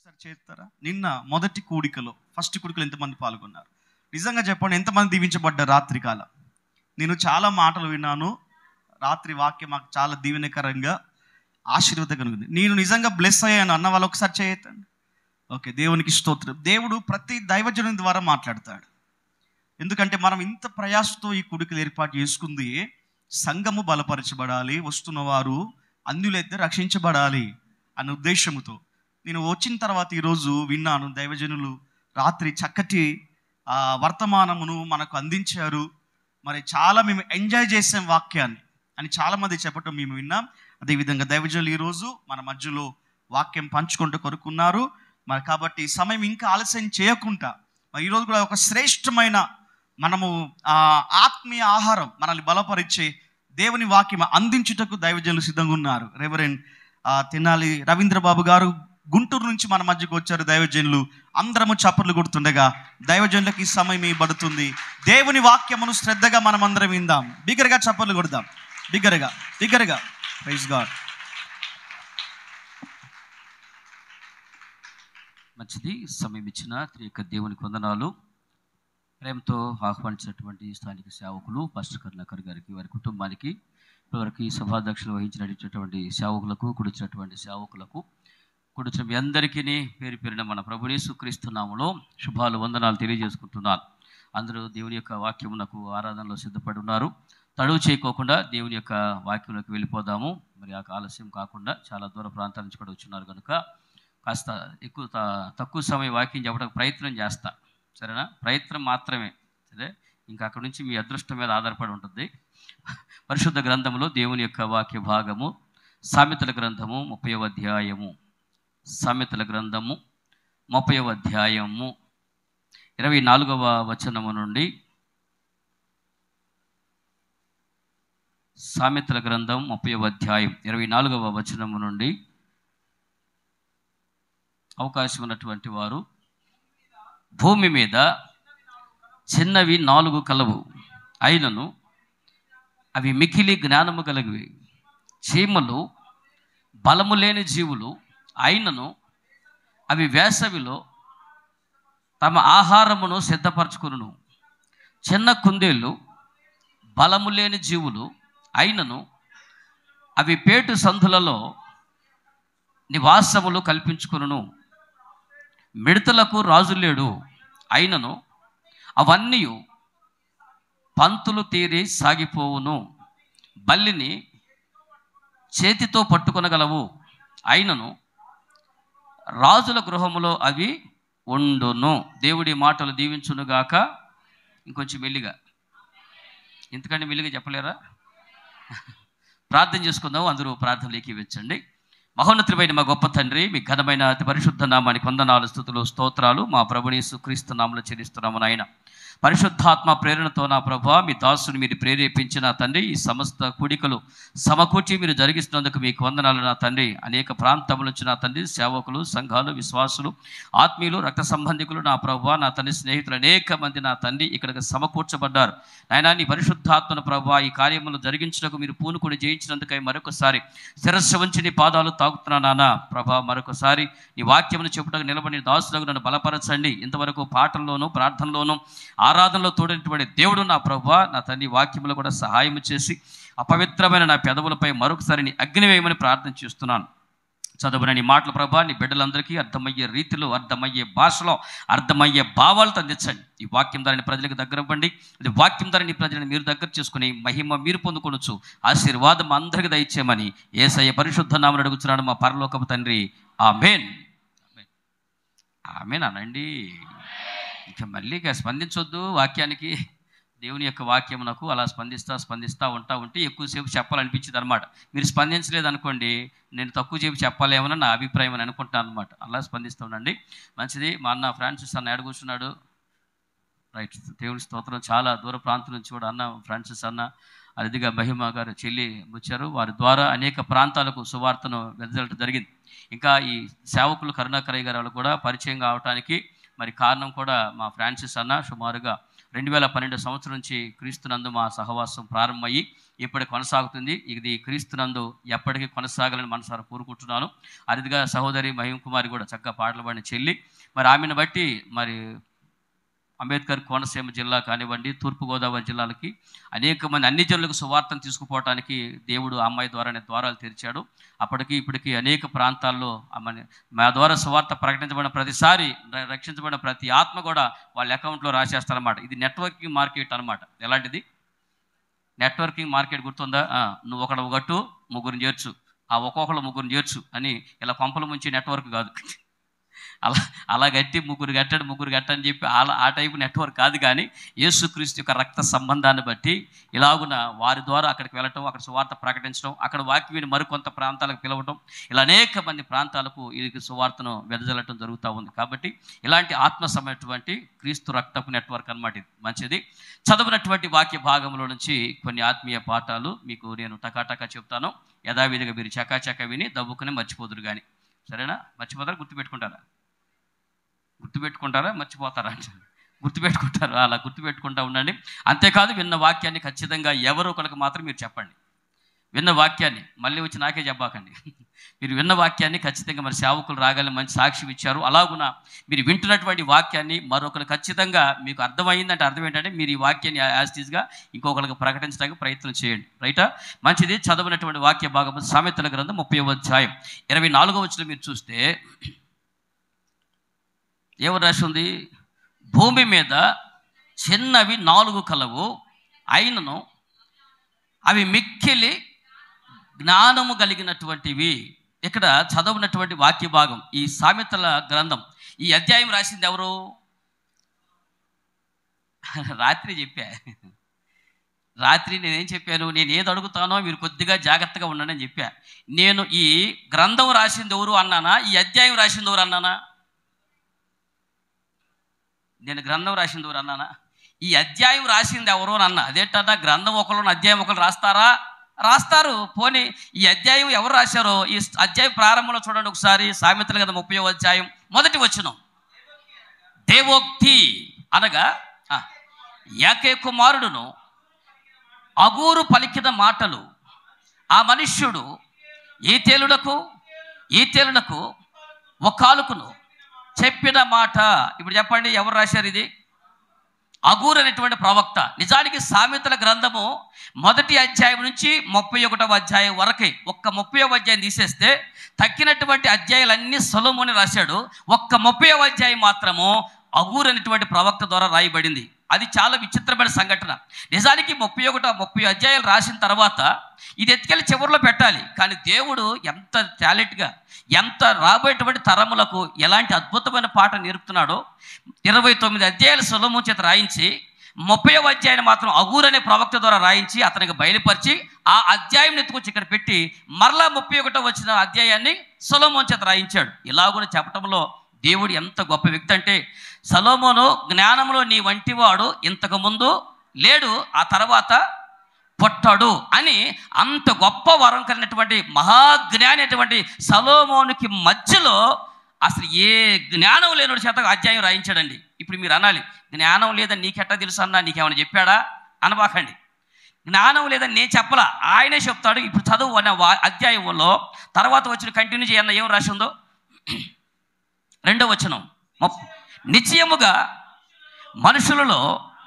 ఒకసారి చేస్తారా నిన్న మొదటి కూడికలో ఫస్ట్ కూడికలో ఎంతమంది పాల్గొన్నారు నిజంగా చెప్పండి ఎంతమంది దీవించబడ్డారు రాత్రి కాలం నేను చాలా మాటలు విన్నాను రాత్రి వాక్యం మాకు చాలా దీవెనకరంగా ఆశీర్వాదకరంగా ఉంది నేను నిజంగా బ్లెస్ అయ్యాను అన్న వాళ్ళు ఒకసారి చేయొద్దండి ఓకే దేవునికి స్తోత్రం దేవుడు ప్రతి దైవజనం ద్వారా మాట్లాడతాడు ఎందుకంటే మనం ఇంత ప్రయాసతో ఈ కుడికలు ఏర్పాటు చేసుకుంది సంఘము బలపరచబడాలి వస్తున్న వారు అన్యులైతే రక్షించబడాలి అనే ఉద్దేశంతో నేను వచ్చిన తర్వాత ఈరోజు విన్నాను దైవజనులు రాత్రి చక్కటి ఆ, వర్తమానమును మనకు అందించారు మరి చాలా మేము ఎంజాయ్ చేసాం వాక్యాన్ని అని చాలామంది చెప్పటం మేము విన్నాం అదేవిధంగా దైవజనులు ఈరోజు మన మధ్యలో వాక్యం పంచుకుంటూ కొరుకున్నారు మరి కాబట్టి ఈ సమయం ఇంకా ఆలస్యం చేయకుండా మరి ఈరోజు కూడా ఒక శ్రేష్టమైన మనము ఆ ఆత్మీయ ఆహారం మనల్ని బలపరిచే దేవుని వాక్యం అందించుటకు దైవజనులు సిద్ధంగా ఉన్నారు రెవరెండ్ ఆ, తెనాలి రవీంద్రబాబు గారు గుంటూరు నుంచి మన మధ్యకు వచ్చారు దైవజనులు అందరము చప్పట్లు కొడుతుండగా దైవజనులకు ఈ సమయం ఇవ్వబడుతుంది దేవుని వాక్యమును శ్రద్ధగా మనం అందరం విందాం బిగ్గరగా చప్పట్లు కొడదాం బిగ్గరగా బిగ్గరగా ప్రైజ్ గాడ్ మంచిది సమయం ఇచ్చిన త్రి యొక్క దేవునికి వందనాలు ప్రేమతో ఆహ్వానించినటువంటి స్థానిక సేవకులు పాస్టర్ కరుణాకర్ గారికి వారి కుటుంబానికి ఇప్పటివరకు ఈ సభాధ్యక్షులు వహించినటువంటి సేవకులకు కుడిచినటువంటి సేవకులకు కుడిచిన మీ అందరికీ పేరు పేరిన మన ప్రభుని సుక్రీస్తున్నాములో శుభాలు వందనాలు తెలియజేసుకుంటున్నాను అందరూ దేవుని యొక్క వాక్యమునకు ఆరాధనలో సిద్ధపడి ఉన్నారు తడువు చేయకోకుండా దేవుని యొక్క వాక్యంలోకి వెళ్ళిపోదాము మరి ఆ ఆలస్యం కాకుండా చాలా దూర ప్రాంతాల నుంచి కూడా వచ్చున్నారు కనుక కాస్త ఎక్కువ త- తక్కువ సమయం వాక్యం చెప్పడానికి ప్రయత్నం చేస్తా సరేనా ప్రయత్నం మాత్రమే సరే ఇంకా అక్కడ నుంచి మీ అదృష్టం మీద ఆధారపడి ఉంటుంది పరిశుద్ధ గ్రంథంలో దేవుని యొక్క వాక్య భాగము సామెతల గ్రంథము ముప్పైవ అధ్యాయము సామెతల గ్రంథము ముప్పైవ అధ్యాయము ఇరవై నాలుగవ వచనము నుండి సామెతల గ్రంథం ముప్పైవ అధ్యాయం ఇరవై నాలుగవ వచనము నుండి అవకాశం ఉన్నటువంటి వారు భూమి మీద చిన్నవి నాలుగు కలవు అయినను అవి మికిలి జ్ఞానము కలిగివి చీమలు బలము లేని జీవులు అయినను అవి వేసవిలో తమ ఆహారమును సిద్ధపరచుకును చిన్న కుందేళ్ళు బలము లేని జీవులు అయినను అవి పేటు సందులలో నివాసములు కల్పించుకును మిడతలకు రాజు లేడు అయినను అవన్నీ పంతులు తీరి సాగిపోవును బల్లిని చేతితో పట్టుకొనగలవు అయినను రాజుల గృహములో అవి ఉండును దేవుడి మాటలు దీవించునుగాక ఇంకొంచెం మెల్లిగా ఎందుకంటే మెల్లిగా చెప్పలేరా ప్రార్థన చేసుకుందాం అందరూ ప్రార్థనలోకి వెచ్చండి మహోన్నతులైన మా గొప్ప తండ్రి మీ ఘనమైన అతి పరిశుద్ధ నామానికి వందనాలు స్థుతులు స్తోత్రాలు మా ప్రభుని సుక్రీస్తు నామలు చెల్లిస్తున్నాము నాయన పరిశుద్ధాత్మ ప్రేరణతో నా ప్రభా మీ దాసుని మీరు ప్రేరేపించిన తండ్రి ఈ సమస్త కూడికలు సమకూర్చి మీరు జరిగిస్తున్నందుకు మీకు వందనాలు నా తండ్రి అనేక ప్రాంతముల నుంచి నా తండ్రి సేవకులు సంఘాలు విశ్వాసులు ఆత్మీయులు రక్త సంబంధికులు నా ప్రభా నా తండ్రి స్నేహితులు అనేక మంది నా తండ్రి ఇక్కడికి సమకూర్చబడ్డారు నాయనా నీ పరిశుద్ధాత్మను ప్రభా ఈ కార్యములు జరిగించడానికి మీరు పూనుకొని జయించినందుకై మరొకసారి శిరస్సు వంచి నీ పాదాలు తాగుతున్నా నాన్న ప్రభా మరొకసారి నీ వాక్యమును చెప్పుటకు నిలబడి దాసులకు నన్ను బలపరచండి ఇంతవరకు పాటల్లోనూ ప్రార్థనలోనూ ఆరాధనలో తోడినటువంటి దేవుడు నా ప్రభా నా తండ్రి వాక్యములు కూడా సహాయం చేసి అపవిత్రమైన నా పెదవులపై మరొకసారి నీ అగ్ని వేయమని ప్రార్థన చేస్తున్నాను చదువున నీ మాటల ప్రభా నీ బిడ్డలందరికీ అర్థమయ్యే రీతిలో అర్థమయ్యే భాషలో అర్థమయ్యే భావాలతో అందించండి ఈ వాక్యం ధరని ప్రజలకు దగ్గర ఇవ్వండి అది వాక్యం ధరని ప్రజలను మీరు దగ్గర చేసుకుని మహిమ మీరు పొందుకొనొచ్చు ఆశీర్వాదం అందరికీ దయచేయమని ఏసయ్య పరిశుద్ధ నామని అడుగుతున్నాడు మా పరలోకపు తండ్రి ఆమెన్ ఆమెన్ అనండి ఇంకా మళ్ళీ ఇక స్పందించొద్దు వాక్యానికి దేవుని యొక్క వాక్యం నాకు అలా స్పందిస్తా స్పందిస్తా ఉంటా ఉంటే ఎక్కువసేపు చెప్పాలనిపించింది అనమాట మీరు స్పందించలేదు అనుకోండి నేను తక్కువ సేపు చెప్పాలేమని నా అభిప్రాయం అని అనుకుంటాను అనమాట అలా స్పందిస్తూ ఉండండి మంచిది మా అన్న ఫ్రాన్సిస్ అన్న ఎడ కూర్చున్నాడు రైట్ దేవుని స్తోత్రం చాలా దూర ప్రాంతం నుంచి కూడా అన్న ఫ్రాన్సిస్ అన్న అదిగా మహిమ గారు చెల్లి వచ్చారు వారి ద్వారా అనేక ప్రాంతాలకు సువార్తను వెదజల్లటం జరిగింది ఇంకా ఈ సేవకులు కరుణాకరయ్య గారు వాళ్ళు కూడా పరిచయం కావటానికి మరి కారణం కూడా మా ఫ్రాన్సిస్ అన్న సుమారుగా రెండు వేల పన్నెండు సంవత్సరం నుంచి క్రీస్తునందు మా సహవాసం ప్రారంభమయ్యి ఇప్పటి కొనసాగుతుంది ఇది క్రీస్తునందు ఎప్పటికీ కొనసాగాలని మనసారా కోరుకుంటున్నాను అదిగా సహోదరి మహిమ కుమారి కూడా చక్కగా పాటలు పాడిన చెల్లి మరి ఆమెను బట్టి మరి అంబేద్కర్ కోనసీమ జిల్లా కానివ్వండి తూర్పుగోదావరి జిల్లాలకి అనేక మంది అన్ని జిల్లాలకు సువార్తను తీసుకుపోవటానికి దేవుడు ఆ అమ్మాయి ద్వారానే ద్వారాలు తెరిచాడు అప్పటికి ఇప్పటికి అనేక ప్రాంతాల్లో మన మా ద్వారా సువార్త ప్రకటించబడిన ప్రతిసారి ర- రక్షించబడిన ప్రతి ఆత్మ కూడా వాళ్ళ అకౌంట్లో రాసేస్తారన్నమాట ఇది నెట్వర్కింగ్ మార్కెట్ అన్నమాట ఎలాంటిది నెట్వర్కింగ్ మార్కెట్ గుర్తుందా ఆ, నువ్వు ఒకడు ఒకట్టు ముగ్గురిని చేర్చు ఆ ఒక్కొక్కరు ముగ్గురిని చేర్చు అని ఇలా కొంపల ముంచి నెట్వర్క్ కాదు అలా అలా కట్టి ముగ్గురు కట్టాడు ముగ్గురు కట్టని చెప్పి అలా ఆ టైపు నెట్వర్క్ కాదు కానీ యేసుక్రీస్తు యొక్క రక్త సంబంధాన్ని బట్టి ఇలాగున వారి ద్వారా అక్కడికి వెళ్ళటం అక్కడ సువార్త ప్రకటించడం అక్కడ వాక్యని మరికొంత ప్రాంతాలకు పిలవటం ఇలా అనేక మంది ప్రాంతాలకు ఈ సువార్తను వెదజల్లటం జరుగుతూ ఉంది కాబట్టి ఇలాంటి ఆత్మసమైనటువంటి క్రీస్తు రక్తపు నెట్వర్క్ అన్నమాట ఇది మంచిది చదవనటువంటి వాక్య భాగంలో నుంచి కొన్ని ఆత్మీయ పాఠాలు మీకు నేను టకాటకా చెప్తాను యథావిధిగా మీరు చకాచక విని దవ్వుకుని మర్చిపోదురు కానీ సరేనా మర్చిపోతారా గుర్తుపెట్టుకుంటారా గుర్తుపెట్టుకుంటారా మర్చిపోతారా అంటే గుర్తుపెట్టుకుంటారు అలా గుర్తుపెట్టుకుంటా ఉండండి అంతేకాదు విన్న వాక్యాన్ని ఖచ్చితంగా ఎవరో ఒకరికి మాత్రం మీరు చెప్పండి విన్న వాక్యాన్ని మళ్ళీ వచ్చి నాకే చెప్పాకండి మీరు విన్న వాక్యాన్ని ఖచ్చితంగా మరి సేవకులు రాగాలని మంచి సాక్ష్యం ఇచ్చారు అలాగున మీరు వింటున్నటువంటి వాక్యాన్ని మరొకరు ఖచ్చితంగా మీకు అర్థమైందంటే అర్థం ఏంటంటే మీరు ఈ వాక్యాన్ని యాస్టీస్గా ఇంకొకరికి ప్రకటించడానికి ప్రయత్నం చేయండి రైటా మంచిది చదవనటువంటి వాక్య భాగం సామెతల గ్రంథం ముప్పై అధ్యాయం ఇరవై నాలుగో వచ్చిన మీరు చూస్తే ఎవరు రాసి ఉంది భూమి మీద చిన్నవి నాలుగు కలవు అయినను అవి మిక్కిలి జ్ఞానము కలిగినటువంటివి ఇక్కడ చదవనటువంటి వాక్య భాగం ఈ సామెతల గ్రంథం ఈ అధ్యాయం రాసింది ఎవరు రాత్రి చెప్పా రాత్రి నేనేం చెప్పాను నేను ఏది అడుగుతానో మీరు కొద్దిగా జాగ్రత్తగా ఉండండి అని చెప్పా నేను ఈ గ్రంథం రాసింది ఎవరు అన్నానా ఈ అధ్యాయం రాసింది ఎవరు అన్నానా నేను గ్రంథం రాసింది ఎవరు అన్నానా ఈ అధ్యాయం రాసింది ఎవరు అని అన్న అదేంటన్నా గ్రంథం ఒకరు అధ్యాయం ఒకరు రాస్తారా రాస్తారు పోనీ ఈ అధ్యాయం ఎవరు రాశారో ఈ అధ్యాయం ప్రారంభంలో చూడండి ఒకసారి సామెతలు కదా ముప్పై అధ్యాయం మొదటి వచనం దేవోక్తి అనగా ఆ, యాకే కుమారుడును అగూరు పలికిన మాటలు ఆ మనుష్యుడు ఈ తేలుడకు ఈ తేలుడకు ఒకాలుకును చెప్పిన మాట ఇప్పుడు చెప్పండి ఎవరు రాశారు ఇది అగూర్ అనేటువంటి ప్రవక్త నిజానికి సామెతల గ్రంథము మొదటి అధ్యాయం నుంచి ముప్పై ఒకటవ అధ్యాయం వరకే ఒక్క ముప్పై అధ్యాయం తీసేస్తే తక్కినటువంటి అధ్యాయాలన్నీ సొలముని రాశాడు ఒక్క ముప్పై అధ్యాయం మాత్రము అగూర్ అనేటువంటి ప్రవక్త ద్వారా రాయబడింది అది చాలా విచిత్రమైన సంఘటన నిజానికి ముప్పై ఒకటో ముప్పై అధ్యాయాలు రాసిన తర్వాత ఇది ఎత్తుకెళ్ళి చివరిలో పెట్టాలి కానీ దేవుడు ఎంత టాలెంట్గా ఎంత రాబోయేటువంటి తరములకు ఎలాంటి అద్భుతమైన పాట నేర్పుతున్నాడో ఇరవై తొమ్మిది అధ్యాయాలు సులభం చేత రాయించి ముప్పై అధ్యాయాన్ని మాత్రం అగూర్ అనే ప్రవక్త ద్వారా రాయించి అతనికి బయలుపరిచి ఆ అధ్యాయం ఎత్తుకొచ్చి ఇక్కడ పెట్టి మరలా ముప్పై ఒకటో వచ్చిన అధ్యాయాన్ని సొలోమోన్ చేత రాయించాడు ఇలాగున చెప్పటంలో దేవుడు ఎంత గొప్ప వ్యక్తి అంటే సలోమోను జ్ఞానంలో నీ వంటివాడు ఇంతకు ముందు లేడు ఆ తర్వాత పుట్టాడు అని అంత గొప్ప వరం కలిగినటువంటి మహాజ్ఞాని అటువంటి సలోమోనుకి మధ్యలో అసలు ఏ జ్ఞానం లేనుడి చేత అధ్యాయం రాయించాడండి ఇప్పుడు మీరు అనాలి జ్ఞానం లేదని నీకెట్టా తెలుసు అన్నా నీకేమైనా చెప్పాడా అనబాకండి జ్ఞానం లేదని నేను చెప్పలా ఆయనే చెప్తాడు ఇప్పుడు చదువు అనే వా- అధ్యాయంలో తర్వాత వచ్చిన కంటిన్యూ చేయన్న ఏం రాసి ఉందో రెండో వచనం ముప్- నిశ్చయముగా మనుషులలో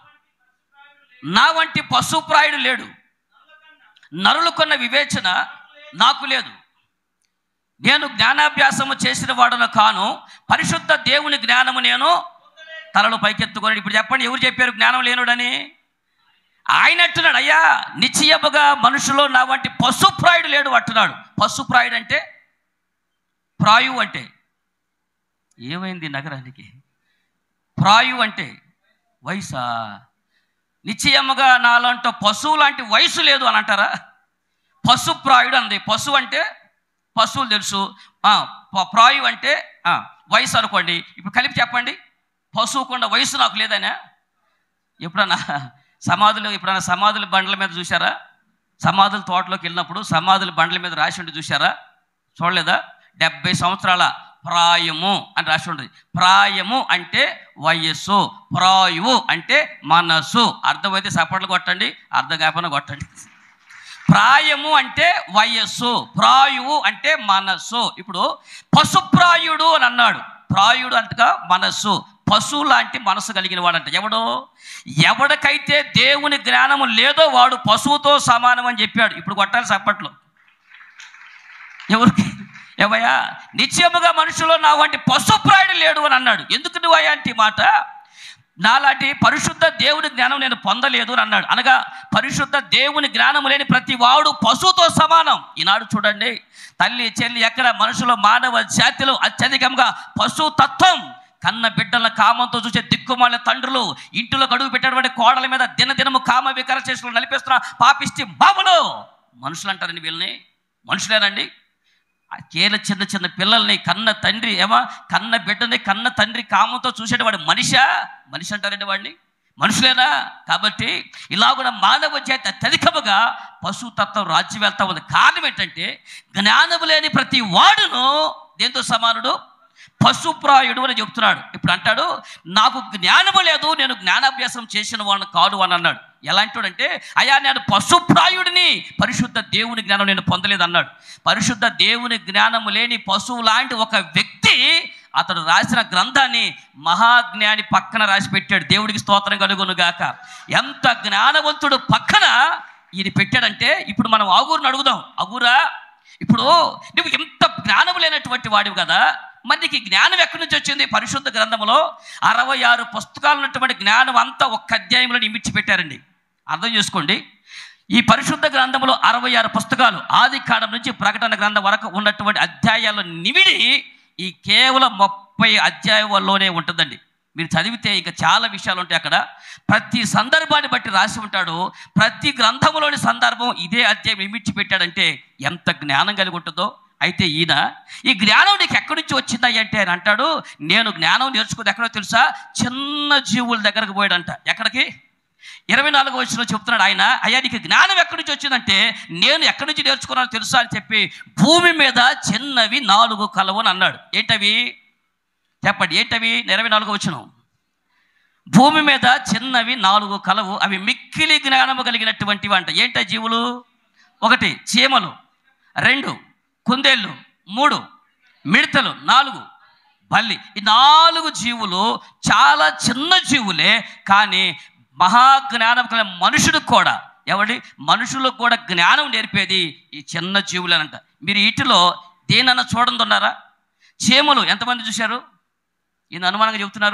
నా వంటి పశుప్రాయుడు లేడు నరులు కొన్న వివేచన నాకు లేదు నేను జ్ఞానాభ్యాసము చేసిన వాడును కాను పరిశుద్ధ దేవుని జ్ఞానము నేను తలలో పైకెత్తుకొని ఇప్పుడు చెప్పండి ఎవరు చెప్పారు జ్ఞానం లేనుడని ఆయన అంటున్నాడు అయ్యా నిశ్చయముగా మనుషులో నా వంటి పశుప్రాయుడు లేడు అంటున్నాడు పశుప్రాయుడు అంటే ప్రాయు అంటే ఏమైంది ఈ నగరానికి ప్రాయు అంటే వయసా నిశ్చయముగా నాలంట పశువు లాంటి వయసు లేదు అని అంటారా పశుప్రాయుడు అంది పశువు అంటే పశువులు తెలుసు ఆ, ప- ప్రాయు అంటే ఆ, వయసు అనుకోండి ఇప్పుడు కలిపి చెప్పండి పశువుకుండా వయసు నాకు లేదనా ఎప్పుడన్నా సమాధులు ఎప్పుడన్నా సమాధుల బండ్ల మీద చూసారా సమాధుల తోటలోకి వెళ్ళినప్పుడు సమాధుల బండ్ల మీద రాసి ఉండి చూసారా చూడలేదా డెబ్బై సంవత్సరాల ప్రాయము అని రాసి ఉంటుంది ప్రాయము అంటే వయస్సు ప్రాయువు అంటే మనస్సు అర్థమైతే సపట్లు కొట్టండి అర్థం కాకపోయినా కొట్టండి ప్రాయము అంటే వయస్సు ప్రాయువు అంటే మనస్సు ఇప్పుడు పశుప్రాయుడు అని అన్నాడు ప్రాయుడు అంటగా మనస్సు పశువు లాంటి మనసు కలిగిన వాడంట ఎవడు ఎవడికైతే దేవుని జ్ఞానము లేదో వాడు పశువుతో సమానం అని చెప్పాడు ఇప్పుడు కొట్టాలి సప్పట్లో ఎవరికి ఏవయ్యా నిత్యముగా మనుషులో నా వంటి పశుప్రాయుడు లేడు అని అన్నాడు ఎందుకు నువ్వు అయ్యా అంటే ఈ మాట నాలాంటి పరిశుద్ధ దేవుని జ్ఞానం నేను పొందలేదు అని అన్నాడు అనగా పరిశుద్ధ దేవుని జ్ఞానం లేని ప్రతి వాడు పశువుతో సమానం ఈనాడు చూడండి తల్లి చెల్లి ఎక్కడ మనుషుల మానవ జాతిలో అత్యధికంగా పశువు తత్వం కన్న బిడ్డల కామంతో చూసే దిక్కుమాల తండ్రులు ఇంటిలో గడుగు పెట్టినటువంటి కోడల మీద దినదినము కామ వికర చేసుకుని నలిపేస్తున్న పాపిష్టి బాబులు మనుషులు అంటారండి వీళ్ళని మనుషులేనండి ఆ కేల చిన్న చిన్న పిల్లల్ని కన్న తండ్రి ఏమా కన్న బిడ్డని కన్న తండ్రి కామంతో చూసేటవాడు మనిషా మనిషి అంటారండి వాడిని మనుషులేనా కాబట్టి ఇలా కూడా మానవ జాతి అత్యధికముగా పశుతత్వం రాజ్యం వెళ్తా ఉంది కారణం ఏంటంటే జ్ఞానము లేని ప్రతి వాడును దేంతో సమానుడు పశుప్రాయుడు అని చెప్తున్నాడు ఇప్పుడు అంటాడు నాకు జ్ఞానము లేదు నేను జ్ఞానాభ్యాసం చేసిన వాడిని కాదు అని అన్నాడు ఎలాంటి అయ్యా నేను పశుప్రాయుడిని పరిశుద్ధ దేవుని జ్ఞానం నేను పొందలేదు అన్నాడు పరిశుద్ధ దేవుని జ్ఞానము లేని పశువు లాంటి ఒక వ్యక్తి అతడు రాసిన గ్రంథాన్ని మహాజ్ఞాని పక్కన రాసి పెట్టాడు దేవుడికి స్తోత్రం కలుగును గాక ఎంత జ్ఞానవంతుడు పక్కన ఈయన పెట్టాడంటే ఇప్పుడు మనం ఆగూరుని అడుగుదాం అగురా ఇప్పుడు నువ్వు ఎంత జ్ఞానం లేనటువంటి వాడివి కదా మరి నీకు ఈ జ్ఞానం ఎక్కడి నుంచి వచ్చింది పరిశుద్ధ గ్రంథంలో అరవై ఆరు పుస్తకాలు ఉన్నటువంటి జ్ఞానం అంతా ఒక్క అధ్యాయంలో నిమిచ్చి పెట్టారండి అర్థం చేసుకోండి ఈ పరిశుద్ధ గ్రంథంలో అరవై ఆరు పుస్తకాలు ఆది కాండం నుంచి ప్రకటన గ్రంథం వరకు ఉన్నటువంటి అధ్యాయాల నిమిడి ఈ కేవలం ముప్పై అధ్యాయంలోనే ఉంటుందండి మీరు చదివితే ఇంకా చాలా విషయాలు ఉంటాయి అక్కడ ప్రతి సందర్భాన్ని బట్టి రాసి ఉంటాడు ప్రతి గ్రంథంలోని సందర్భం ఇదే అధ్యాయం ఇమిడ్చి పెట్టాడంటే ఎంత జ్ఞానం కలిగి ఉంటుందో అయితే ఈయన ఈ జ్ఞానం నీకు ఎక్కడి నుంచి వచ్చిందా అంటే ఆయన అంటాడు నేను జ్ఞానం నేర్చుకుంది ఎక్కడో తెలుసా చిన్న జీవుల దగ్గరకు పోయాడంట ఎక్కడికి ఇరవై నాలుగు వచ్చిన చెప్తున్నాడు ఆయన అయ్యా నీకు జ్ఞానం ఎక్కడి నుంచి వచ్చిందంటే నేను ఎక్కడి నుంచి నేర్చుకున్నానో తెలుసా అని చెప్పి భూమి మీద చిన్నవి నాలుగు కలవు అని అన్నాడు ఏంటవి చెప్పండి ఏంటవి ఇరవై నాలుగు వచ్చిన భూమి మీద చిన్నవి నాలుగు కలవు అవి మిక్కిలి జ్ఞానము కలిగినటువంటివి అంట ఏంట జీవులు ఒకటి చీమలు రెండు కుందేళ్ళు మూడు మిడతలు నాలుగు బల్లి ఈ నాలుగు జీవులు చాలా చిన్న జీవులే కానీ మహాజ్ఞానం కలిగిన మనుషుడు కూడా ఎవడి మనుషులకు కూడా జ్ఞానం నేర్పేది ఈ చిన్న జీవులేనంట మీరు వీటిలో దేనన్నా చూడండి ఉన్నారా చీమలు ఎంతమంది చూశారు ఈయన అనుమానంగా చెబుతున్నారు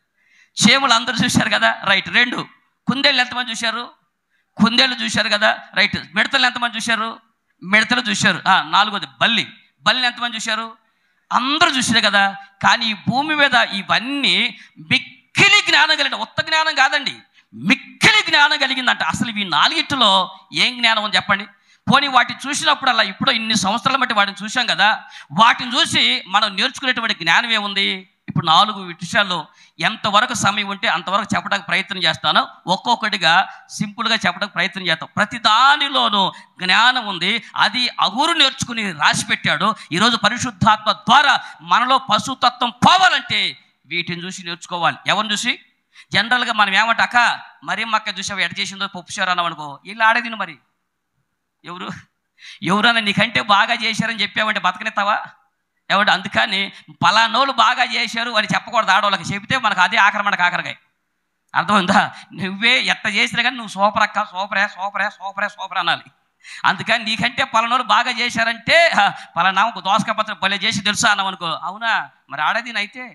చీమలు అందరూ చూశారు కదా రైట్ రెండు కుందేళ్ళు ఎంతమంది చూశారు కుందేళ్ళు చూశారు కదా రైట్ మిడతలు ఎంతమంది చూశారు మిడతలు చూశారు ఆ, నాలుగోది బల్లి బల్లిని ఎంతమంది చూశారు అందరూ చూశారు కదా కానీ ఈ భూమి మీద ఇవన్నీ మిక్కిలి జ్ఞానం కలిగిన ఉత్త జ్ఞానం కాదండి మిక్కిలి జ్ఞానం కలిగిందంట అసలు ఈ నాలుగిట్లో ఏం జ్ఞానం ఉంది చెప్పండి పోనీ వాటిని చూసినప్పుడు అలా ఇప్పుడు ఇన్ని సంవత్సరాల బట్టి వాటిని చూసాం కదా వాటిని చూసి మనం నేర్చుకునేటువంటి జ్ఞానం ఏముంది ఇప్పుడు నాలుగు విషయాల్లో ఎంతవరకు సమయం ఉంటే అంతవరకు చెప్పడానికి ప్రయత్నం చేస్తాను ఒక్కొక్కటిగా సింపుల్గా చెప్పడానికి ప్రయత్నం చేస్తాం ప్రతి దానిలోనూ జ్ఞానం ఉంది అది అగురు నేర్చుకుని రాసి పెట్టాడు ఈరోజు పరిశుద్ధాత్మ ద్వారా మనలో పశుతత్వం పోవాలంటే వీటిని చూసి నేర్చుకోవాలి ఎవరిని చూసి జనరల్గా మనం ఏమంట అక్క మరి మక్క చూసావు ఎడ చేసిందో పప్పు చారు అన్నాం అనుకో వీళ్ళు ఆడేదిను మరి ఎవరు ఎవరన్నా నీకంటే బాగా చేశారని చెప్పావంటే బతకనెత్తావా ఏమంటే అందుకని పలానోళ్ళు బాగా చేశారు అని చెప్పకూడదు ఆడవాళ్ళకి చెబితే మనకు అదే ఆక్రమణకు ఆఖరికాయ అర్థమైందా నువ్వే ఎట్ట చేసినా కానీ నువ్వు సూపర్ అక్క సూపరే సూపరే సూపరే సూపర్ అనాలి అందుకని నీకంటే పలానోళ్ళు బాగా చేశారంటే "హ, పలానా దోసకాయ పత్రం భలే చేసి తెలుసా అన్నావు అనుకో అవునా మరి ఆడేది అయితే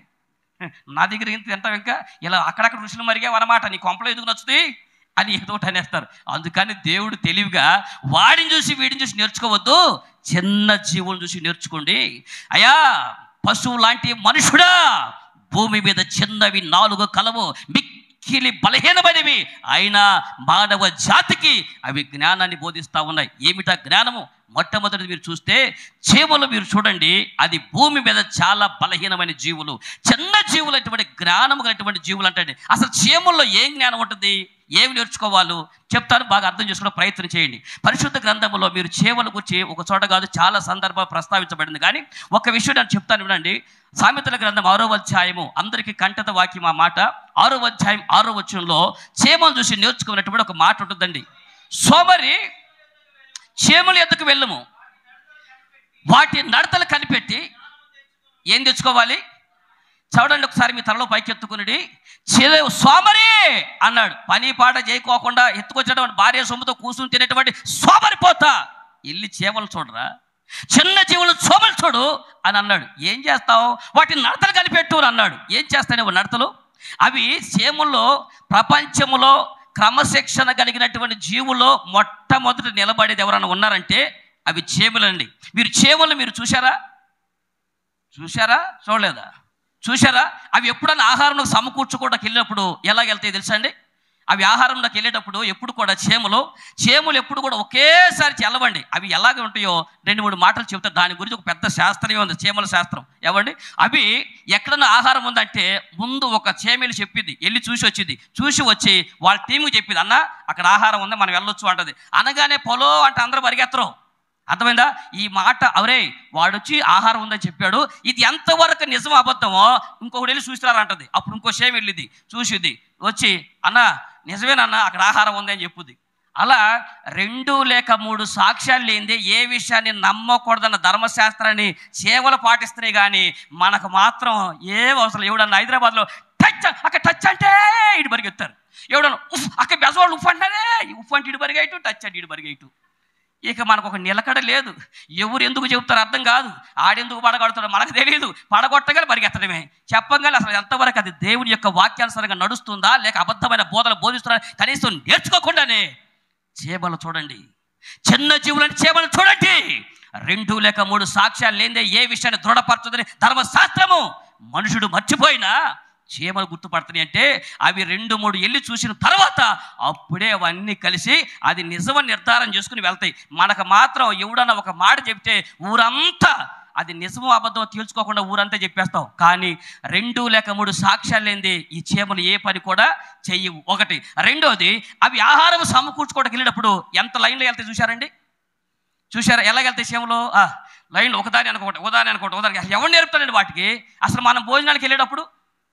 నా దగ్గర ఇంత తింటావు ఇంకా ఇలా అక్కడక్కడ రుచులు మరిగావు అనమాట నీ కొంపలో ఎందుకు నచ్చుతుంది అని ఏదో ఒకటి అనేస్తారు అందుకని దేవుడు తెలివిగా వాడిని చూసి వీడిని చూసి నేర్చుకోవద్దు చిన్న జీవులను చూసి నేర్చుకోండి అయ్యా పశువు లాంటి మనుషుడా భూమి మీద చిన్నవి నాలుగు కలవు మిక్కిలి బలహీనమైనవి అయినా మానవ జాతికి అవి జ్ఞానాన్ని బోధిస్తూ ఉన్నాయి ఏమిటా జ్ఞానము మొట్టమొదటి మీరు చూస్తే చీమలు మీరు చూడండి అది భూమి మీద చాలా బలహీనమైన జీవులు చిన్న జీవులు అటువంటి జ్ఞానం కలిగినటువంటి జీవులు అంటే అసలు చీమల్లో ఏం జ్ఞానం ఉంటుంది ఏమి నేర్చుకోవాలో చెప్తాను బాగా అర్థం చేసుకునే ప్రయత్నం చేయండి పరిశుద్ధ గ్రంథంలో మీరు చేవల గురించి ఒక చోట కాదు చాలా సందర్భాలు ప్రస్తావించబడింది కానీ ఒక విషయం నేను చెప్తాను వినండి సామెతల గ్రంథం ఆరో అధ్యాయము అందరికీ కంటత వాక్యం ఆ మాట ఆరో అధ్యాయం ఆరో వచనంలో చేమలు చూసి నేర్చుకున్నటువంటి ఒక మాట ఉంటుందండి సోమరి చేమల ఎద్దకు వెళ్ళము వాటి నడతలు కనిపెట్టి ఏం తెచ్చుకోవాలి చూడండి ఒకసారి మీ తలలో పైకి ఎత్తుకుని చెలవు సోమరి అన్నాడు పని పాట చేయకోకుండా ఎత్తుకొచ్చినటువంటి భార్య సొమ్ముతో కూర్చుని తినేటువంటి సోమరి పోతా వెళ్ళి చేమలు చూడరా చిన్న జీవులు సోమలు చూడు అని అన్నాడు ఏం చేస్తావు వాటిని నడతలు కనిపెట్టు అని అన్నాడు ఏం చేస్తావు నడతలు అవి చేముల్లో ప్రపంచములో క్రమశిక్షణ కలిగినటువంటి జీవుల్లో మొట్టమొదటి నిలబడేది ఎవరైనా ఉన్నారంటే అవి చేములండి మీరు చేములు మీరు చూశారా చూశారా చూడలేదా చూశారా అవి ఎప్పుడన్నా ఆహారంలో సమకూర్చుకోవడానికి వెళ్ళినప్పుడు ఎలాగెళ్తాయి తెలుసా అండి అవి ఆహారంలోకి వెళ్ళేటప్పుడు ఎప్పుడు కూడా చేమలు చేమలు ఎప్పుడు కూడా ఒకేసారి చెల్లవండి అవి ఎలాగ ఉంటాయో రెండు మూడు మాటలు చెబుతా దాని గురించి ఒక పెద్ద శాస్త్రమే ఉంది చేమల శాస్త్రం ఏమండి అవి ఎక్కడన్నా ఆహారం ఉందంటే ముందు ఒక చేమలు చెప్పింది వెళ్ళి చూసి వచ్చింది చూసి వచ్చి వాళ్ళ టీముకి చెప్పింది అన్న అక్కడ ఆహారం ఉంది మనం వెళ్ళొచ్చు అంటది అనగానే పొలో అంటే అందరూ పరిగెత్తరు అర్థమైందా ఈ మాట అవరే వాడొచ్చి ఆహారం ఉందని చెప్పాడు ఇది ఎంతవరకు నిజం అబద్ధమో ఇంకొకటి వెళ్ళి చూసిరారంటది అప్పుడు ఇంకో షేమ్ వెళ్ళింది చూసిద్ది వచ్చి అన్న నిజమేనన్న అక్కడ ఆహారం ఉంది అని చెప్పుద్ది అలా రెండు లేక మూడు సాక్ష్యాలు లేనిదే ఏ విషయాన్ని నమ్మకూడదన్న ధర్మశాస్త్రాన్ని సేవలు పాటిస్తున్నాయి కానీ మనకు మాత్రం ఏ అవసరం ఎవడన్నా హైదరాబాద్లో టచ్ అక్కడ టచ్ అంటే ఇటు పరిగెత్తారు ఎవడన్నా ఉఫ్ అక్కడ బెజవాళ్ళు ఉఫ్ అంటారే ఉఫ్ అంటే ఇటు పరిగెట్టు టచ్ అంటే ఇటు పరిగెట్టు ఇక మనకు ఒక నిలకడ లేదు ఎవరు ఎందుకు చెబుతారో అర్థం కాదు ఆడెందుకు పడగొడతాడో మనకు తెలియదు పడగొట్టగానే పరిగెత్తడమే చెప్పగానే అసలు ఎంతవరకు అది దేవుని యొక్క వాక్యానుసారంగా నడుస్తుందా లేక అబద్ధమైన బోధలు బోధిస్తున్నా కనీసం నేర్చుకోకుండానే చేపలు చూడండి చిన్న జీవులని చేపలు చూడండి రెండు లేక మూడు సాక్ష్యాలు లేదే ఏ విషయాన్ని దృఢపరచదని ధర్మశాస్త్రము మనుషుడు మర్చిపోయినా చీమలు గుర్తుపడుతున్నాయి అంటే అవి రెండు మూడు ఎల్లి చూసిన తర్వాత అప్పుడే అవన్నీ కలిసి అది నిజమని నిర్ధారణ చేసుకుని వెళ్తాయి మనకు మాత్రం ఎవడన్నా ఒక మాట చెప్తే ఊరంతా అది నిజమో అబద్ధమో తేల్చుకోకుండా ఊరంతా చెప్పేస్తాం కానీ రెండు లేక మూడు సాక్ష్యాలు లేనిది ఈ చీమలు ఏ పని కూడా చెయ్యవు ఒకటి రెండోది అవి ఆహారం సమకూర్చుకోవడానికి వెళ్ళినప్పుడు ఎంత లైన్లో వెళ్తాయి చూశారండి చూశారా ఎలా వెళ్తాయి చీమలు ఆ, లైన్లో ఒకదాని అనుకోండి ఒకదాని అనుకోండి ఒకదాని అసలు ఎవరు నేర్పుతారండి వాటికి అసలు మనం భోజనానికి వెళ్ళేటప్పుడు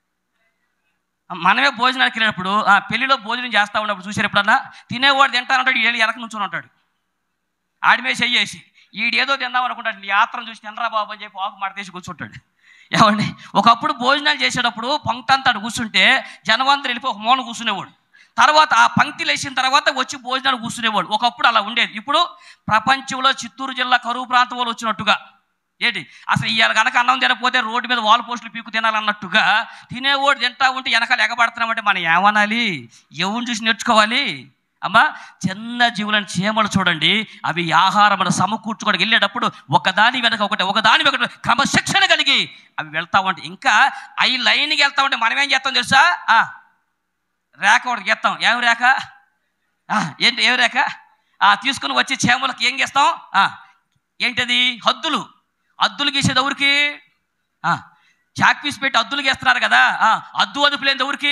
మనమే భోజనానికి వెళ్ళినప్పుడు ఆ, పెళ్లిలో భోజనం చేస్తా ఉన్నప్పుడు చూసారు ఎప్పుడన్నా తినేవాడు తింటానంటాడు వీళ్ళు వెనక నుంచొని ఉంటాడు ఆడి మీద చెయ్యేసి ఈడేదో తిందాం అనుకుంటాడు నీ యాత్ర చూసి తినరా బాబు అని చెప్పి ఆకు మాట తీసి కూర్చుంటాడు ఏమండి ఒకప్పుడు భోజనాలు చేసేటప్పుడు పంక్తంతాడు కూర్చుంటే జనవంతరు వెళ్ళిపోయి ఒక మూల కూర్చునేవాడు తర్వాత ఆ పంక్తి లేచిన తర్వాత వచ్చి భోజనాలు కూర్చునేవాడు ఒకప్పుడు అలా ఉండేది ఇప్పుడు ప్రపంచంలో చిత్తూరు జిల్లా కరువు ప్రాంతం వాళ్ళు వచ్చినట్టుగా ఏంటి అసలు ఇవాళ కనుక అన్నం తినకపోతే రోడ్డు మీద వాల్ పోస్టులు పీకు తినాలన్నట్టుగా తినేవాడు తింటా ఉంటే వెనకాల ఎగబడుతున్నామంటే మనం ఏమనాలి ఎవరిని చూసి నేర్చుకోవాలి అమ్మా చిన్న జీవులను చీమలు చూడండి అవి ఆహారం సమకూర్చుకోవడానికి వెళ్ళేటప్పుడు ఒకదాని వెనక ఒకటి ఒకదాని వెనక ఒకటి క్రమశిక్షణ కలిగి అవి వెళ్తా ఉంటాయి ఇంకా అవి లైన్కి వెళ్తా ఉంటే మనం ఏం చేస్తాం తెలుసా ఆ, రేఖ ఒకటి గీస్తాం ఏం రేఖ ఆ, ఏంటి ఏం రేఖ ఆ, తీసుకుని వచ్చి చేమలకు ఏం చేస్తాం ఆ, ఏంటది హద్దులు హద్దులు గీసేది ఎవరికి ఆ, చాక్ పీస్ పెట్టి హద్దులు గీస్తున్నారు కదా ఆ, హద్దు అదుపు లేని ఎవరికి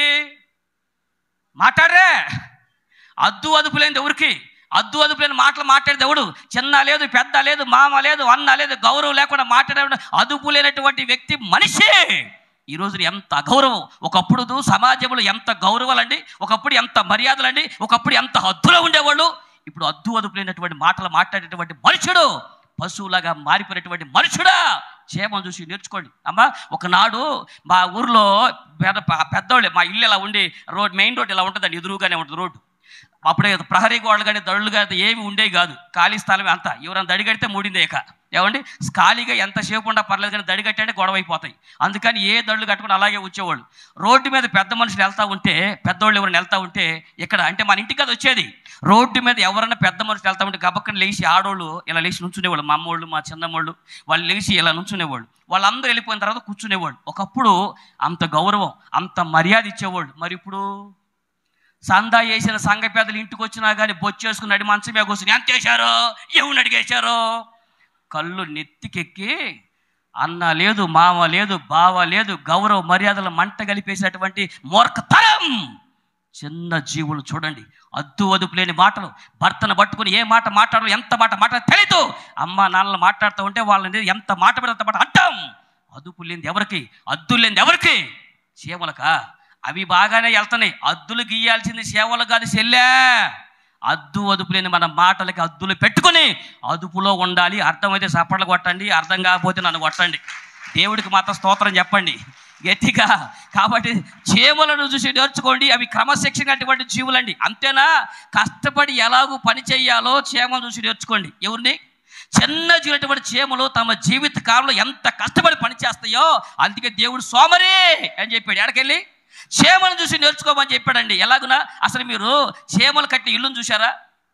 మాట్లాడరే అద్దు అదుపు లేనిది ఎవరికి అద్దు అదుపు లేని మాటలు మాట్లాడేది ఎవడు చిన్న లేదు పెద్ద లేదు మామ లేదు అన్న లేదు గౌరవం లేకుండా మాట్లాడే అదుపు లేనటువంటి వ్యక్తి మనిషి ఈ రోజు ఎంత అగౌరవం ఒకప్పుడు సమాజంలో ఎంత గౌరవాలండి ఒకప్పుడు ఎంత మర్యాదలండి ఒకప్పుడు ఎంత హద్దులో ఉండేవాళ్ళు ఇప్పుడు అద్దు అదుపు లేనటువంటి మాటలు మాట్లాడేటువంటి మనుషుడు పశువులాగా మారిపోయినటువంటి మనుషుడా క్షేమం చూసి నేర్చుకోండి అమ్మా ఒకనాడు మా ఊర్లో పెద్ద పెద్దోళ్ళే మా ఇల్లు ఇలా ఉండి రోడ్ మెయిన్ రోడ్ ఇలా ఉంటుందండి ఎదురుగానే ఉంటుంది రోడ్డు అప్పుడే ప్రహరీ గోడలు కానీ దడులు కానీ ఏమి ఉండేవి కాదు ఖాళీ స్థలమే అంతా ఎవరైనా దడి కడితే మూడిందే ఇక ఏమండి ఖాళీగా ఎంతసేపు ఉండా పర్లేదు కానీ దడి కట్టంటే గొడవ అయిపోతాయి అందుకని ఏ దడులు కట్టుకుని అలాగే వచ్చేవాళ్ళు రోడ్డు మీద పెద్ద మనుషులు వెళ్తా ఉంటే పెద్దోళ్ళు ఎవరైనా వెళ్తా ఉంటే ఇక్కడ అంటే మన ఇంటికి అది వచ్చేది రోడ్డు మీద ఎవరైనా పెద్ద మనుషులు వెళ్తా ఉంటే గబక్కన లేచి ఆడోళ్ళు ఇలా లేచి నుంచునేవాళ్ళు మా అమ్మోళ్ళు మా చిన్నమ్మోళ్ళు వాళ్ళు లేచి ఇలా నుంచునేవాళ్ళు వాళ్ళందరూ వెళ్ళిపోయిన తర్వాత కూర్చునేవాళ్ళు ఒకప్పుడు అంత గౌరవం అంత మర్యాద ఇచ్చేవాళ్ళు మరి ఇప్పుడు సందా వేసిన సంఘ పెద్దలు ఇంటికి వచ్చినా కానీ బొచ్చేసుకుని నడి మంచం మీద కూర్చుని ఎంత వేశారో ఎవరిని అడిగేశారో కళ్ళు నెత్తికెక్కి అన్న లేదు మామ లేదు బావ లేదు గౌరవ మర్యాదల మంట కలిపేసినటువంటి మూర్ఖతరం చిన్న జీవులు చూడండి అద్దు అదుపు లేని మాటలు భర్తను పట్టుకుని ఏ మాట మాట్లాడాలో ఎంత మాట మాట్లాడ తెలీదు అమ్మ నాన్నలు మాట్లాడుతూ ఉంటే వాళ్ళని ఎంత మాట పడితే అంత మాట అంటాం అదుపు లేనిది ఎవరికి అద్దు లేనిది ఎవరికి సేవలకా అవి బాగానే వెళ్తున్నాయి అద్దులు గీయాల్సింది సేవలు కాదు చెల్లె అద్దు అదుపు లేని మన మాటలకి అద్దులు పెట్టుకుని అదుపులో ఉండాలి అర్థమైతే చప్పట్లు కొట్టండి అర్థం కాకపోతే నన్ను కొట్టండి దేవుడికి మాత్రం స్తోత్రం చెప్పండి గట్టిగా కాబట్టి చీమలను చూసి నేర్చుకోండి అవి క్రమశిక్షణ అటువంటి జీవులండి అంతేనా కష్టపడి ఎలాగూ పని చేయాలో చీమలు చూసి నేర్చుకోండి ఎవరిని చిన్న జీవులటువంటి చీమలు తమ జీవిత కాలంలో ఎంత కష్టపడి పని చేస్తాయో అందుకే దేవుడు సోమరి అని చెప్పాడు ఎక్కడికెళ్ళి చీమలను చూసి నేర్చుకోమని చెప్పాడండి ఎలాగునా అసలు మీరు చీమలు కట్టిన ఇల్లును చూసారా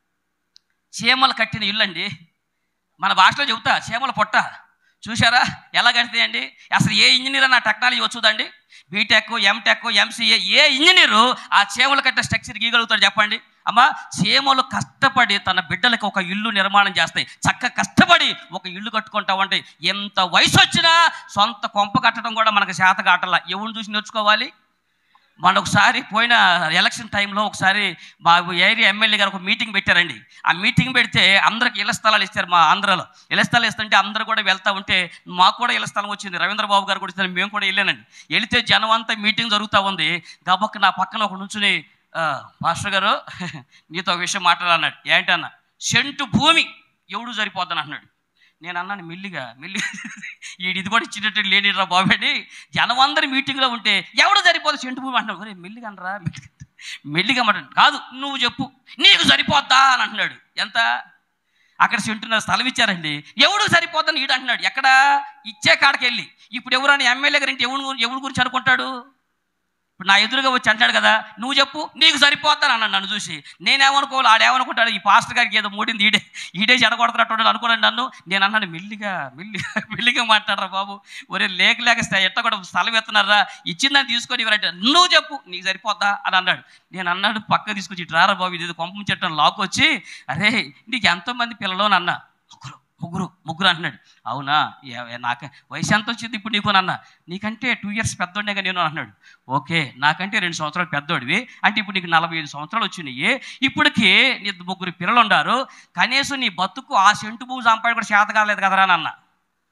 చీమలు కట్టిన ఇల్లు అండి మన భాషలో చెబుతా చీమల పొట్ట చూసారా ఎలా కడతాయండి అసలు ఏ ఇంజనీర్ అన్న టెక్నాలజీ వచ్చుదండి బీటెక్ ఎంటెక్ ఎంసీఏ ఏ ఇంజనీరు ఆ చీమలు కట్టే స్ట్రక్చర్ గీయగలుగుతాడు చెప్పండి అమ్మా చీమలు కష్టపడి తన బిడ్డలకు ఒక ఇల్లు నిర్మాణం చేస్తాయి చక్క కష్టపడి ఒక ఇల్లు కట్టుకుంటామంటే ఎంత వయసు వచ్చినా సొంత కొంప కట్టడం కూడా మనకు చేత కాటల ఎవరిని చూసి నేర్చుకోవాలి మన ఒకసారి పోయిన ఎలక్షన్ టైంలో ఒకసారి మా ఏరియా ఎమ్మెల్యే గారు ఒక మీటింగ్ పెట్టారండి ఆ మీటింగ్ పెడితే అందరికి ఇళ్ల స్థలాలు ఇస్తారు మా ఆంధ్రాలో ఇళ్ల స్థలాలు ఇస్తుంటే అందరూ కూడా వెళ్తా ఉంటే మాకు కూడా ఇళ్ల స్థలం వచ్చింది రవీంద్ర బాబు గారు కూడా ఇస్తారు మేము కూడా వెళ్ళానండి వెళితే జనం అంతా మీటింగ్ జరుగుతూ ఉంది గబక్క నా పక్కన ఒక నుంచుని "ఆ, పాస్టర్ గారు నీతో ఒక విషయం మాట్లాడాలన్నాడు ఏంటన్న సెంటు భూమి ఎవడు సరిపోద్దని అన్నాడు నేను అన్నాను మెల్లిగా మెల్లిగా ఈడు ఇది కూడా ఇచ్చినట్టు లేనిరా బాబేడి జనం అందరి మీటింగ్లో ఉంటే ఎవడు సరిపోదు సెంటు భూమి అంటున్నాడు ఒరే మెల్లిగా అనరా మెల్లిగా మెల్లిగా మాట కాదు నువ్వు చెప్పు నీకు సరిపోద్దా అని అంటున్నాడు ఎంత అక్కడ సెంటున్నర స్థలం ఇచ్చారండి ఎవడు సరిపోద్దని ఈడు అంటున్నాడు ఎక్కడ ఇచ్చే కాడకి వెళ్ళి ఇప్పుడు ఎవరైనా ఎమ్మెల్యే గారి ఇంటి ఎవడు గురించి ఎవరి గురించి అనుకుంటాడు ఇప్పుడు నా ఎదురుగా వచ్చి అంటాడు కదా నువ్వు చెప్పు నీకు సరిపోతాను అన్నాడు నన్ను చూసి నేనేమనుకోవాలి ఆడేమనుకుంటాడు ఈ పాస్టర్ గారికి ఏదో మూడింది ఈడే ఈడే చెడగొడుతున్నట్టు అనుకున్నాడు నన్ను నేను అన్నాను మెల్లిగా మెల్లిగా మెల్లిగా మాట్లాడరా బాబు ఒరే లేక లేక స్థ- ఎట్ట కూడా స్థలం ఎత్తున్నారా ఇచ్చిందని తీసుకొని ఇవ్వరంటే నువ్వు చెప్పు నీకు సరిపోద్దా అని అన్నాడు నేను అన్నాడు పక్క తీసుకొచ్చి ఇటు రారా బాబు ఇది పంపం చెట్టం లాక్ వచ్చి అరే నీకు ఎంతమంది పిల్లలు అని అన్నా ముగ్గురు ముగ్గురు ముగ్గురు అంటున్నాడు అవునా ఏ- ఏ- నాక వయసు ఎంత వచ్చింది ఇప్పుడు నీకు అన్న నీకంటే టూ ఇయర్స్ పెద్దోడేగా నేను అన్నాడు ఓకే నాకంటే రెండు సంవత్సరాలు పెద్దోడివి అంటే ఇప్పుడు నీకు నలభై ఐదు సంవత్సరాలు వచ్చినాయి ఇప్పటికి నీ ముగ్గురు పిల్లలు ఉన్నారు కనీసం నీ బతుకు ఆ సెంటు భూమి సంపాదన కూడా చేత కాలేదు కదరా అని అన్న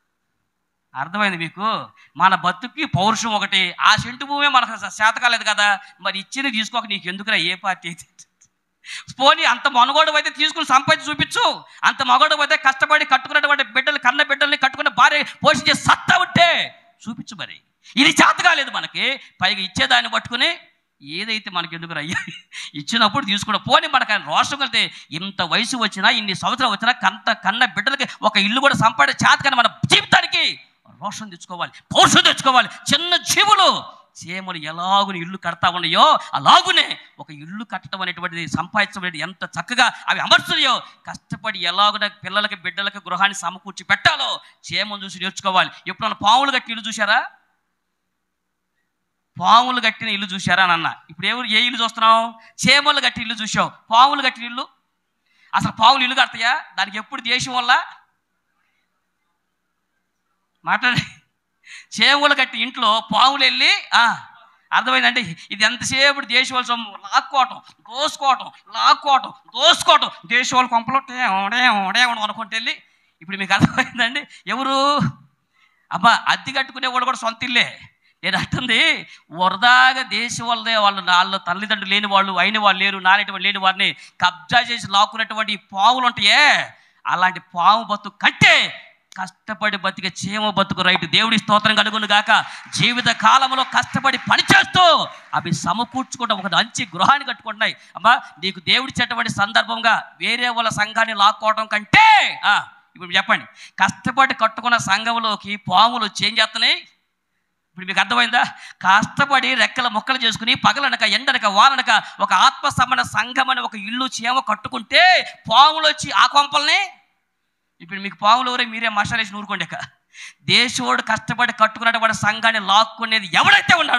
అర్థమైంది మీకు మన బతుక్కి పౌరుషం ఒకటి ఆ సెంటు భూమే మనకు చేత కాలేదు కదా మరి ఇచ్చింది తీసుకోక నీకు ఎందుకురా ఏ పార్టీ అయితే పోనీ అంత మనుగోడు అయితే తీసుకుని సంపాదించి చూపించు అంత మగోడు అయితే కష్టపడి కట్టుకున్నటువంటి బిడ్డలు కన్న బిడ్డల్ని కట్టుకున్న భార్య పోషించే సత్తా ఉంటే చూపించు మరి ఇది చేత కాలేదు మనకి పైగా ఇచ్చేదాన్ని పట్టుకుని ఏదైతే మనకి ఎందుకు అయ్యా ఇచ్చినప్పుడు తీసుకున్న పోనీ మనకు ఆయన రోషం కలితే ఇంత వయసు వచ్చినా ఇన్ని సంవత్సరాలు వచ్చినా కంత కన్న బిడ్డలకి ఒక ఇల్లు కూడా సంపాడే చేత కానీ మన జీవితానికి రోషం తెచ్చుకోవాలి పౌరుషం తెచ్చుకోవాలి చిన్న జీవులు చీమలు ఎలాగుని ఇల్లు కడతా ఉన్నాయో అలాగునే ఒక ఇల్లు కట్టడం అనేటువంటిది సంపాదించడం అనేది ఎంత చక్కగా అవి అమర్చున్నాయో కష్టపడి ఎలాగున పిల్లలకి బిడ్డలకి గృహాన్ని సమకూర్చి పెట్టాలో చీమలు చూసి నేర్చుకోవాలి ఎప్పుడన్నా పాములు కట్టి ఇల్లు చూసారా పాములు కట్టిన ఇల్లు చూశారా అని అన్న ఇప్పుడు ఎవరు ఏ ఇల్లు చూస్తున్నావు చీమలు కట్టిన ఇల్లు చూసావు పాములు కట్టిన ఇల్లు అసలు పాములు ఇల్లు కడతాయా దానికి ఎప్పుడు దేశం వల్ల మాట్లాడి చేవులు కట్టి ఇంట్లో పాములు వెళ్ళి ఆ, అర్థమైందంటే ఇది ఎంతసేపు దేశవాళ్ళ సొమ్ము లాక్కోవటం దోసుకోవటం లాక్కోవటం దోసుకోవటం దేశవాళ్ళ కొంపలో టేవడే ఓడే అనుకుంటే వెళ్ళి ఇప్పుడు మీకు అర్థమైందండి ఎవరు అబ్బా అద్దె కట్టుకునే వాళ్ళు కూడా సొంత ఇల్లే నేను అంటుంది వరదాగా దేశం వాళ్ళదే వాళ్ళు వాళ్ళు తల్లిదండ్రులు లేని వాళ్ళు అయిన వాళ్ళు లేరు నానేటువంటి లేని వారిని కబ్జా చేసి లాక్కున్నటువంటి ఈ పావులు ఉంటాయే అలాంటి పాము బతుకు కంటే కష్టపడి బతికే చీమ బతుకు రైతు దేవుడి స్తోత్రం కలుగును గాక జీవిత కాలంలో కష్టపడి పనిచేస్తూ అవి సమకూర్చుకుంటూ ఒక మంచి గృహాన్ని కట్టుకుంటున్నాయి అమ్మా నీకు దేవుడిచ్చేటువంటి సందర్భంగా వేరే వాళ్ళ సంఘాన్ని లాక్కోవడం కంటే ఆ, ఇప్పుడు చెప్పండి కష్టపడి కట్టుకున్న సంఘంలోకి పాములు వచ్చి ఏం చేస్తున్నాయి ఇప్పుడు మీకు అర్థమైందా కష్టపడి రెక్కల మొక్కలు చేసుకుని పగలనక ఎండనక వాననక ఒక ఆత్మ సమన సంఘం అని ఒక ఇల్లు చీమ కట్టుకుంటే పాములు వచ్చి ఆ కొంపల్ని ఇప్పుడు మీకు పాములు ఎవరే మీరే మసాలా వేసి నూరుకోండి ఇక దేశోడు కష్టపడి కట్టుకున్నటువంటి సంఘాన్ని లాక్కునేది ఎవడైతే ఉన్నాడో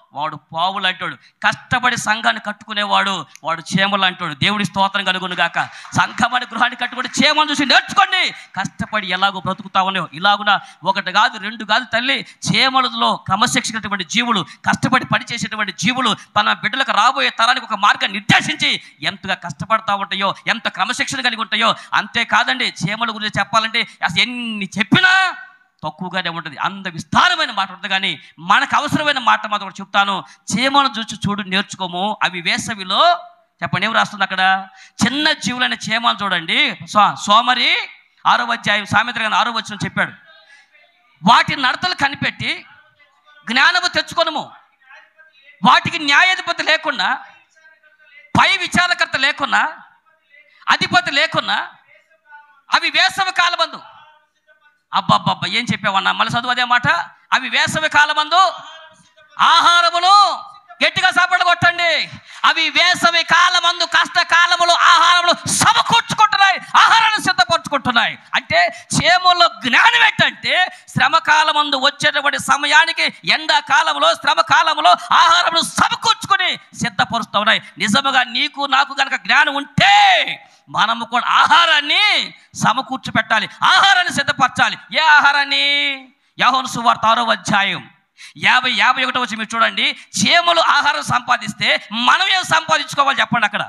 వాడు పావులు అంటాడు కష్టపడి సంఘాన్ని కట్టుకునేవాడు వాడు చీమలు అంటాడు దేవుడి స్తోత్రం కలుగును గాక సంఘమని గృహాన్ని కట్టుకుని చీమను చూసి నేర్చుకోండి కష్టపడి ఎలాగో బ్రతుకుతా ఉన్నావు ఇలాగున ఒకటి కాదు రెండు కాదు తల్లి చీమలలో క్రమశిక్షినటువంటి జీవులు కష్టపడి పనిచేసేటువంటి జీవులు తన బిడ్డలకు రాబోయే తరానికి ఒక మార్గాన్ని నిర్దేశించి ఎంతగా కష్టపడతా ఉంటాయో ఎంత క్రమశిక్షణ కలిగి ఉంటాయో అంతేకాదండి చీమల గురించి చెప్పాలంటే అసలు ఎన్ని చెప్పినా తక్కువగానే ఉంటుంది అంత విస్తారమైన మాట ఉంటుంది కానీ మనకు అవసరమైన మాట మాత్రం ఒకటి చెప్తాను చీమను చూసి చూడు నేర్చుకోము అవి వేసవిలో చెప్పండి ఏం రాస్తుంది అక్కడ చిన్న జీవులైన చీమలు చూడండి సో సోమరి ఆరో అధ్యాయం సామెత్ర గారు ఆరో వచ్చిన చెప్పాడు వాటి నడతలు కనిపెట్టి జ్ఞానము తెచ్చుకొనము వాటికి న్యాయాధిపతి లేకుండా పై విచారకర్త లేకున్నా అధిపతి లేకున్నా అవి వేసవి కాలమందు అబ్బబ్బబ్బా ఏం చెప్పావన్నా మళ్ళీ చదువు అదే మాట అవి వేసవి కాలమందు ఆహారమును గట్టిగా సాపడ కొట్టండి అవి వేసవి కాలమందు కష్టకాలములు ఆహారములు సమకూర్చుకుంటున్నాయి ఆహారాన్ని సిద్ధపరచుకుంటున్నాయి అంటే చేముల్లో జ్ఞానం ఏంటంటే శ్రమ కాలమందు వచ్చేటువంటి సమయానికి ఎండాకాలంలో శ్రమ కాలంలో ఆహారములు సమకూర్చుకొని సిద్ధపరుస్తూ ఉన్నాయి నిజముగా నీకు నాకు గనక జ్ఞానం ఉంటే మనము కూడా ఆహారాన్ని సమకూర్చి పెట్టాలి ఆహారాన్ని సిద్ధపరచాలి ఏ ఆహారాన్ని యహోను సువార్త ఆరో అధ్యాయం యాభై యాభై ఒకటో వచ్చి మీరు చూడండి చీమలు ఆహారం సంపాదిస్తే మనం ఏం సంపాదించుకోవాలి చెప్పండి అక్కడ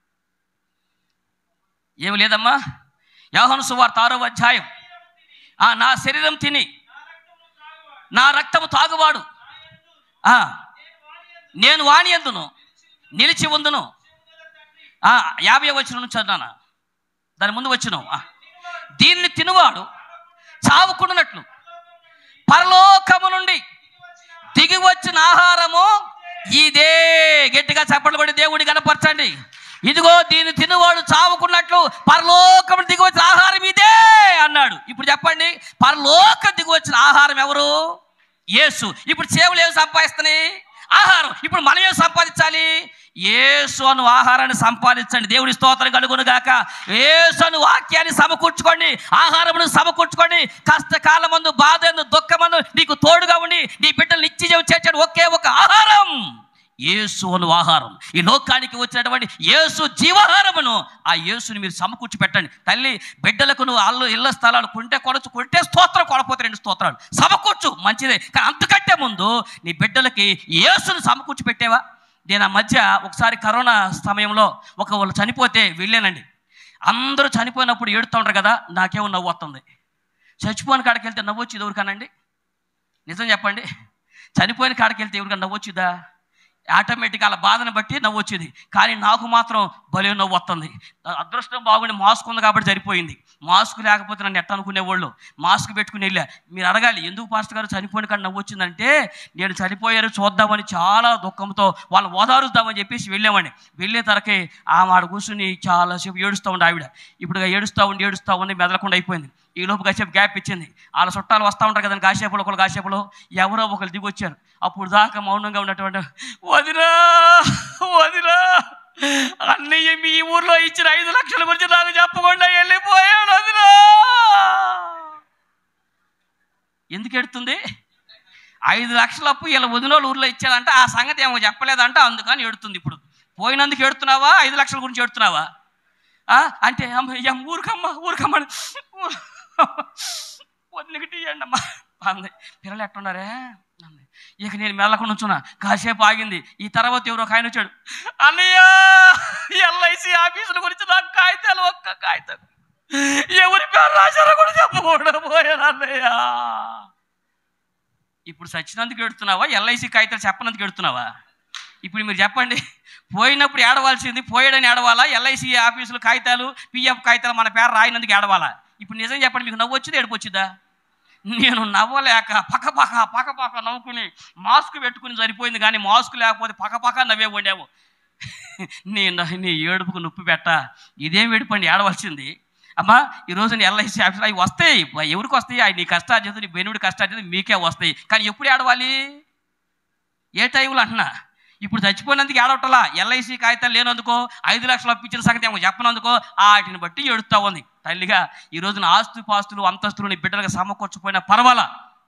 ఏమి లేదమ్మా యాహోను సువార్త ఆరో అధ్యాయం ఆ, నా శరీరం తిని నా రక్తము తాగువాడు ఆ, నేను వాణి ఎందును నిలిచి ఉందును ఆ, యాభై వచ్చిన నుంచి చదివానా దాని ముందు వచ్చిన దీన్ని తినువాడు చావుకుండునట్లు పరలోకము నుండి దిగి వచ్చిన ఆహారము ఇదే గట్టిగా చప్పట్లు కొట్టి దేవుడి కనపరచండి ఇదిగో దీన్ని తినువాడు చావుకున్నట్లు పరలోకం దిగి వచ్చిన ఆహారం ఇదే అన్నాడు ఇప్పుడు చెప్పండి పరలోకం దిగి వచ్చిన ఆహారం ఎవరు యేసు ఇప్పుడు చేవులు ఏమి సంపాదిస్తున్నాయి ఆహారం ఇప్పుడు మనం ఏం సంపాదించాలి యేసు అను ఆహారాన్ని సంపాదించండి దేవుడి స్తోత్రం కలుగును గాక యేసు అను వాక్యాన్ని సమకూర్చుకోండి ఆహారమును సమకూర్చుకోండి కష్టకాలం మందు బాధ ఎందు దుఃఖమందు నీకు తోడుగా ఉండి నీ బిడ్డలు నిత్య చేర్చాడు ఒకే ఒక ఆహారం యేసు అను ఆహారం ఈ లోకానికి వచ్చినటువంటి యేసు జీవాహారమును ఆ యేసుని మీరు సమకూర్చి పెట్టండి తల్లి బిడ్డలకు నువ్వు అల్లు ఇళ్ళ స్థలాలు కొంటే కొనచ్చు కొంటే స్తోత్రం కొనపోతే రెండు స్తోత్రాలు సమకూర్చు మంచిదే కానీ అంతకంటే ముందు నీ బిడ్డలకి యేసుని సమకూర్చి పెట్టేవా నేను ఆ మధ్య ఒకసారి కరోనా సమయంలో ఒక వాళ్ళు చనిపోతే వెళ్ళానండి అందరూ చనిపోయినప్పుడు ఏడుతూ ఉంటారు కదా నాకేమో నవ్వు వస్తుంది చచ్చిపోయిన కాడికి వెళ్తే నవ్వు వచ్చి ఎవరికనండి నిజం చెప్పండి చనిపోయిన కాడికి వెళ్తే ఎవరికన్నా నవ్వు వచ్చిందా ఆటోమేటిక్ అలా బాధను బట్టి నవ్వు వచ్చింది కానీ నాకు మాత్రం భలే నవ్వు వస్తుంది అదృష్టం బాగుండి మాస్క్ ఉంది కాబట్టి సరిపోయింది మాస్క్ లేకపోతే నన్ను ఎట్ట అనుకునేవాళ్ళు మాస్క్ పెట్టుకుని వెళ్ళా మీరు అడగాలి ఎందుకు పాస్టర్ గారు చనిపోయిన కాడ నవ్వు వచ్చిందంటే నేను చనిపోయారు చూద్దామని చాలా దుఃఖంతో వాళ్ళు ఓదారుద్దామని చెప్పేసి వెళ్ళామండి వెళ్ళే తరకే ఆమె ఆడ కూర్చుని చాలాసేపు ఏడుస్తూ ఉండి ఆవిడ ఇప్పుడు ఏడుస్తూ ఉండి ఏడుస్తూ ఉండి మెదలకుండా అయిపోయింది ఈ లోపు కాసేపు గ్యాప్ ఇచ్చింది వాళ్ళ చుట్టాలు వస్తూ ఉంటారు కదండి కాసేపులో ఒకళ్ళు కాసేపులో ఎవరో ఒకరు దిగి వచ్చారు అప్పుడు దాకా మౌనంగా ఉన్నటువంటి వదినా వదినా అన్నయ్య మీ ఊర్లో ఇచ్చిన ఐదు లక్షల గురించి నాకు చెప్పకుండా వెళ్ళిపోయాడు వదినా ఎందుకు ఎడుతుంది ఐదు లక్షల అప్పు ఇలా వదినోళ్ళు ఊర్లో ఇచ్చాడంటే ఆ సంగతి ఏమో చెప్పలేదంట అందుకని ఎడుతుంది ఇప్పుడు పోయినందుకు ఎడుతున్నావా ఐదు లక్షల గురించి ఎడుతున్నావా ఆ? అంటే అమ్మ ఏం ఊరికమ్మ ఊరికమ్మ అని, వదినకి తీయండి అమ్మా అంది పిల్లలు ఎట్టున్నారే అంది ఇక నేను మెల్లకుండా ఉంచున్నా కాసేపు ఆగింది ఈ తర్వాత ఎవరో ఒక ఆయన వచ్చాడు అన్నయ్య ఎల్ఐసి ఆఫీసుల గురించి నాకు కాగితాలు ఒక్క కాగితం ఎవరి పేరు రాశారో కూడా చెప్పకూడదు పోయాను అన్నయ్య ఇప్పుడు సచ్చినందుకు ఎడుతున్నావా ఎల్ఐసి కాగితాలు చెప్పనందుకు ఎడుతున్నావా ఇప్పుడు మీరు చెప్పండి పోయినప్పుడు ఏడవలసింది పోయాడని ఏడవాలా ఎల్ఐసి ఆఫీసులు కాగితాలు పిఎఫ్ కాగితాలు మన పేరు రాయినందుకు ఏడవాలా ఇప్పుడు నిజం చెప్పండి మీకు నవ్వు వచ్చింది ఏడుపు వచ్చిందా నేను నవ్వలేక పక్క పక్క పక్క పక్క నవ్వుకుని మాస్క్ పెట్టుకుని సరిపోయింది కానీ మాస్క్ లేకపోతే పక్క పక్క నవ్వే వండావు నీ న- నీ ఏడుపుకు నొప్పి పెట్ట ఇదేం ఏడుపండి ఏడవలసింది అమ్మా ఈరోజు నీ ఎల్ఐసి ఆఫీసులు అవి వస్తాయి ఎవరికి వస్తాయి అవి నీ కష్టార్జిత నీ బెనుడి కష్టార్జిత మీకే వస్తాయి కానీ ఎప్పుడు ఏడవాలి ఏ టైంలో అంటున్నా ఇప్పుడు చచ్చిపోయినందుకు ఏడవటలా ఎల్ఐసి కాగితాలు లేనందుకో ఐదు లక్షలు అప్పించిన సంగతి ఏమో చెప్పనందుకో వాటిని బట్టి ఏడుస్తూ ఉంది తల్లిగా ఈ రోజున ఆస్తు పాస్తులు అంతస్తులు నీ బిడ్డలకు సమకూర్చిపోయినా పర్వాలా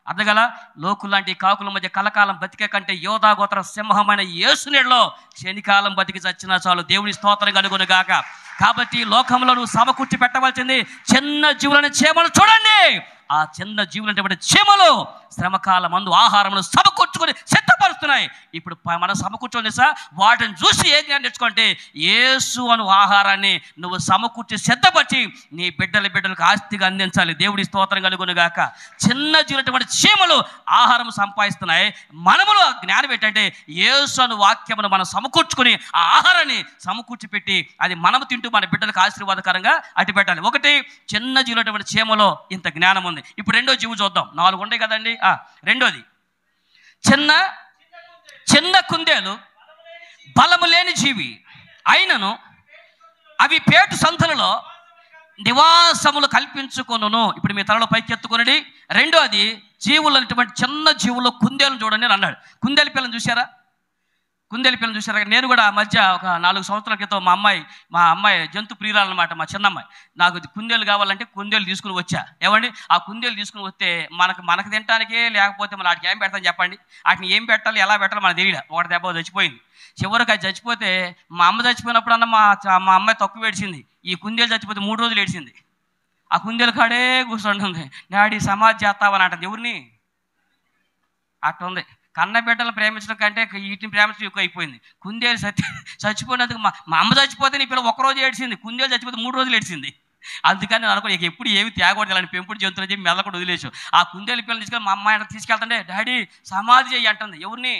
అర్థగల లోకులాంటి కాకుల మధ్య కలకాలం బతికే కంటే యోధాగోత్ర సింహమైన యేసునీడలో శనికాలం బతికి చచ్చినా చాలు దేవుని స్తోత్రం కలుగును గాక కాబట్టి లోకంలో నువ్వు సమకూర్చి పెట్టవలసింది చిన్న జీవులను చేమలు చూడండి ఆ చిన్న జీవులు అంటే చీమలు శ్రమకాల మందు ఆహారమును సమకూర్చుకొని సిద్ధపరుస్తున్నాయి ఇప్పుడు ప- మనం సమకూర్చోండి సార్ వాటిని చూసి ఏం జ్ఞానం తెచ్చుకుంటే యేసు అను ఆహారాన్ని నువ్వు సమకూర్చి సిద్ధపరిచి నీ బిడ్డల బిడ్డలకు ఆస్తిగా అందించాలి దేవుడి స్తోత్రం కలుగును గాక చిన్న జీవులటువంటి చీమలు ఆహారం సంపాదిస్తున్నాయి మనములో ఆ జ్ఞానం ఏంటంటే యేసు అను వాక్యమును మనం సమకూర్చుకొని ఆ ఆహారాన్ని సమకూర్చి పెట్టి అది మనం తింటూ మన బిడ్డలకు ఆశీర్వాదకరంగా అట్టి పెట్టాలి ఒకటి చిన్న జీవులటువంటి చీమలో ఇంత జ్ఞానం ఉంది ఇప్పుడు రెండో జీవు చూద్దాం నాలుగు ఉంటాయి కదండి ఆ, రెండోది చిన్న చిన్న కుందేలు బలము లేని జీవి అయినను అవి పేటు సంతులలో నివాసములు కల్పించుకొనును ఇప్పుడు మీ తలలో పైకెత్తుకొనడి రెండోది జీవులు అనేటువంటి చిన్న జీవులు కుందేలు చూడండి అని అన్నాడు కుందేలు పిల్లని చూసారా కుందేలు పిల్లని చూసారా నేను కూడా ఆ మధ్య ఒక నాలుగు సంవత్సరాల క్రితం మా అమ్మాయి మా అమ్మాయి జంతు ప్రియురాలన్నమాట మా చిన్నమ్మాయి నాకు ఇది కుందేలు కావాలంటే కుందేలు తీసుకుని వచ్చా ఏమండి ఆ కుందేలు తీసుకుని వస్తే మనకు మనకు తినటానికే లేకపోతే మన వాటికి ఏం పెడతాం చెప్పండి వాటిని ఏం పెట్టాలి ఎలా పెట్టాలి మనకు తెలియదు ఒకటి దెబ్బ చచ్చిపోయింది చివరికి అది చచ్చిపోతే మా అమ్మ చచ్చిపోయినప్పుడన్నా మా చ- మా అమ్మాయి తక్కువ ఏడిచింది ఈ కుందేలు చచ్చిపోతే మూడు రోజులు ఏడిచింది ఆ కుందేలు కాడే కూర్చుంటుంది డాడీ సమాధి చేస్తావని అంటుంది ఎవరిని అట్టుంది కన్న బిడ్డలు ప్రేమించడం కంటే వీటిని ప్రేమించడం ఎక్కువ అయిపోయింది కుందేలు సత్య చచ్చిపోయినందుకు మా మా అమ్మ చచ్చిపోతే నీ పిల్ల ఒక రోజు ఏడ్చింది కుందేలు చచ్చిపోతే మూడు రోజులు ఏడ్చింది అందుకని నేను అనుకో ఇక ఎప్పుడు ఏమి తేగకూడదు ఇలాంటి పెంపుడు జంతువులు చెప్పి మెల్లకుండా వదిలేసు ఆ కుందేలు పిల్లలు తీసుకెళ్ళి మా అమ్మాయి తీసుకెళ్తుంటే డాడీ సమాధి చేయి అంటుంది ఎవరిని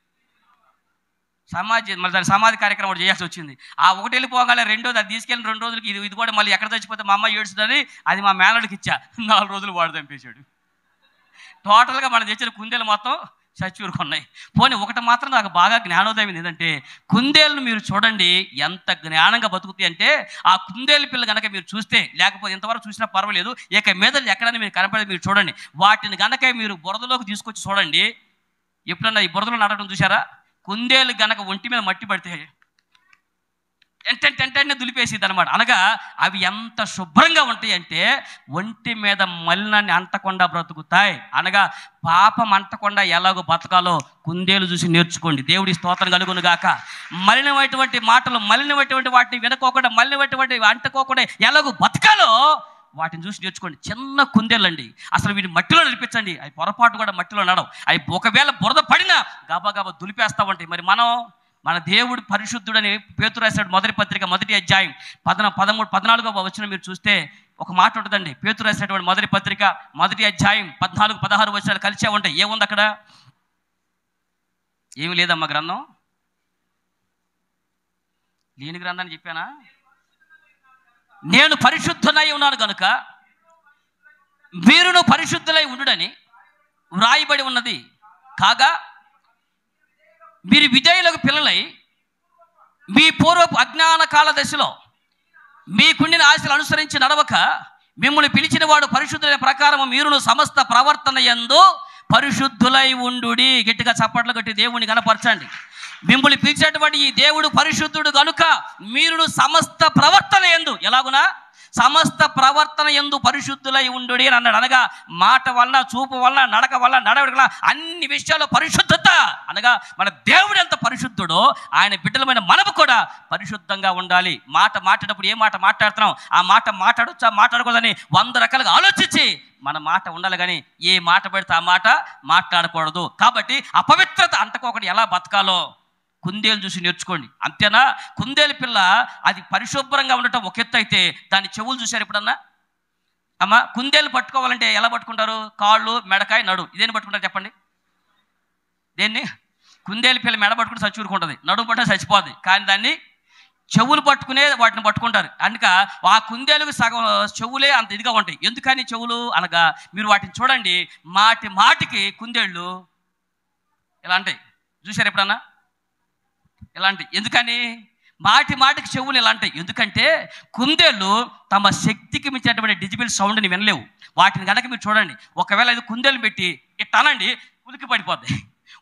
సమాధి మళ్ళీ దాని సమాధి కార్యక్రమం ఒకటి చేయాల్సి వచ్చింది ఆ ఒకటి వెళ్ళిపోగానే రెండోది అది తీసుకెళ్ళిన రెండు రోజులకి ఇది ఇది కూడా మళ్ళీ ఎక్కడ చచ్చిపోతే మా అమ్మ ఏడుస్తుందని అది మా మేనడికి ఇచ్చా నాలుగు రోజులు వాడు చంపేశాడు టోటల్గా మనం తెచ్చిన కుందేలు మొత్తం చచ్చూరుకున్నాయి పోనీ ఒకటి మాత్రం నాకు బాగా జ్ఞానోదయం ఏంటంటే కుందేలను మీరు చూడండి ఎంత జ్ఞానంగా బతుకుతాయి అంటే ఆ కుందేలు పిల్ల కనుక మీరు చూస్తే లేకపోతే ఇంతవరకు చూసినా పర్వాలేదు ఇక మీద ఎక్కడైనా మీరు కనపడేది మీరు చూడండి వాటిని కనుక మీరు బురదలోకి తీసుకొచ్చి చూడండి ఎప్పుడన్నా ఈ బురదలో నడటం చూసారా కుందేలు గనక ఒంటి మీద మట్టి పడితే ఎంటెంట్ ఎంటెంటే దులిపేసిద్ది అనమాట అనగా అవి ఎంత శుభ్రంగా ఉంటాయి అంటే ఒంటి మీద మలినాన్ని అంటకుండా బ్రతుకుతాయి అనగా పాపం అంటకుండా ఎలాగో బతకాలో కుందేలు చూసి నేర్చుకోండి దేవుడి స్తోత్రం కలుగును గాక మలినమైనటువంటి మాటలు మలినమైనటువంటి వాటిని వినుకోకుండా మలినమైనటువంటి అంటుకోకుండా ఎలాగో బతకాలో వాటిని చూసి నేర్చుకోండి చిన్న కుందేళ్ళండి అసలు వీటిని మట్టిలో నడిపించండి అవి పొరపాటు కూడా మట్టిలో నడవు అవి ఒకవేళ బురద పడినా గబా గబా దులిపేస్తా ఉంటాయి మరి మనం మన దేవుడు పరిశుద్ధుడని పేతురు రాశాడు మొదటి పత్రిక మొదటి అధ్యాయం పదన పదమూడు పద్నాలుగో వచ్చిన మీరు చూస్తే ఒక మాట ఉంటుందండి పేతురు రాసినటువంటి మొదటి పత్రిక మొదటి అధ్యాయం పద్నాలుగు పదహారు వచనాలు కలిసే ఉంటాయి ఏముంది అక్కడ ఏమి లేదమ్మా గ్రంథం లేని గ్రంథాన్ని చెప్పానా నేను పరిశుద్ధనై ఉన్నాను కనుక మీరును పరిశుద్ధులై ఉండుడని వ్రాయబడి ఉన్నది కాగా మీరు విధేయులకు పిల్లలై మీ పూర్వపు అజ్ఞాన కాల దశలో మీకుండిన ఆశలు అనుసరించి నడవక మిమ్మల్ని పిలిచిన వాడు పరిశుద్ధులైన ప్రకారం మీరును సమస్త ప్రవర్తన యందు పరిశుద్ధులై ఉండుడి గట్టిగా చప్పట్లు కట్టి దేవుని కనపరచండి మిమ్మల్ని పిలిచేటువంటి ఈ దేవుడు పరిశుద్ధుడు కనుక మీరును సమస్త ప్రవర్తన ఎందు ఎలాగునా సమస్త ప్రవర్తన ఎందు పరిశుద్ధులై ఉండు అని అన్నాడు అనగా మాట వలన చూపు వలన నడక వలన నడవడిక వలన అన్ని విషయాల్లో పరిశుద్ధత అనగా మన దేవుడు ఎంత పరిశుద్ధుడో ఆయన బిడ్డలమైన మనము కూడా పరిశుద్ధంగా ఉండాలి మాట మాట్లాడేటప్పుడు ఏ మాట మాట్లాడుతున్నాం ఆ మాట మాట్లాడొచ్చా మాట్లాడకూడదని వంద రకాలుగా ఆలోచించి మన మాట ఉండాలి కానీ ఏ మాట పెడితే ఆ మాట మాట్లాడకూడదు కాబట్టి అపవిత్రత అంటకోకటి ఎలా బతకాలో కుందేలు చూసి నేర్చుకోండి అంతేనా కుందేలు పిల్ల అది పరిశుభ్రంగా ఉండటం ఒక ఎత్తు అయితే దాని చెవులు చూశారు ఎప్పుడన్నా అమ్మ కుందేలు పట్టుకోవాలంటే ఎలా పట్టుకుంటారు కాళ్ళు మెడకాయ నడు ఇదేని పట్టుకుంటారు చెప్పండి దేన్ని కుందేలు పిల్ల మెడ పట్టుకుని చచ్చూరుకుంటుంది నడుము పట్టిన చచ్చిపోద్ది కానీ దాన్ని చెవులు పట్టుకునే వాటిని పట్టుకుంటారు అందుక ఆ కుందేలకు సగం చెవులే అంత ఇదిగా ఉంటాయి ఎందుకని చెవులు అనగా మీరు వాటిని చూడండి మాటి మాటికి కుందేళ్ళు ఇలా ఉంటాయి చూశారు ఎప్పుడన్నా ఇలాంటి ఎందుకని మాటి మాటికి చెవులు ఇలాంటి ఎందుకంటే కుందేళ్ళు తమ శక్తికి మించినటువంటి డిజిబుల్ సౌండ్ని వినలేవు వాటిని కనుక మీరు చూడండి ఒకవేళ ఇది కుందేలు పెట్టి ఇట్లా అనండి ఉలికి పడిపోద్ది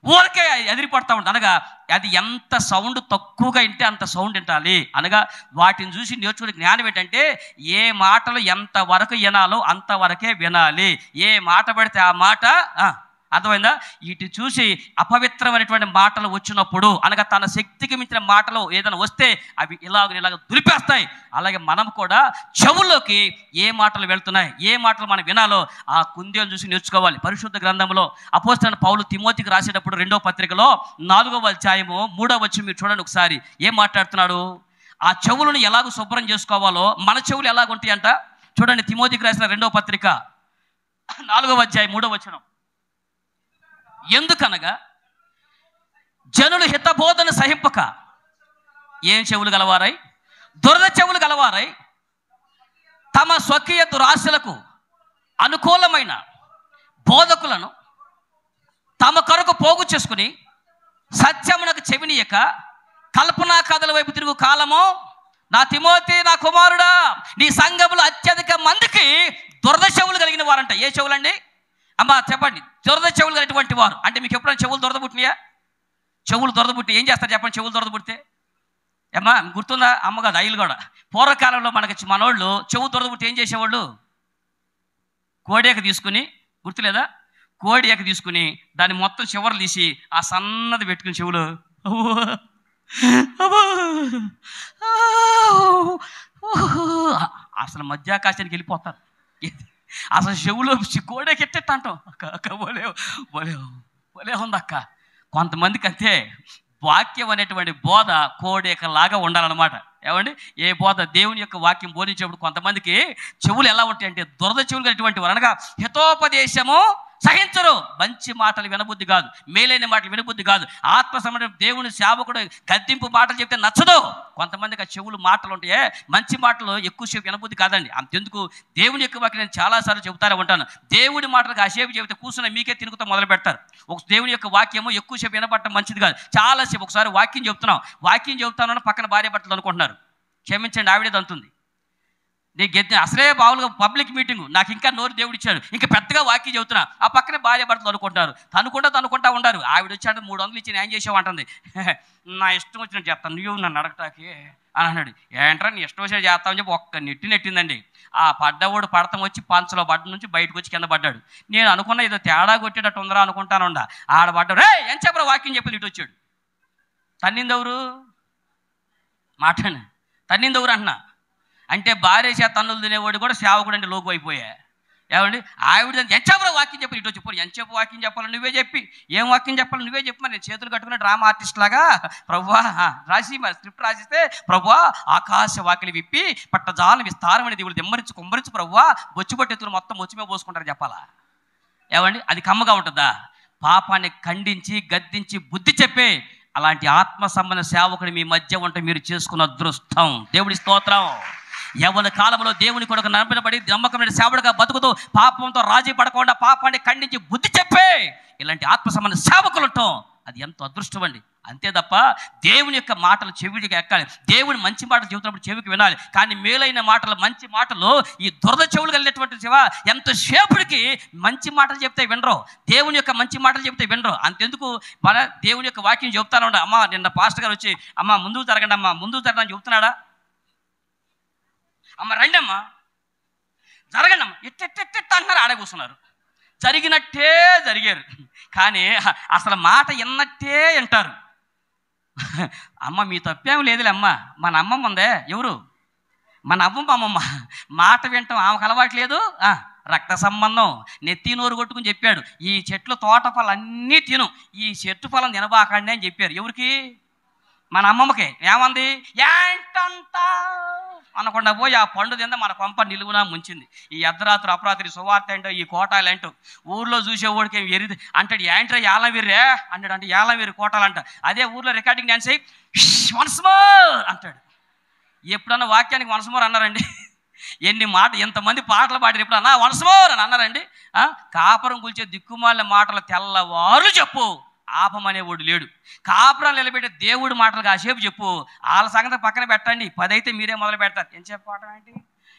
ఊరికే ఎదిరిపడతా ఉంటుంది అనగా అది ఎంత సౌండ్ తక్కువగా వింటే అంత సౌండ్ వింటాలి అనగా వాటిని చూసి నేర్చుకునే జ్ఞానం ఏంటంటే ఏ మాటలు ఎంత వరకు వినాలో అంతవరకే వినాలి ఏ మాట పడితే ఆ మాట ఆ, అర్థమైందా ఇటు చూసి అపవిత్రమైనటువంటి మాటలు వచ్చినప్పుడు అనగా తన శక్తికి మించిన మాటలు ఏదైనా వస్తే అవి ఇలాగ ఇలాగ దులిపేస్తాయి అలాగే మనం కూడా చెవుల్లోకి ఏ మాటలు వెళ్తున్నాయి ఏ మాటలు మనం వినాలో ఆ కుందేలు చూసి నేర్చుకోవాలి పరిశుద్ధ గ్రంథంలో అపోస్తలైన పౌలు తిమోతికి రాసేటప్పుడు రెండో పత్రికలో నాలుగవ అధ్యాయము మూడవ వచ్చి మీరు చూడండి ఒకసారి ఏం మాట్లాడుతున్నాడు ఆ చెవులను ఎలాగో శుభ్రం చేసుకోవాలో మన చెవులు ఎలాగుంటాయి అంట చూడండి తిమోతికి రాసిన రెండో పత్రిక నాలుగవ అధ్యాయం మూడవ వచనం ఎందుకనగా జనులు హితబోధన సహింపక ఏం చెవులు గలవారై దురద చెవులు గలవారై తమ స్వకీయ దురాశలకు అనుకూలమైన బోధకులను తమ కొరకు పోగు చేసుకుని సత్యమునకు చెవినీయక కల్పనా కథల వైపు తిరుగు కాలము నా తిమోతి నా కుమారుడా నీ సంఘములు అత్యధిక మందికి దురద చెవులు కలిగిన వారంట ఏ చెవులండి అమ్మా చెప్పండి దురద చెవులు కలిగినటువంటి వారు అంటే మీకు ఎప్పుడైనా చెవులు దొరద పుట్టినాయా చెవులు దొరద పుట్టి ఏం చేస్తారు చెప్పండి చెవులు దొరద పుడితే అమ్మా గుర్తుందా అమ్మ కాదు ఐలు కూడా పూర్వకాలంలో మనకి మనోళ్ళు చెవు దొరద పుట్టి ఏం చేసేవాళ్ళు కోడేక తీసుకుని గుర్తులేదా కోడియక తీసుకుని దాన్ని మొత్తం చివరలు తీసి ఆ సన్నది పెట్టుకుని చెవులు అవ్వో, అవ్వో, అసలు మధ్యాకాశానికి వెళ్ళిపోతారు అసలు చెవులో కోడేకి ఎట్టెట్ట అంటాం అక్క అక్క బోలే బోలే బోలే ఉంది అక్క కొంతమందికి అంతే వాక్యం అనేటువంటి బోధ కోడేకలాగా ఉండాలన్నమాట ఏమండి ఏ బోధ దేవుని యొక్క వాక్యం బోధించేప్పుడు కొంతమందికి చెవులు ఎలా ఉంటాయి అంటే దురద చెవులు అనేటువంటి వారు అనగా హితోపదేశము సహించరు మంచి మాటలు వినబుద్ధి కాదు మేలైన మాటలు వినబుద్ధి కాదు ఆత్మ సంబంధం దేవుని సేవకుడు గద్దింపు మాటలు చెప్తే నచ్చదు కొంతమందికి ఆ చెవులు మాటలు ఉంటాయే మంచి మాటలు ఎక్కువసేపు వినబుద్ధి కాదండి అంతెందుకు దేవుని యొక్క వాక్యం నేను చాలాసార్లు చెబుతానే ఉంటాను దేవుడి మాటలకు కాసేపు చెబితే కూర్చున్న మీకే తినుకుతా మొదలు పెడతారు ఒక దేవుని యొక్క వాక్యము ఎక్కువసేపు వినపడటం మంచిది కాదు చాలాసేపు ఒకసారి వాక్యం చెప్తున్నాం వాక్యం చెబుతానని పక్కన భార్య భర్తలు అనుకుంటున్నారు క్షమించండి ఆవిడే దంతుంది నీ గెద్ది అసలే బావులుగా పబ్లిక్ మీటింగ్ నాకు ఇంకా నోరు దేవుడు ఇచ్చాడు ఇంకా పెద్దగా వాక్యం చెబుతున్నా ఆ పక్కనే భార్య భర్తలు అనుకుంటారు తనుకుంటా తనుకుంటా ఉండారు ఆవిడ వచ్చాడు మూడు వందలు ఇచ్చి నేను చేసావు అంటుంది నా ఇష్టం వచ్చినట్టు చేస్తాను నువ్వు నన్ను అడగటాకి అని అన్నాడు ఏంట్రా నీ ఇష్టం వచ్చినట్టు చేస్తామని చెప్పి ఒక్క నెట్టి నెట్టిందండి ఆ పడ్డవాడు పడతం వచ్చి పంచలో పడ్డ నుంచి బయటకు వచ్చి కింద పడ్డాడు నేను అనుకున్న ఏదో తేడా కొట్టేటట్టు ఉందరా అనుకుంటాను ఉండా ఆడ పడ్డాడు రే ఏం చెప్పరా వాక్యం చెప్పి ఇటు వచ్చాడు తన్నిందెవరు మాట్లాడి తన్నిందెవరు అంటున్నా అంటే భార్య చేత తన్నులు తినేవాడు కూడా సేవకుడు అంటే లోకు అయిపోయా ఏమండి ఆవిడ ఎంచేపు వాక్యం చెప్పి ఇటు చెప్పు ఎంచేపు వాక్యం చెప్పాలి నువ్వే చెప్పి ఏం వాక్యం చెప్పాలి నువ్వే చెప్పి మరి నేను చేతులు కట్టుకునే డ్రామా ఆర్టిస్ట్ లాగా ప్రభువా ఆ, రాసి మరి స్క్రిప్ట్ రాసిస్తే ప్రభువా ఆకాశ వాకిలి విప్పి పట్టజాల విస్తారమైన దేవుడు దెమ్మరించి కుమ్మరించి ప్రభువా బొచ్చు పట్టెత్తులు మొత్తం మొచ్చిమే పోసుకుంటారు చెప్పాలా ఏమండి అది కమ్మగా ఉంటుందా పాపాన్ని ఖండించి గద్దించి బుద్ధి చెప్పే అలాంటి ఆత్మ సంబంధ సేవకుడు మీ మధ్య ఉంటే మీరు చేసుకున్న అదృష్టం దేవుడి స్తోత్రం యవన కాలంలో దేవుని కొరకు నమ్మబడి నమ్మకమైన సేవడుగా బతుకుతూ పాపంతో రాజీ పడకుండా పాపాన్ని ఖండించి బుద్ధి చెప్పే ఇలాంటి ఆత్మ సంబంధ సేవకులు ఉంటాం అది ఎంతో అదృష్టం అండి అంతే తప్ప దేవుని యొక్క మాటలు చెవిటికి ఎక్కాలి దేవుని మంచి మాటలు చెబుతున్నప్పుడు చెవికి వినాలి కానీ మేలైన మాటలు మంచి మాటలు ఈ దురద చెవులు కలిగినటువంటి శివ ఎంతసేపటికి మంచి మాటలు చెప్తే వినరు దేవుని యొక్క మంచి మాటలు చెప్తే వినరు అంతెందుకు మన దేవుని యొక్క వాక్యం చెప్తాను ఉండ అమ్మ నిన్న పాస్టర్ గారు వచ్చి అమ్మ ముందుకు జరగండి అమ్మ ముందుకు జరగని చెప్తున్నాడా అమ్మ రండి అమ్మ జరగండి అమ్మ ఎట్టెట్టెట్ట అంటున్నారు ఆడే కూర్చున్నారు జరిగినట్టే జరిగారు కానీ అసలు మాట విన్నట్టే వింటారు అమ్మ మీ తప్పేం లేదులే అమ్మ మన అమ్మమ్మ ఉందే ఎవరు మన అమ్మమ్మ అమ్మమ్మ మాట వింటాం ఆమెకు అలవాటు లేదు ఆ, రక్త సంబంధం నెత్తి నోరు కొట్టుకుని చెప్పాడు ఈ చెట్లు తోట ఫలం అన్నీ తిను ఈ చెట్టు ఫలం తినబాకండి అని చెప్పారు ఎవరికి మన అమ్మమ్మకి ఏమంది ఏంటంట అనకుండా పోయి ఆ పండు తింద మన కొంప నిలువునా ముంచింది ఈ అర్ధరాత్రి అపరాత్రి సువార్త ఏంటో ఈ కోటాలు ఏంటో ఊర్లో చూసేవాడికి ఏం ఎరిది అంటాడు ఏంట్రా ఏలవీరే అంటాడు అంటే ఏలవీరి కోటాలంట అదే ఊర్లో రికార్డింగ్ డాన్స్ అయ్యి వన్స్ మోర్ అంటాడు ఎప్పుడన్నా వాక్యానికి వన్స్ మోర్ అన్నారండి ఎన్ని మాట ఎంతమంది పాటలు పాడారు ఎప్పుడు అన్నా వన్స్ మోర్ అని అన్నారండి ఆ? కాపురం కూల్చే దిక్కుమాలిన మాటలు తెల్లవారు చెప్పు ఆపమనేవాడు లేడు కాపురం నిలబెట్టే దేవుడి మాటలు కాసేపు చెప్పు వాళ్ళ సంగతి పక్కన పెట్టండి పది అయితే మీరే మొదలు పెడతారు ఏం చెప్పడం ఏంటి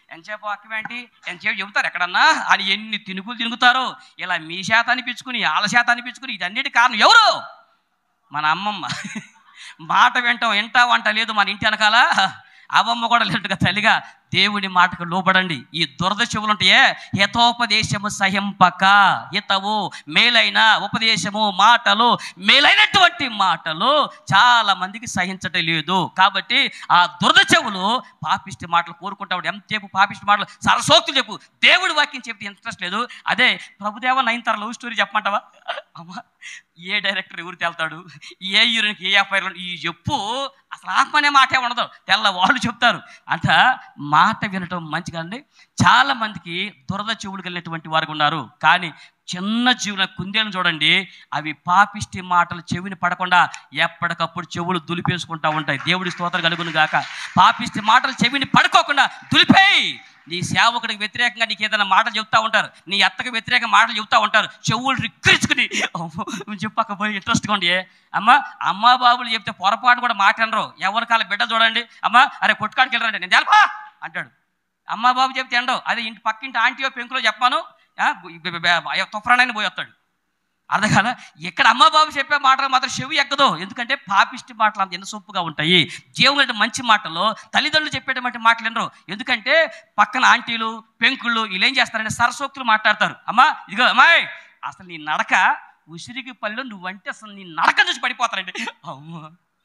ఎంతసేపు వాక్యం ఏంటి ఎంతసేపు చెబుతారు ఎక్కడన్నా అని ఎన్ని తినుకులు తినుగుతారో ఇలా మీ చేత అనిపించుకుని వాళ్ళ చేత అనిపించుకుని ఇదన్నిటి కారణం ఎవరు మన అమ్మమ్మ మాట వింటాం వింటా వంట లేదు మన ఇంటి వెనకాల అవమ్మ కూడా లేట్టుగా తల్లిగా దేవుని మాటకు లోబడండి ఈ దురద చెవులు ఉంటాయే హితోపదేశము సహింపక హితవు మేలైన ఉపదేశము మాటలు మేలైనటువంటి మాటలు చాలా మందికి సహించటం లేదు కాబట్టి ఆ దురద చెవులు పాపిష్టి మాటలు కోరుకుంటాడు ఎంతసేపు పాపిష్టి మాటలు సరసోక్తులు చెప్పు దేవుడి వాక్యం చెప్తే ఇంట్రెస్ట్ లేదు అదే ప్రభుదేవ నైన్తార లవ్ స్టోరీ చెప్పమంటావా అమ్మా ఏ డైరెక్టర్ ఎవరు తెల్తాడు ఏ హీరోయిన్కి ఏ ఎఫ్ఐఆర్ ఈ చెప్పు అసలు ఆత్మ అనే మాటే ఉండదు తెల్ల వాళ్ళు చెప్తారు అంట మాట వినటం మంచిగా అండి చాలా మందికి దురద చెవులు కలిగినటువంటి వారు ఉన్నారు కానీ చిన్న జీవుల కుందేలను చూడండి అవి పాపిష్టి మాటలు చెవిని పడకుండా ఎప్పటికప్పుడు చెవులు దులిపేసుకుంటా ఉంటాయి దేవుడి స్తోత్రం కలుగును గాక పాపిష్టి మాటలు చెవిని పడుకోకుండా దులిపేయి నీ సేవకుడికి వ్యతిరేకంగా నీకు ఏదైనా మాటలు చెప్తా ఉంటారు నీ అత్తకు వ్యతిరేక మాటలు చెప్తా ఉంటారు చెవులు రిక్కరించుకుని చెప్పకపోయి ఇంట్రెస్ట్గా ఉండి అమ్మ అమ్మ బాబులు చెప్తే పొరపాటు కూడా మాట్లాడరు ఎవరి కాల బిడ్డ చూడండి అమ్మ అరే కొట్టుకాడికి వెళ్ళరండి నేను తెలపా అంటాడు అమ్మ బాబు చెప్తే ఎండవు అదే ఇంటి పక్కింటి ఆంటీయో పెంకులో చెప్పాను తుఫ్రానని పోయి వస్తాడు అర్థం కాల ఇక్కడ అమ్మ బాబు చెప్పే మాటలు మాత్రం చెవి ఎక్కదు ఎందుకంటే పాపిష్టి మాటలు అంత ఎన్నసొప్పుగా ఉంటాయి జీవులంటే మంచి మాటలు తల్లిదండ్రులు చెప్పేటువంటి మాటలు ఎన్నరు ఎందుకంటే పక్కన ఆంటీలు పెంకుళ్ళు వీళ్ళు ఏం చేస్తారంటే సరసోక్తులు మాట్లాడతారు అమ్మా ఇదిగో అమ్మాయి అసలు నీ నడక ఉసిరికి పల్లెలో నువ్వంటే అసలు నీ నడక చూసి పడిపోతారండి అమ్మా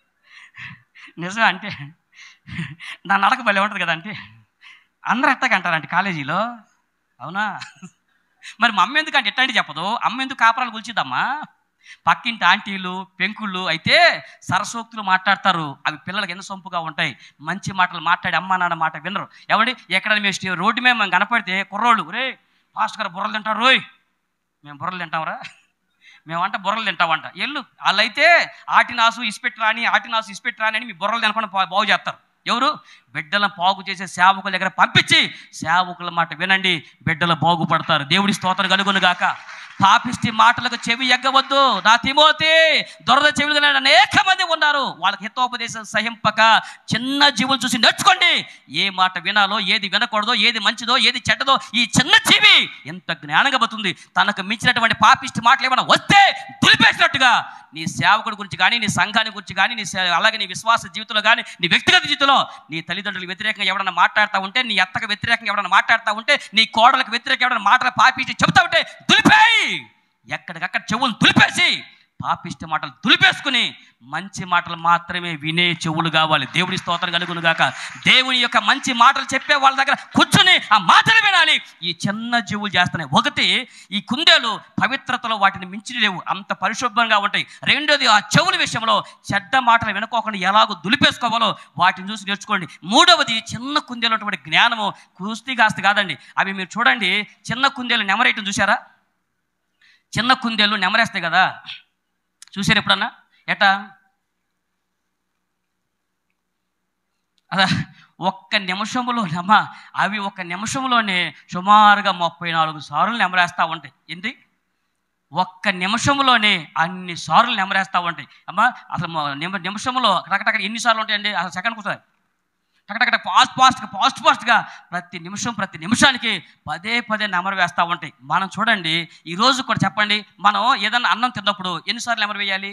నిజం అంటే నా నడక భలే ఉంటుంది కదా అంటే అందరూ అట్టగా అంటారంటే కాలేజీలో అవునా మరి మా అమ్మ ఎందుకంటే ఎట్లాంటి చెప్పదు అమ్మ ఎందుకు కాపురాలు కూల్చిద్దమ్మా పక్కింటి ఆంటీలు పెంకుళ్ళు అయితే సరసోక్తులు మాట్లాడతారు అవి పిల్లలకి ఎన్న సొంపుగా ఉంటాయి మంచి మాటలు మాట్లాడి అమ్మ నాన్న మాట వినరు ఎవడి ఎక్కడ మేము స్టే- రోడ్డు మీద మేము కనపడితే కుర్రోళ్ళు రే పాస్ట్ గారు బుర్రలు తింటారు రోయ్ మేము బుర్రలు తింటాంరా మేమంట బుర్రలు తింటామంట ఎల్లు వాళ్ళైతే ఆటినాసు ఇసిపెట్టి రాని ఆటినాసు ఇసిపెట్టి రాని అని మీ బుర్రలు తినకుండా బా- బాగు చేస్తారు ఎవరు బిడ్డలను బాగు చేసే సేవకుల దగ్గర పంపించి సేవకుల మాట వినండి బిడ్డలు బాగుపడతారు దేవుడి స్తోత్రం కలుగును గాక పాపిష్టి మాటలకు చెవి ఎగ్గవద్దు నా తిమోతి దొరద చెవులు కలిగిన అనేక మంది ఉన్నారు వాళ్ళకి హితోపదేశం సహింపక చిన్న జీవులు చూసి నేర్చుకోండి ఏ మాట వినాలో ఏది వినకూడదో ఏది మంచిదో ఏది చెడ్డదో ఈ చిన్న జీవి ఎంత జ్ఞానంగా బతుంది తనకు మించినటువంటి పాపిష్టి మాటలు ఏమైనా వస్తే దులిపేసినట్టుగా నీ సేవకుడి గురించి కానీ నీ సంఘాన్ని గురించి కానీ నీ సే- అలాగే నీ విశ్వాస జీవితంలో కానీ నీ వ్యక్తిగత జీవితంలో నీ తల్లిదండ్రులకు వ్యతిరేకంగా ఎవరైనా మాట్లాడుతూ ఉంటే నీ అత్తకు వ్యతిరేకంగా ఎవరైనా మాట్లాడుతూ ఉంటే నీ కోడలకు వ్యతిరేకంగా ఎవరైనా మాటలు పాపిష్టి చెబుతా ఉంటే దులిపేయి ఎక్కడికక్కడ చెవులు దులిపేసి పాపిష్టి మాటలు దులిపేసుకుని మంచి మాటలు మాత్రమే వినే చెవులు కావాలి దేవుడి స్తోత్రం కలుగును గాక దేవుని యొక్క మంచి మాటలు చెప్పే వాళ్ళ దగ్గర కూర్చుని ఆ మాటలు వినాలి ఈ చిన్న జీవులు చేస్తున్నాయి ఒకటి ఈ కుందేలు పవిత్రతలో వాటిని మించి లేవు అంత పరిశుభ్రంగా ఉంటాయి రెండోది ఆ చెవుల విషయంలో చెడ్డ మాటలు వినుకోకుండా ఎలాగో దులిపేసుకోవాలో వాటిని చూసి నేర్చుకోండి మూడవది చిన్న కుందేలు ఉన్నటువంటి జ్ఞానము కుస్తీ కాస్త కాదండి అవి మీరు చూడండి చిన్న కుందేలు నెమరేయటం చూసారా చిన్న కుందేలు నెమరేస్తాయి కదా చూసారు ఎప్పుడన్నా ఎటా అదా ఒక్క నిమిషంలో అమ్మ అవి ఒక్క నిమిషంలోనే సుమారుగా ముప్పై నాలుగు సార్లు నెమరేస్తూ ఉంటాయి ఏంటి ఒక్క నిమిషంలోనే అన్ని సార్లు నెమరేస్తూ ఉంటాయి అమ్మ అసలు మొ- నిమ నిమిషంలో టకటక ఎన్ని సార్లు ఉంటాయండి అసలు సెకండ్కి వస్తుంది టకటకట ఫాస్ట్ ఫాస్ట్గా ఫాస్ట్ ఫాస్ట్గా ప్రతి నిమిషం ప్రతి నిమిషానికి పదే పదే నెమరు వేస్తూ ఉంటాయి మనం చూడండి ఈ రోజు కూడా చెప్పండి మనం ఏదన్నా అన్నం తిన్నప్పుడు ఎన్నిసార్లు నెమరు వేయాలి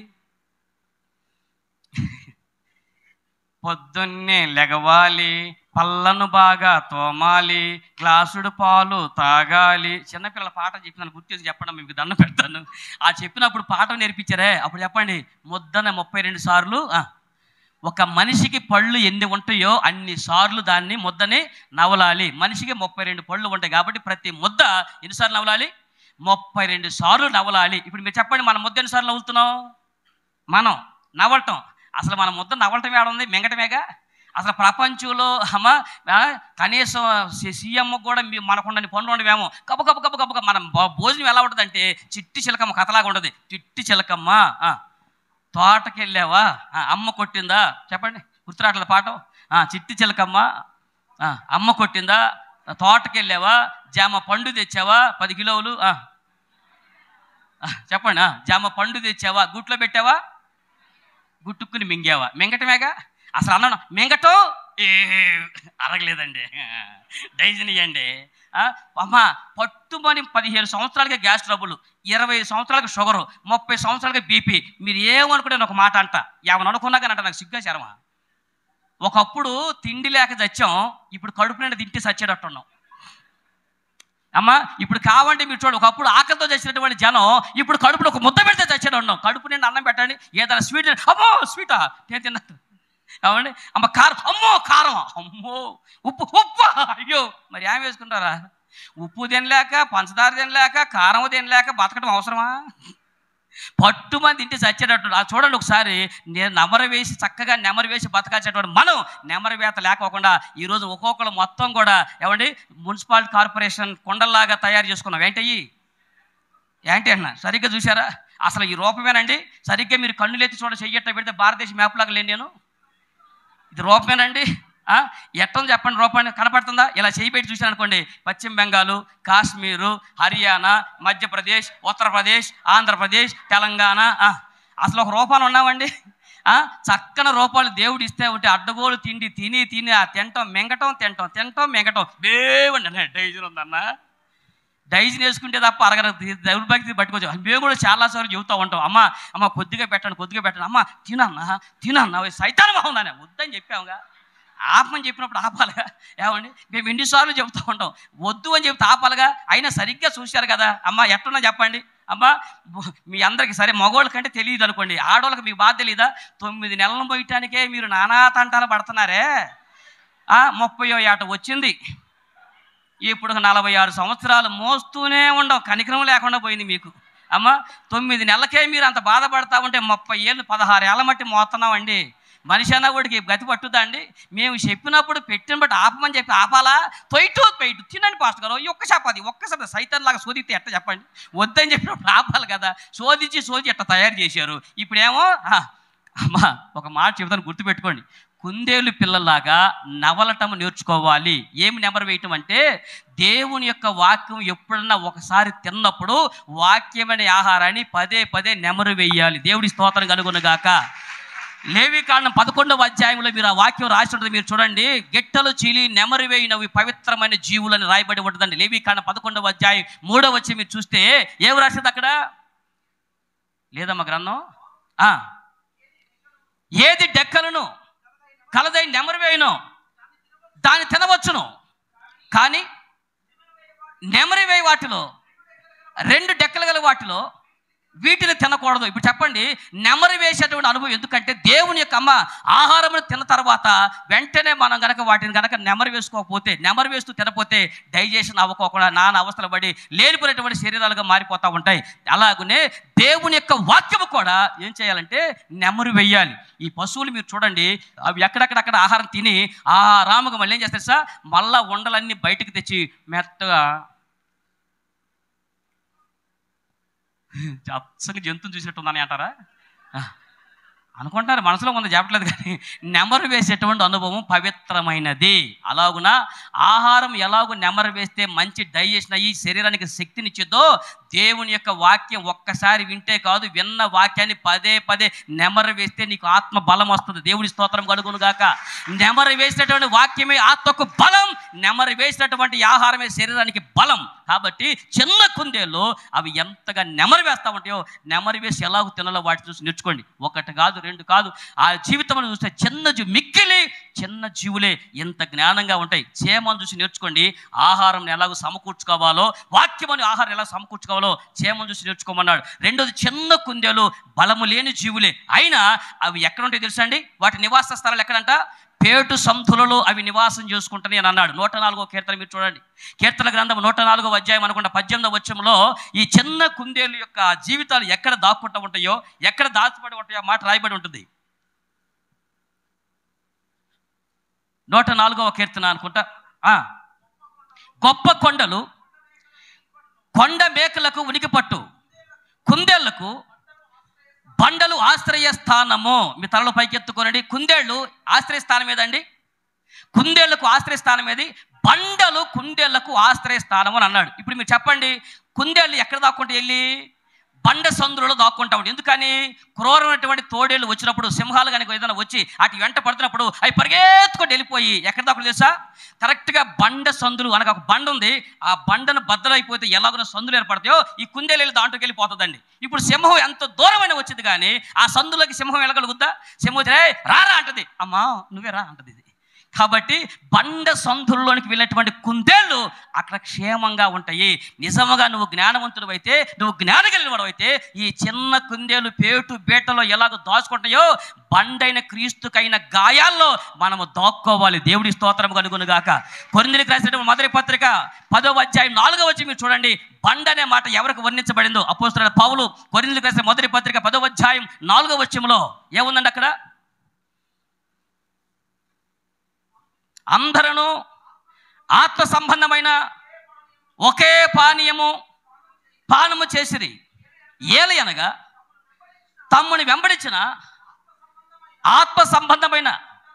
పొద్దున్నే లెగవాలి పళ్ళను బాగా తోమాలి గ్లాసుడు పాలు తాగాలి చిన్నపిల్లల పాట చెప్పిన గుర్తు చెప్పండి మీకు దండం పెడతాను ఆ చెప్పినప్పుడు పాట నేర్పించారే అప్పుడు చెప్పండి ముద్దన ముప్పై రెండు సార్లు ఆ, ఒక మనిషికి పళ్ళు ఎన్ని ఉంటాయో అన్ని సార్లు దాన్ని ముద్దని నవలాలి మనిషికి ముప్పై రెండు పళ్ళు ఉంటాయి కాబట్టి ప్రతి ముద్ద ఎన్నిసార్లు నవలాలి ముప్పై రెండు సార్లు నవలాలి ఇప్పుడు మీరు చెప్పండి మన ముద్ద ఎన్నిసార్లు నవ్వులుతున్నాం మనం నవ్వటం అసలు మన ముద్ద నవ్వటం ఏడ ఉంది మింగటమేగా అసలు ప్రపంచంలో అమ్మ ఆ, కనీసం సీఎం కూడా మీ- మనకుండని పనులు ఉండవేమో కబ కబ కబ కబ మన భో- భోజనం ఎలా ఉంటుందంటే చిట్టి చిలకమ్మ కథలాగా ఉండదు చిట్టి చిలకమ్మ ఆ, తోటకి వెళ్ళావా ఆ, అమ్మ కొట్టిందా చెప్పండి గుర్తురాట్ల పాట ఆ, చిట్టి చిలకమ్మ ఆ, అమ్మ కొట్టిందా తోటకి వెళ్ళావా జామ పండు తెచ్చావా పది కిలోలు ఆ. ఆ, చెప్పండి ఆ, జామ పండు తెచ్చావా గుట్లో పెట్టావా గుట్టుక్కుని మింగావా మింగటమేగా అసలు అన్నాను మింగటం ఏ అరగలేదండి డైజన్ ఇవ్వండి అమ్మ పట్టుమని పదిహేను సంవత్సరాలకి గ్యాస్ ట్రబుల్ ఇరవై సంవత్సరాలకి షుగరు ముప్పై సంవత్సరాలకి బీపీ మీరు ఏమనుకుంటే నేను ఒక మాట అంట ఏమని అనుకున్నా కానీ అంట నాకు సిగ్గా శరమా ఒకప్పుడు తిండి లేక చచ్చాం ఇప్పుడు కడుపు నిండా తింటే చచ్చేటట్టు ఉన్నాం అమ్మా ఇప్పుడు కావండి మీరు చూడండి ఒకప్పుడు ఆకలితో చచ్చినటువంటి జనం ఇప్పుడు కడుపులో ఒక ముద్ద పెడితే చచ్చేటట్టు ఉన్నాం కడుపు నిండా అన్నం పెట్టండి ఏదైనా స్వీట్ అమ్మో స్వీటా నేను తిన్నట్టు అవ్వండి అమ్మ కారం అమ్మో కారం అమ్మో ఉప్పు ఉప్పు అయ్యో మరి ఏం వేసుకుంటారా ఉప్పు తినలేక పంచదార తినలేక కారం తినలేక బతకడం అవసరమా పట్టు మంది ఇంటి చచ్చేటట్టు ఆ చూడండి ఒకసారి నేను నెమరు వేసి చక్కగా నెమరు వేసి బతకాల్చేటువంటి మనం నెమరు వేత లేకోకుండా ఈరోజు ఒక్కొక్కరు మొత్తం కూడా ఏమండి మున్సిపాలిటీ కార్పొరేషన్ కొండల్లాగా తయారు చేసుకున్నాం ఏంటయ్యి ఏంటి అన్న సరిగ్గా చూసారా అసలు ఈ రూపమేనండి సరిగ్గా మీరు కన్నులెత్తి చూడ చెయ్యట్ట పెడితే భారతదేశ మ్యాప్ లాగా లేను నేను ఇది రూపమేనండి ఆ? ఎట్టుంది చెప్పండి రూపాన్ని కనపడుతుందా ఇలా చేయి పెట్టి చూసాను అనుకోండి పశ్చిమ బెంగాలు కాశ్మీరు హర్యానా మధ్యప్రదేశ్ ఉత్తరప్రదేశ్ ఆంధ్రప్రదేశ్ తెలంగాణ ఆ, అసలు ఒక రూపాలు ఉన్నామండి ఆ, చక్కని రూపాలు దేవుడు ఇస్తే ఉంటే అడ్డగోలు తిండి తిని తిని ఆ తింటాం మింగటం తింటాం తింటాం మింగటం దేవుండి డైజన్ ఉందన్నా డైజన్ వేసుకుంటే తప్ప అరగర దౌర్భాగ్యత పట్టుకోవచ్చు మేము కూడా చాలాసార్లు చెబుతూ ఉంటాం అమ్మ అమ్మ కొద్దిగా పెట్టండి కొద్దిగా పెట్టండి అమ్మ తినన్నా తినన్నా సైతాన్ బాగుందని వద్దని చెప్పాముగా ఆపమని చెప్పినప్పుడు ఆపాలిగా ఏమండి మేము ఎన్నిసార్లు చెబుతూ ఉంటాం వద్దు అని చెప్తే ఆపాలిగా అయినా సరిగ్గా చూశారు కదా అమ్మ ఎట్టున్నా చెప్పండి అమ్మ బు- మీ అందరికి సరే మగవాళ్ళ కంటే తెలియదు అనుకోండి ఆడవాళ్ళకి మీకు బాధ తెలీదా తొమ్మిది నెలలు పోయటానికే మీరు నానా తంటాలు పడుతున్నారే ఆ, ముప్పయో ఏట వచ్చింది ఇప్పుడు ఒక నలభై ఆరు సంవత్సరాలు మోస్తూనే ఉండవు కనికరం లేకుండా పోయింది మీకు అమ్మ తొమ్మిది నెలలకే మీరు అంత బాధపడతా ఉంటే ముప్పై ఏళ్ళు పదహారు ఏళ్ళ మట్టి మోస్తున్నామండి మనిషి అన్నవాడికి గతి పట్టుదా అండి మేము చెప్పినప్పుడు పెట్టిన బట్టి ఆపమని చెప్పి ఆపాలా తొయిటు పెయిటు తినండి పాస్టర్ గారు ఈ ఒక్క చపాది ఒక్క చపాతి సైతం లాగా శోధిస్తే ఎట్ట చెప్పండి వద్దని చెప్పినప్పుడు ఆపాలి కదా శోధించి శోధి ఎట్ట తయారు చేశారు ఇప్పుడేమో ఆ, అమ్మా ఒక మాట చెబుతాను గుర్తుపెట్టుకోండి కుందేలు పిల్లలాగా నవలటం నేర్చుకోవాలి ఏమి నెమరు వేయటం అంటే దేవుని యొక్క వాక్యం ఎప్పుడన్నా ఒకసారి తిన్నప్పుడు వాక్యమనే ఆహారాన్ని పదే పదే నెమరు వేయాలి దేవుడి స్తోత్రం కలుగునుగాక లేవి కాండం పదకొండవ అధ్యాయంలో మీరు ఆ వాక్యం రాసి ఉంటుంది మీరు చూడండి గిట్టలు చీలి నెమరు వేయినవి పవిత్రమైన జీవులని రాయబడి ఉంటుందండి లేవి కాండం పదకొండవ అధ్యాయం మూడవ వచ్చి మీరు చూస్తే ఏం రాసింది అక్కడ లేదమ్మా గ్రంథం ఆ. ఏది డెక్కలను కలదై నెమరివేయును దాన్ని తినవచ్చును కానీ నెమరివేయి వాటిలో రెండు డెక్కలు గల వాటిలో వీటిని తినకూడదు ఇప్పుడు చెప్పండి నెమరి వేసేటువంటి అనుభవం ఎందుకంటే దేవుని యొక్క అమ్మ ఆహారమును తిన్న తర్వాత వెంటనే మనం గనక వాటిని గనక నెమరు వేసుకోకపోతే నెమరు వేస్తూ తినపోతే డైజెషన్ అవ్వకోకుండా నానా అవస్థలు పడి లేనిపోయినటువంటి శరీరాలుగా మారిపోతూ ఉంటాయి అలాగనే దేవుని యొక్క వాక్యము కూడా ఏం చేయాలంటే నెమరు వెయ్యాలి ఈ పశువులు మీరు చూడండి అవి ఎక్కడెక్కడక్కడ ఆహారం తిని ఆ రాముగా మళ్ళీ ఏం చేస్తారు సార్ మళ్ళా ఉండలన్నీ బయటకు తెచ్చి మెత్తగా అచ్చంగా జంతువుని చూసినట్టు ఉందని అంటారా ఆ, అనుకుంటారు మనసులో కొంత చెప్పట్లేదు కానీ నెమరు వేసేటువంటి అనుభవం పవిత్రమైనది అలాగున ఆహారం ఎలాగో నెమరు వేస్తే మంచి డైజెషన్ అయ్యి శరీరానికి శక్తినిచ్చిద్దో దేవుని యొక్క వాక్యం ఒక్కసారి వింటే కాదు విన్న వాక్యాన్ని పదే పదే నెమరు వేస్తే నీకు ఆత్మ బలం వస్తుంది దేవుడి స్తోత్రం కలుగును గాక నెమరు వేసినటువంటి వాక్యమే ఆత్మకు బలం నెమరు వేసినటువంటి ఆహారమే శరీరానికి బలం కాబట్టి చిన్న కుందేలు అవి ఎంతగా నెమరు వేస్తా ఉంటాయో నెమరు వేసి ఎలాగో తినాలో వాటి చూసి నేర్చుకోండి ఒకటి కాదు రెండు కాదు ఆ జీవితంలో చూస్తే చిన్న జీవి మిక్కిలి చిన్న జీవులే ఎంత జ్ఞానంగా ఉంటాయి చేమను చూసి నేర్చుకోండి ఆహారం ఎలాగో సమకూర్చుకోవాలో వాక్యమని ఆహారం ఎలా సమకూర్చుకోవాలో చేమను చూసి నేర్చుకోమన్నాడు రెండోది చిన్న కుందేలు బలము లేని జీవులే అయినా అవి ఎక్కడ ఉంటాయి తెలుసా అండి వాటి నివాస స్థలాలు ఎక్కడంట పేటు సంతులలో అవి నివాసం చేసుకుంటాయి అని అన్నాడు నూట నాలుగో కీర్తన మీరు చూడండి కీర్తన గ్రంథం నూట నాలుగో అధ్యాయం అనుకుంటా పద్దెనిమిదో వచ్చంలో ఈ చిన్న కుందేలు యొక్క జీవితాలు ఎక్కడ దాక్కుంటూ ఉంటాయో ఎక్కడ దాచిపడి ఉంటాయో ఆ మాట రాయబడి ఉంటుంది నూట నాలుగవ కీర్తన అనుకుంటా ఆ. గొప్ప కొండలు కొండ మేకలకు ఉనికి పట్టు కుందేళ్లకు బండలు ఆశ్రయ స్థానము మీ తలలో పైకి ఎత్తుకోనండి కుందేళ్ళు ఆశ్రయ స్థానం ఏదండి కుందేళ్లకు ఆశ్రయ స్థానం ఏది బండలు కుందేళ్లకు ఆశ్రయ స్థానము అని అన్నాడు ఇప్పుడు మీరు చెప్పండి కుందేళ్ళు ఎక్కడ దాక్కుంటే వెళ్ళి బండ సందులలో దాక్కుంటా ఉంటాడు ఎందుకని క్రూరమైనటువంటి తోడేళ్ళు వచ్చినప్పుడు సింహాలు కనుక ఏదైనా వచ్చి అటు వెంట పడుతున్నప్పుడు అవి పరిగెత్తుకొని వెళ్ళిపోయి ఎక్కడ దాక్కుడు తెలుసా కరెక్ట్గా బండ సందులు అనగా ఒక బండ ఉంది ఆ బండను బద్దలైపోతే ఎలాగో సందులు ఏర్పడతాయో ఈ కుందేలు వెళ్ళి దాంట్లోకి వెళ్ళిపోతుందండి ఇప్పుడు సింహం ఎంత దూరమైన వచ్చింది కానీ ఆ సందులోకి సింహం వెళ్ళగలుగుద్దా సింహం వచ్చి, "ఏయ్, రారా అంటది అమ్మా నువ్వే రా అంటది ఇది కాబట్టి బండ సందుల్లోనికి వెళ్ళినటువంటి కుందేళ్ళు అక్కడ క్షేమంగా ఉంటాయి నిజముగా నువ్వు జ్ఞానవంతుడు అయితే నువ్వు జ్ఞానం కలిగిన అయితే ఈ చిన్న కుందేలు పేటు బేటలో ఎలాగో దాచుకుంటాయో బండైన క్రీస్తుకైన గాయాల్లో మనము దాక్కోవాలి దేవుడి స్తోత్రం కలుగును గాక కొరిందులకు రాసినటువంటి మొదటి పత్రిక పదో అధ్యాయం నాలుగో వచ్చి మీరు చూడండి బండ అనే మాట ఎవరికి వర్ణించబడిందో అపోస్తున్న పౌలు కొరిందులకు రాసిన మొదటి పత్రిక పదో అధ్యాయం నాలుగో వచ్చంలో ఏముందండి అక్కడ అందరూ ఆత్మ సంబంధమైన ఒకే పానీయము పానము చేసిరి ఏలి అనగా తమ్ముని వెంబడించిన ఆత్మ సంబంధమైన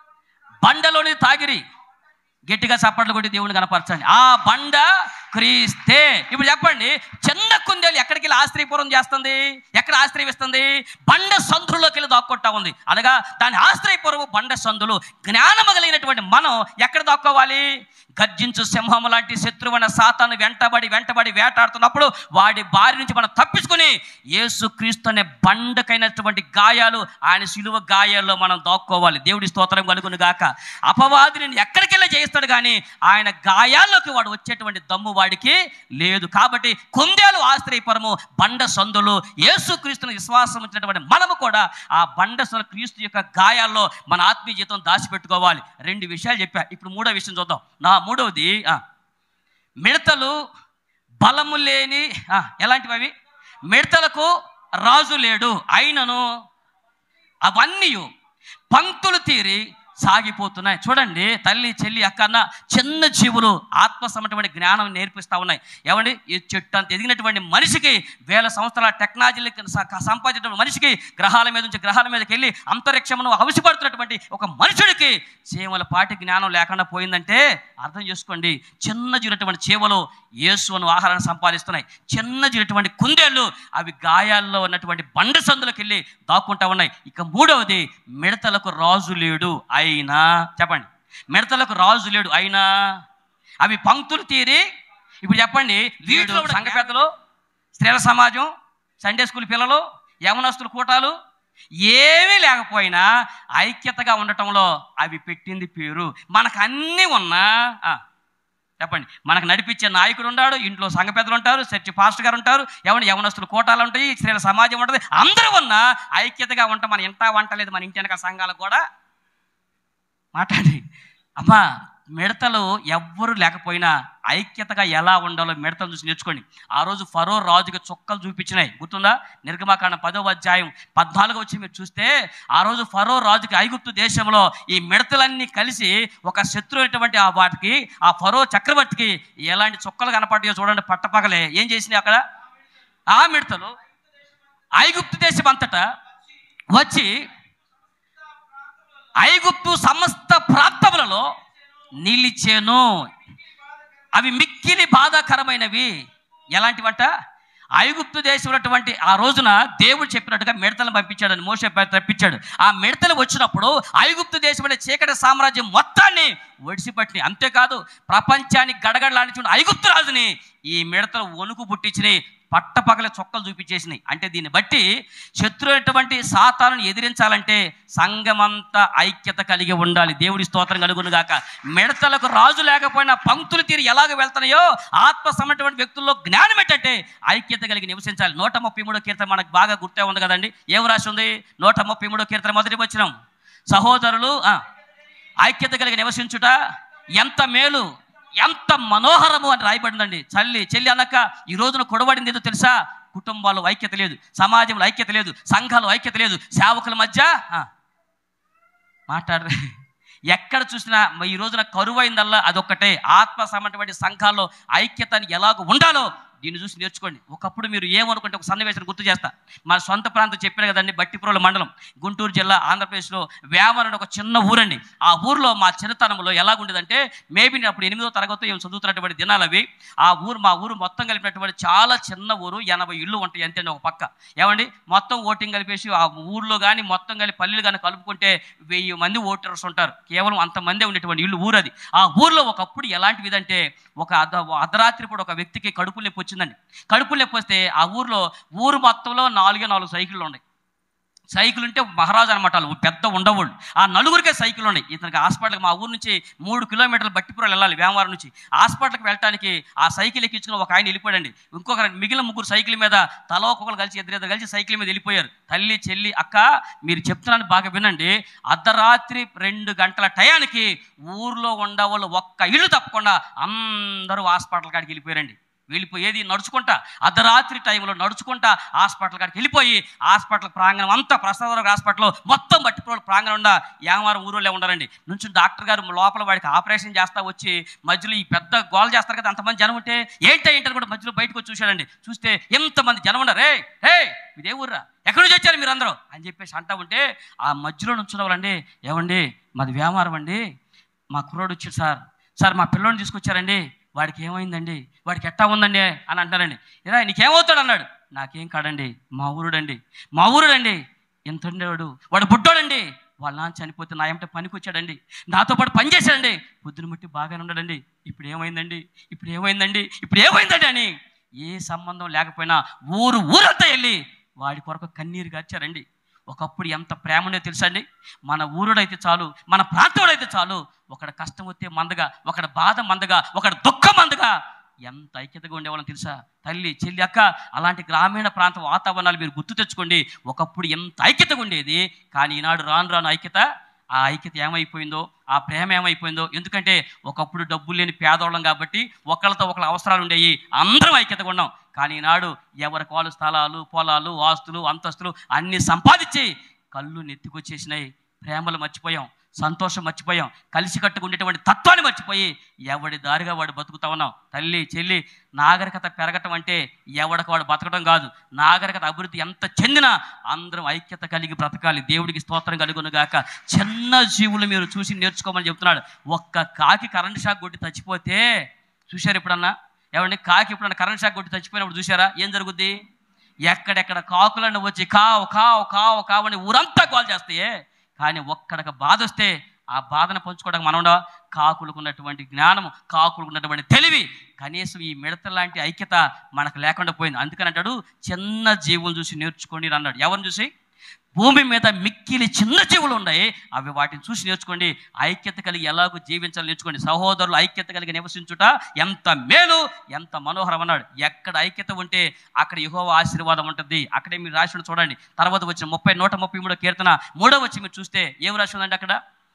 బండలోని తాగిరి గట్టిగా చప్పట్లు కొట్టి దేవుని కనపరచండి ఆ బండ క్రీస్తే ఇప్పుడు చెప్పండి చిన్న కుందేలు ఎక్కడికి వెళ్ళి ఆశ్రయపురం చేస్తుంది ఎక్కడ ఆశ్రయిస్తుంది బండ సందులోకి వెళ్ళి దాక్కుంటా ఉంది అనగా దాని ఆశ్రయపురము బండ సందులు జ్ఞానము కలిగినటువంటి మనం ఎక్కడ దాక్కోవాలి గర్జించు సింహం లాంటి శత్రువైన సాతాను వెంటబడి వెంటబడి వేటాడుతున్నప్పుడు వాడి బారి నుంచి మనం తప్పించుకుని యేసు క్రీస్తు అనే బండకైనటువంటి గాయాలు ఆయన శిలువ గాయాల్లో మనం దాక్కోవాలి దేవుడి స్తోత్రం కలుగును గాక అపవాదిని ఎక్కడికి వెళ్ళి చేయిస్తాడు కానీ ఆయన గాయాల్లోకి వాడు వచ్చేటువంటి దమ్ము వాడికి లేదు కాబట్టి కుందేలు ఆశ్రయపరము బండ సందులు యేసు క్రీస్తుని విశ్వాసం వచ్చినటువంటి మనము కూడా ఆ బండ సందులు క్రీస్తు యొక్క గాయాల్లో మన ఆత్మీయ జీవితం దాచిపెట్టుకోవాలి రెండు విషయాలు చెప్పా ఇప్పుడు మూడో విషయం చూద్దాం నా మూడవది ఆ, మిడతలు బలము లేని ఆ, ఎలాంటివి అవి మిడతలకు రాజు లేడు అయినను అవన్నీ పంక్తులు తీరి సాగిపోతున్నాయి చూడండి తల్లి చెల్లి అక్క అన్న చిన్న జీవులు ఆత్మ సంబంధమైన జ్ఞానం నేర్పిస్తూ ఉన్నాయి ఏమండి ఈ చెట్టు అంత ఎదిగినటువంటి మనిషికి వేల సంవత్సరాల టెక్నాలజీ సంపాదించిన మనిషికి గ్రహాల మీద నుంచి గ్రహాల మీదకి వెళ్ళి అంతరిక్షమును అవసిపడుతున్నటువంటి ఒక మనుషుడికి చీమల పాటి జ్ఞానం లేకుండా పోయిందంటే అర్థం చేసుకోండి చిన్న జీవినటువంటి చీమలు యేసును ఆహారాన్ని సంపాదిస్తున్నాయి చిన్న జీవినటువంటి కుందేళ్ళు అవి గాయాల్లో ఉన్నటువంటి బండ సందులకు వెళ్ళి దాక్కుంటా ఉన్నాయి ఇక మూడవది మిడతలకు రాజు లేడు అయినా చెప్పండి మిడతలకు రాజు లేడు అయినా అవి పంక్తులు తీరి ఇప్పుడు చెప్పండి వీటిలో సంఘ పెద్దలు స్త్రీల సమాజం సండే స్కూల్ పిల్లలు యవనస్తుల కూటాలు ఏమీ లేకపోయినా ఐక్యతగా ఉండటంలో అవి పెట్టింది పేరు మనకు అన్నీ ఉన్నా ఆ, చెప్పండి మనకు నడిపించే నాయకుడు ఉంటాడు ఇంట్లో సంఘ పెద్దలు ఉంటారు చర్చి పాస్టర్ గారు ఉంటారు ఎవరి యవనస్తులు కోటాలు ఉంటాయి స్త్రీల సమాజం ఉంటుంది అందరూ ఉన్నా ఐక్యతగా ఉంటాం మన ఇంటా వంట లేదు మన ఇంటి వెనక సంఘాలకు కూడా మాట్లాడి అమ్మా మిడతలు ఎవ్వరు లేకపోయినా ఐక్యతగా ఎలా ఉండాలో మిడతలు చూసి నేర్చుకోండి ఆ రోజు ఫరో రాజుకి చుక్కలు చూపించినాయి గుర్తుందా నిర్గమాకాండం పదో అధ్యాయం పద్నాలుగు వచ్చి మీరు చూస్తే ఆ రోజు ఫరో రాజుకి ఐగుప్తు దేశంలో ఈ మిడతలన్నీ కలిసి ఒక శత్రు అయినటువంటి ఆ వాటికి ఆ ఫరో చక్రవర్తికి ఎలాంటి చుక్కలు కనపడ్డాయో చూడండి పట్టపగలే ఏం చేసినాయి అక్కడ ఆ మిడతలు ఐగుప్తు దేశం అంతటా వచ్చి ఐగుప్తు సమస్త ప్రాంతములలో నిలిచెను అవి మిక్కిలి బాధాకరమైనవి ఎలాంటివంట ఐగుప్తు దేశం ఉన్నటువంటి ఆ రోజున దేవుడు చెప్పినట్టుగా మిడతలను పంపించాడని మోసే తప్పించాడు ఆ మిడతలు వచ్చినప్పుడు ఐగుప్తు దేశం అనే చీకటి సామ్రాజ్యం మొత్తాన్ని ఒడిసిపట్టినాయి అంతేకాదు ప్రపంచానికి గడగడలాడించిన ఐగుప్తు రాజుని ఈ మిడతలు వణుకు పుట్టించినాయి పట్టపగల చొక్కలు చూపించేసినాయి అంటే దీన్ని బట్టి శత్రు అటువంటి సాతాను ఎదిరించాలంటే సంఘమంతా ఐక్యత కలిగి ఉండాలి దేవుడి స్తోత్రం కలుగును గాక మిడతలకు రాజు లేకపోయినా పంక్తులు తీరి ఎలాగ వెళ్తున్నాయో ఆత్మ సమటువంటి వ్యక్తుల్లో జ్ఞానం ఏంటంటే ఐక్యత కలిగి నివసించాలి నూట ముప్పై మూడో కీర్తన మనకు బాగా గుర్తే ఉంది కదండి ఏం రాసి ఉంది నూట ముప్పై మూడో కీర్తన మొదటి వచ్చినాం సహోదరులు ఆ, ఐక్యత కలిగి నివసించుట ఎంత మేలు ఎంత మనోహరము అని రాయబడిందండి చల్లి చెల్లి అన్నక్క ఈ రోజున కొడబడింది ఏదో తెలుసా కుటుంబాల్లో ఐక్యత లేదు సమాజంలో ఐక్యత లేదు సంఘాలు ఐక్యత లేదు సేవకుల మధ్య ఆ, మాట్లాడరే ఎక్కడ చూసినా మ- ఈ రోజున కరువైందల్లా అదొక్కటే ఆత్మ సంబంధమైన సంఘాల్లో ఐక్యతని ఎలాగ ఉండాలో దీన్ని చూసి నేర్చుకోండి ఒకప్పుడు మీరు ఏమనుకుంటే ఒక సన్నివేశం గుర్తు చేస్తా మా సొంత ప్రాంతం చెప్పాను కదండి బట్టిపురోల మండలం గుంటూరు జిల్లా ఆంధ్రప్రదేశ్లో వేమన్ అనే ఒక చిన్న ఊరండి ఆ ఊర్లో మా చిన్నతనంలో ఎలాగుండేదంటే మేబీ నేను అప్పుడు ఎనిమిదో తరగతి ఏం చదువుతున్నటువంటి దినాలు అవి ఆ ఊరు మా ఊరు మొత్తం కలిపినటువంటి చాలా చిన్న ఊరు ఎనభై ఇళ్ళు ఉంటాయి అంతే ఒక పక్క ఏమండి మొత్తం ఓటింగ్ కలిపేసి ఆ ఊర్లో కానీ మొత్తం కలిపి పల్లెలు కానీ కలుపుకుంటే వెయ్యి మంది ఓటర్స్ ఉంటారు కేవలం అంతమందే ఉండేటువంటి ఇల్లు ఊరు అది ఆ ఊర్లో ఒకప్పుడు ఎలాంటివి ఇదంటే ఒక అర్ధ అర్ధరాత్రి పూట ఒక వ్యక్తికి కడుపు నొప్పి వచ్చిందండి కడుపు నొప్పి వస్తే ఆ ఊర్లో ఊరు మొత్తంలో నాలుగే నాలుగు సైకిళ్ళు ఉన్నాయి సైకిల్ ఉంటే మహారాజు అనమాట వాళ్ళు పెద్ద ఉండవాళ్ళు ఆ నలుగురికే సైకిల్ ఉన్నాయి ఇతనికి హాస్పిటల్కి మా ఊరు నుంచి మూడు కిలోమీటర్లు బట్టిపురాలు వెళ్ళాలి వేమవారం నుంచి హాస్పిటల్కి వెళ్ళడానికి ఆ సైకిల్ ఎక్కించుకుని ఒక ఆయన వెళ్ళిపోయాడండి ఇంకొక మిగిలిన ముగ్గురు సైకిల్ మీద తల ఒక్కొక్కరు కలిసి ఇద్దరు కలిసి సైకిల్ మీద వెళ్ళిపోయారు తల్లి చెల్లి అక్క మీరు చెప్తున్నాను బాగా వినండి అర్ధరాత్రి రెండు గంటల టయానికి ఊర్లో ఉండవాళ్ళు ఒక్క ఇల్లు తప్పకుండా అందరూ హాస్పిటల్ కాడికి వెళ్ళిపోయారండి వెళ్ళిపోయేది నడుచుకుంటా అర్ధరాత్రి టైంలో నడుచుకుంటా హాస్పిటల్ కాడికి వెళ్ళిపోయి హాస్పిటల్ ప్రాంగణం అంతా ప్రసాదరావు హాస్పిటల్లో మొత్తం బట్టిపోలు ప్రాంగణం ఉండ యామారం ఊరోళ్ళే ఉండారండి నుంచి డాక్టర్ గారు లోపల వాడికి ఆపరేషన్ చేస్తా వచ్చి మధ్యలో ఈ పెద్ద గోల చేస్తారు కదా అంతమంది జనం ఉంటే ఏంటో ఏంటని కూడా మధ్యలో బయటకు వచ్చి చూశాడండి చూస్తే ఎంతమంది జనం ఉన్నారు రే హే ఇదే ఊర్రా ఎక్కడి నుంచి వచ్చారు మీరు అందరూ అని చెప్పేసి అంటా ఉంటే ఆ మధ్యలో నుంచున్న వాళ్ళండి ఏమండి మాది వ్యాపారం అండి మా కుర్రోడు వచ్చాడు సార్ సార్ మా పిల్లోని తీసుకొచ్చారండి వాడికి ఏమైందండి వాడికి ఎట్టా ఉందండి అని అంటారండి ఇలా నీకేమవుతాడు అన్నాడు నాకేం కాడండి మా ఊరుడండి మా ఊరుడండి ఎంత ఉండేవాడు వాడు బుడ్డోడండి వాళ్ళ నాన్న చనిపోతే నా ఏమంటే పనికి వచ్చాడండి నాతో పాటు పని చేశాడండి పొద్దున ముట్టి బాగానే ఉన్నాడండి ఇప్పుడు ఏమైందండి ఇప్పుడు ఏమైందండి ఇప్పుడు ఏమైందండి అని ఏ సంబంధం లేకపోయినా ఊరు ఊరంతా వెళ్ళి వాడి కొరకు కన్నీరు గార్చారండి ఒకప్పుడు ఎంత ప్రేమ ఉండేదో తెలుసా అండి మన ఊరుడైతే చాలు మన ప్రాంతోడైతే చాలు ఒకడ కష్టం వస్తే మందగా ఒకడ బాధ మందగా ఒకడ దుఃఖం మందగా ఎంత ఐక్యతగా ఉండేవాళ్ళని తెలుసా తల్లి చెల్లి అక్క అలాంటి గ్రామీణ ప్రాంత వాతావరణాలు మీరు గుర్తు తెచ్చుకోండి ఒకప్పుడు ఎంత ఐక్యతగా ఉండేది కానీ ఈనాడు రాను రాను ఐక్యత ఆ ఐక్యత ఏమైపోయిందో ఆ ప్రేమ ఏమైపోయిందో ఎందుకంటే ఒకప్పుడు డబ్బులు లేని పేదవాళ్ళం కాబట్టి ఒకళ్ళతో ఒకళ్ళ అవసరాలు ఉండేవి అందరం ఐక్యతగా ఉన్నాం కానీ ఈనాడు ఎవరి కాలు స్థలాలు పొలాలు ఆస్తులు అంతస్తులు అన్ని సంపాదించి కళ్ళు నెత్తికొచ్చేసినాయి ప్రేమలు మర్చిపోయాం సంతోషం మర్చిపోయాం కలిసి ఉండేటువంటి తత్వాన్ని మర్చిపోయి ఎవడి దారిగా వాడు బతుకుతా ఉన్నాం తల్లి చెల్లి నాగరికత పెరగటం అంటే ఎవడికి వాడు బతకడం కాదు నాగరికత అభివృద్ధి ఎంత చెందినా అందరం ఐక్యత కలిగి బ్రతకాలి దేవుడికి స్తోత్రం కలుగును గాక చిన్న జీవులు మీరు చూసి నేర్చుకోమని చెప్తున్నాడు ఒక్క కాకి కరెంట్ షాక్ కొట్టి చచ్చిపోతే చూశారు ఎప్పుడన్నా ఏమండి కాకి ఎప్పుడన్నా కరెంట్ షాక్ కొట్టి చచ్చిపోయినప్పుడు చూసారా ఏం జరుగుద్ది ఎక్కడెక్కడ కాకులను వచ్చి కావు కావు కావు కావు అని ఊరంతా కాల్ చేస్తాయే కానీ ఒక్కడికి బాధ వస్తే ఆ బాధను పంచుకోవడానికి మనం ఉండవా? కాకులకు ఉన్నటువంటి జ్ఞానము కాకులకు ఉన్నటువంటి తెలివి కనీసం ఈ మిడత లాంటి ఐక్యత మనకు లేకుండా పోయింది అందుకని అంటాడు చిన్న జీవులు చూసి నేర్చుకోండి అని అన్నాడు ఎవరిని చూసి భూమి మీద మిక్కిలి చిన్న జీవులు ఉన్నాయి అవి వాటిని చూసి నేర్చుకోండి ఐక్యత కలిగి ఎలాగో జీవించాలి నేర్చుకోండి సహోదరులు ఐక్యత కలిగి నివసించుట ఎంత మేలు ఎంత మనోహరం అన్నాడు ఎక్కడ ఐక్యత ఉంటే అక్కడ యహోవ ఆశీర్వాదం ఉంటుంది అక్కడే మీరు రాసి చూడండి తర్వాత వచ్చిన ముప్పై నూట ముప్పై మూడో కీర్తన మూడో వచ్చి మీరు చూస్తే ఏం రాసి ఉందండి అక్కడ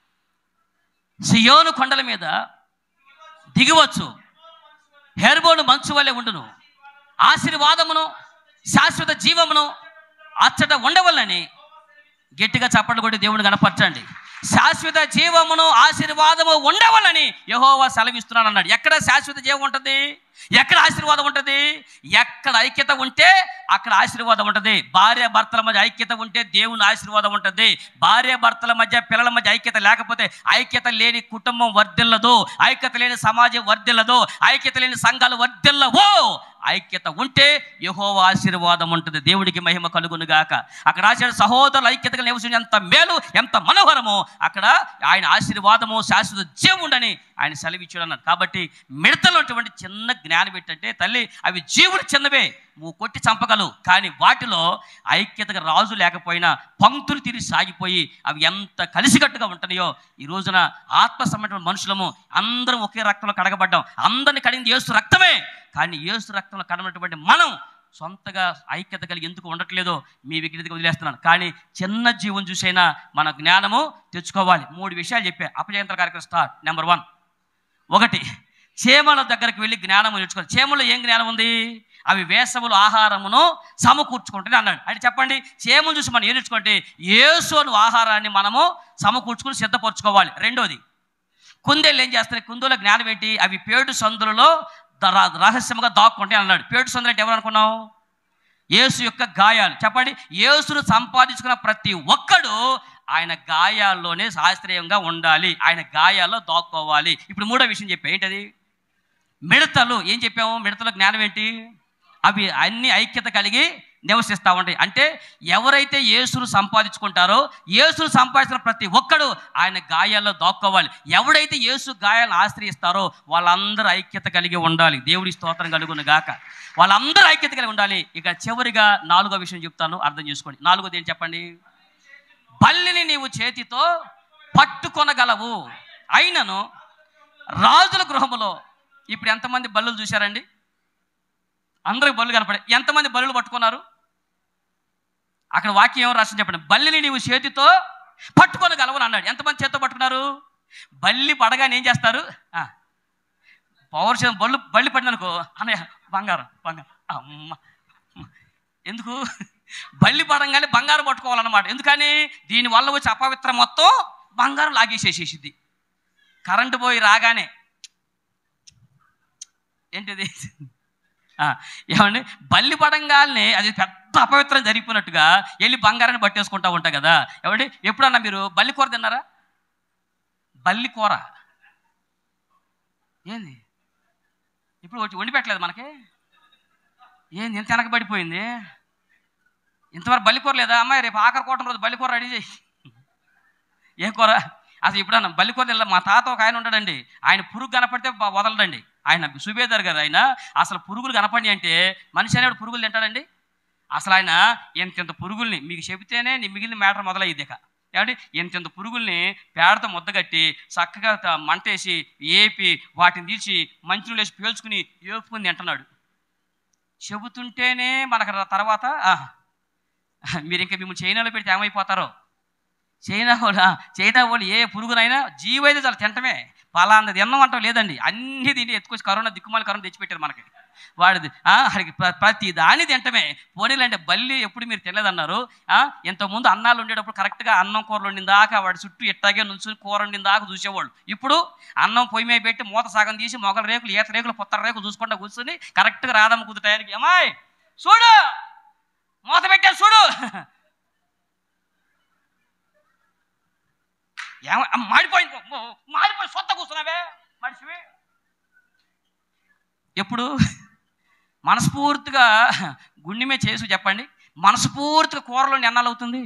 సియోను కొండల మీద దిగివచ్చు హెర్బోను మంచు వలె ఉండును ఆశీర్వాదమును శాశ్వత జీవమును అచ్చట ఉండవల్లని గట్టిగా చప్పట్లు కొట్టి దేవుని కనపరచండి శాశ్వత జీవమును ఆశీర్వాదము ఉండవలని యహోవా సెలవిస్తున్నాను అన్నాడు ఎక్కడ శాశ్వత జీవం ఉంటుంది ఎక్కడ ఆశీర్వాదం ఉంటుంది ఎక్కడ ఐక్యత ఉంటే అక్కడ ఆశీర్వాదం ఉంటుంది భార్య భర్తల మధ్య ఐక్యత ఉంటే దేవుని ఆశీర్వాదం ఉంటుంది భార్య భర్తల మధ్య పిల్లల మధ్య ఐక్యత లేకపోతే ఐక్యత లేని కుటుంబం వర్ధిల్లదు ఐక్యత లేని సమాజం వర్ధిల్లదు ఐక్యత లేని సంఘాలు వర్ధిల్లవు ఐక్యత ఉంటే యహోవ ఆశీర్వాదం ఉంటుంది దేవుడికి మహిమ కలుగును గాక అక్కడ రాశాడు సహోదరుల ఐక్యతగా నివసించి ఎంత మేలు ఎంత మనోహరమో అక్కడ ఆయన ఆశీర్వాదము శాశ్వత జీవుండని ఆయన సెలవిచ్చాడు అన్నాడు కాబట్టి మిడతలు ఉన్నటువంటి చిన్న జ్ఞానం ఏంటంటే తల్లి అవి జీవులు చిన్నవే నువ్వు కొట్టి చంపగలవు కానీ వాటిలో ఐక్యతగా రాజు లేకపోయినా పంక్తులు తిరిగి సాగిపోయి అవి ఎంత కలిసికట్టుగా ఉంటున్నాయో ఈ రోజున ఆత్మ సంబంధమైన మనుషులము అందరం ఒకే రక్తంలో కడగబడ్డాం అందరిని కడిగింది ఏసు రక్తమే కానీ ఏసు రక్తంలో కడగనటువంటి మనం సొంతగా ఐక్యత కలిగి ఎందుకు ఉండట్లేదో మీ విజ్ఞతకి వదిలేస్తున్నాను కానీ చిన్న జీవం చూసైనా మన జ్ఞానము తెచ్చుకోవాలి మూడు విషయాలు చెప్పా అపజయంత్ర కార్యక్రమం స్టార్ట్ నెంబర్ వన్ ఒకటి చేమల దగ్గరికి వెళ్ళి జ్ఞానము నేర్చుకోవాలి చేమలో ఏం జ్ఞానం ఉంది అవి వేసవులు ఆహారమును సమకూర్చుకుంటుంది అన్నాడు అంటే చెప్పండి చేమలు చూసి మనం ఏం నేర్చుకుంటే ఏసోను ఆహారాన్ని మనము సమకూర్చుకుని సిద్ధపరచుకోవాలి రెండోది కుందేళ్ళు ఏం చేస్తాయి కుందేల జ్ఞానం ఏంటి అవి పేడు సందులలో ద- రా- రహస్యంగా దాక్కుంటే అన్నాడు పేటు సందులు అంటే ఎవరు అనుకున్నావు యేసు యొక్క గాయాలు చెప్పండి యేసును సంపాదించుకున్న ప్రతి ఒక్కడు ఆయన గాయాల్లోనే శాస్త్రీయంగా ఉండాలి ఆయన గాయాల్లో దాక్కోవాలి ఇప్పుడు మూడో విషయం చెప్పా ఏంటది మిడతలు ఏం చెప్పాము మిడతల జ్ఞానం ఏంటి అవి అన్ని ఐక్యత కలిగి నివసిస్తూ ఉంటాయి అంటే ఎవరైతే యేసును సంపాదించుకుంటారో యేసును సంపాదించిన ప్రతి ఒక్కడు ఆయన గాయాల్లో దాక్కోవాలి ఎవడైతే యేసు గాయాలను ఆశ్రయిస్తారో వాళ్ళందరూ ఐక్యత కలిగి ఉండాలి దేవుడి స్తోత్రం కలుగును గాక వాళ్ళందరూ ఐక్యత కలిగి ఉండాలి ఇక చివరిగా నాలుగో విషయం చెప్తాను అర్థం చేసుకోండి నాలుగోది ఏంటి చెప్పండి బల్లిని నీవు చేతితో పట్టుకొనగలవు అయినను రాజుల గృహములో ఇప్పుడు ఎంతమంది బల్లులు చూశారండి అందరికి బల్లు కనపడే ఎంతమంది బల్లులు పట్టుకున్నారు అక్కడ వాక్యం ఏమో రాసింది చెప్పండి బల్లిని నీవు చేతితో పట్టుకొనగలవు అని అన్నాడు ఎంతమంది చేతితో పట్టుకున్నారు బల్లి పడగానే ఏం చేస్తారు ఆ, పౌరుషం బళ్ళు బల్లి పడిననుకో అన్నయ్య బంగారం బంగారం అమ్మ ఎందుకు బల్లి పడంగానే బంగారం పట్టుకోవాలన్నమాట ఎందుకని దీని వల్ల వచ్చే అపవిత్రం మొత్తం బంగారం లాగేసేసేసిద్ది కరెంటు పోయి రాగానే ఏంటిది ఆ, ఏమండి బల్లి పడంగానే అది పెద్ద అపవిత్రం జరిగిపోయినట్టుగా వెళ్ళి బంగారాన్ని పట్టేసుకుంటా ఉంటా కదా ఏమండి ఎప్పుడన్నా మీరు బల్లి కూర తిన్నారా బల్లి కూర ఏంది ఇప్పుడు వచ్చి వండి పెట్టలేదు మనకి ఏంది ఎంత వెనకబడిపోయింది ఇంతవరకు బల్లి కూర లేదా అమ్మాయి రేపు ఆఖరి కోటం రోజు బల్లి కూర రెడీ చేయి ఏ కూర అసలు ఇప్పుడన్నా బల్లి కూర తినలే. మా తాత ఒక ఆయన ఉంటాడండి ఆయన పురుగు కనపడితే బ- వదలడండి ఆయన సుబేదర్ గారు ఆయన అసలు పురుగులు కనపడి అంటే మనిషి అనేవాడు పురుగులు తింటాడండి అసలు ఆయన ఎంతెంత పురుగుల్ని మీకు చెబితేనే నీ మిగిలిన మ్యాటర్ మొదలయ్యేది ఇక ఏమంటే ఎంతెంత పురుగుల్ని పేడతో ముద్దగట్టి చక్కగా త- మంటేసి ఏపి వాటిని తీసి మంచులు వేసి పీల్చుకుని ఏపుకుని తింటున్నాడు చెబుతుంటేనే మనకు ర- తర్వాత ఆహ్, మీరు ఇంకా మిమ్మల్ని చైనాలో పెడితే ఏమైపోతారో చైనా వాళ్ళు ఆ, చైనా వాళ్ళు ఏ పురుగునైనా జీవైతే చాలా తింటమే పలాంది తిన్నాం అంటాం లేదండి అన్ని తిని ఎత్తుకొచ్చి కరోనా దిక్కుమాలి కరోనా తెచ్చిపెట్టారు మనకి వాడిది ఆ, వాడికి ప్ర- ప్రతి దాన్ని తింటమే పోనీలంటే బల్లి ఎప్పుడు మీరు తినలేదన్నారు ఆ, ఇంతకుముందు అన్నాలు ఉండేటప్పుడు కరెక్ట్గా అన్నం కూరలు వండిన దాకా వాడి చుట్టూ ఎట్టాగే నుంచుని కూర వండిన దాకా చూసేవాళ్ళు ఇప్పుడు అన్నం పొయ్యి మీద పెట్టి మూత సగం తీసి మొగల రేకులు ఈత రేకులు పొత్తర రేకులు చూసుకుంటా కూర్చొని కరెక్ట్గా రాదమ్మ కుదుటానికి అమ్మాయి చూడు మూత పెట్టారు చూడు ఏమ అమ్మ, మాడిపోయింది ఓ, మాడిపోయి సొత్త కూర్చున్నావే మనిషివి ఎప్పుడు మనస్ఫూర్తిగా గుండె మీద చేసి చెప్పండి మనస్ఫూర్తిగా కూరలో ఎన్నాళ్ళు అవుతుంది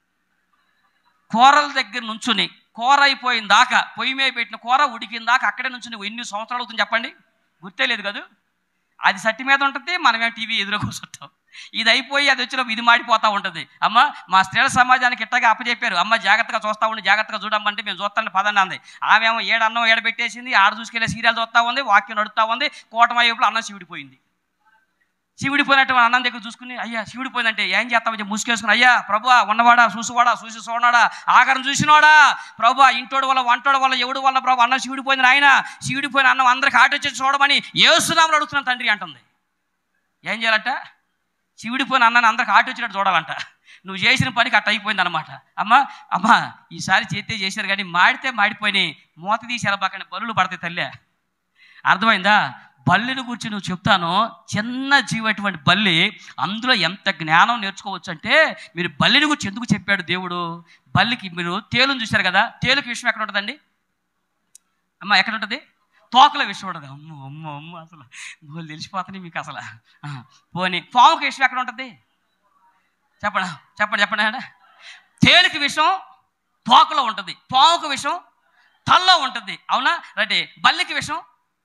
కూరల దగ్గర నుంచుని కూర అయిపోయిన దాకా పొయ్యి మీద పెట్టిన కూర ఉడికిన దాకా అక్కడే నుంచుని ఎన్ని సంవత్సరాలు అవుతుంది చెప్పండి గుర్తే లేదు కదా అది సట్టి మీద ఉంటుంది మనమేం టీవీ ఎదురు కూర్చుంటాం ఇది అయిపోయి అది వచ్చినప్పుడు ఇది మాడిపోతూ ఉంటుంది అమ్మ మా స్త్రీల సమాజానికి ఇట్టగా అప్పచెప్పారు అమ్మ జాగ్రత్తగా చూస్తా ఉండి జాగ్రత్తగా చూడమంటే మేము చూస్తాను పదండి అంది ఆమె ఏమో ఏడు అన్నం ఏడ పెట్టేసింది ఆడ చూసుకెళ్ళే సీరియల్ చూస్తూ ఉంది వాక్యం నడుస్తూ ఉంది కోటమ వైపులో అన్నం శివుడిపోయింది శివుడిపోయినట్టు మన అన్నం దగ్గర చూసుకుని అయ్యా శివుడిపోయిందంటే ఏం చేస్తామని చెప్పి ముసుకేసుకుని అయ్యా ప్రభు ఉన్నవాడా చూసువాడా చూసి చూడనాడా ఆఖరం చూసినవాడా ప్రభు ఇంటోడు వల్ల వంటోడు వల్ల ఎవడు వల్ల ప్రభు అన్నం శివుడిపోయింది ఆయన శివుడిపోయిన అన్నం అందరికి ఆటొచ్చి చూడమని ఏసునామలు అడుగుతున్నాను తండ్రి అంటుంది ఏం చేయాలంట శివుడిపోయిన అన్నాన్ని అందరికి ఆట వచ్చినట్టు చూడాలంట నువ్వు చేసిన పనికి అట్ట అయిపోయింది అనమాట అమ్మ అమ్మ ఈసారి చేస్తే చేశారు కానీ మాడితే మాడిపోయినాయి మూత తీసి ఎలా పక్కన బలులు పడతాయి తల్లే అర్థమైందా బల్లిని గురించి నువ్వు చెప్తాను చిన్న జీవటువంటి బల్లి అందులో ఎంత జ్ఞానం నేర్చుకోవచ్చు అంటే మీరు బల్లిని గురించి ఎందుకు చెప్పాడు దేవుడు బల్లికి మీరు తేలుని చూశారు కదా తేలుకి విషయం ఎక్కడ ఉంటుందండి అమ్మ ఎక్కడ ఉంటుంది తోకల విషయం ఉంటుంది అమ్మ అమ్మ అమ్మ అసలు బోలు తెలిసిపోతున్నాయి మీకు అసలు ఆ, పోనీ పాముకి విషయం ఎక్కడ ఉంటుంది చెప్పండి చెప్పండి చెప్పండి అంటే తేలికి విషం తోకలో ఉంటుంది పాముకి విషం తల్లో ఉంటుంది అవునా రైట్ బల్లికి విషం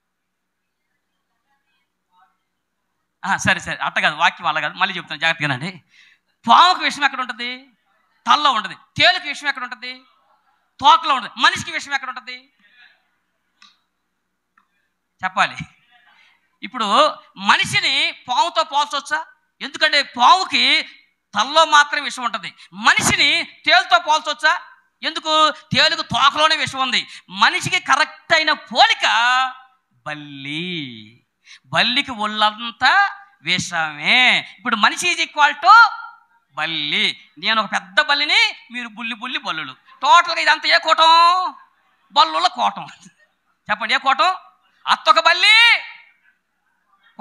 ఆ, సరే సరే అట్ట కాదు వాక్యం అలా కాదు మళ్ళీ చెప్తాను జాగ్రత్తగానండి పాముకి విషయం ఎక్కడ ఉంటుంది తల్లో ఉంటుంది తేలికి విషయం ఎక్కడ ఉంటుంది తోకలో ఉంటుంది మనిషికి విషయం ఎక్కడ ఉంటుంది చెప్పాలి ఇప్పుడు మనిషిని పాముతో పోల్చవచ్చా ఎందుకంటే పాముకి తల్లో మాత్రమే విషం ఉంటుంది మనిషిని తేలుతో పోల్చవచ్చా ఎందుకు తేలుకు తోకలోనే విషం ఉంది మనిషికి కరెక్ట్ అయిన పోలిక బల్లి బల్లికి ఒళ్ళంతా విషమే ఇప్పుడు మనిషి ఈజ్ ఈక్వల్ టు బల్లి నేను ఒక పెద్ద బల్లిని మీరు బుల్లి బుల్లి బల్లులు టోటల్గా ఇదంతా ఏ కూటం బల్లుల కూటం చెప్పండి ఏ కూటం అత్తొక బల్లి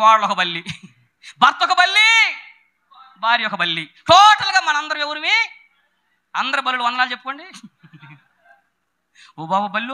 కోళ్ళ ఒక బల్లి భర్త ఒక బల్లి భార్య ఒక బల్లి టోటల్గా మనందరం ఎవరివి అందరు బల్లులు వందనాలు చెప్పుకోండి ఓ బాబు బల్లు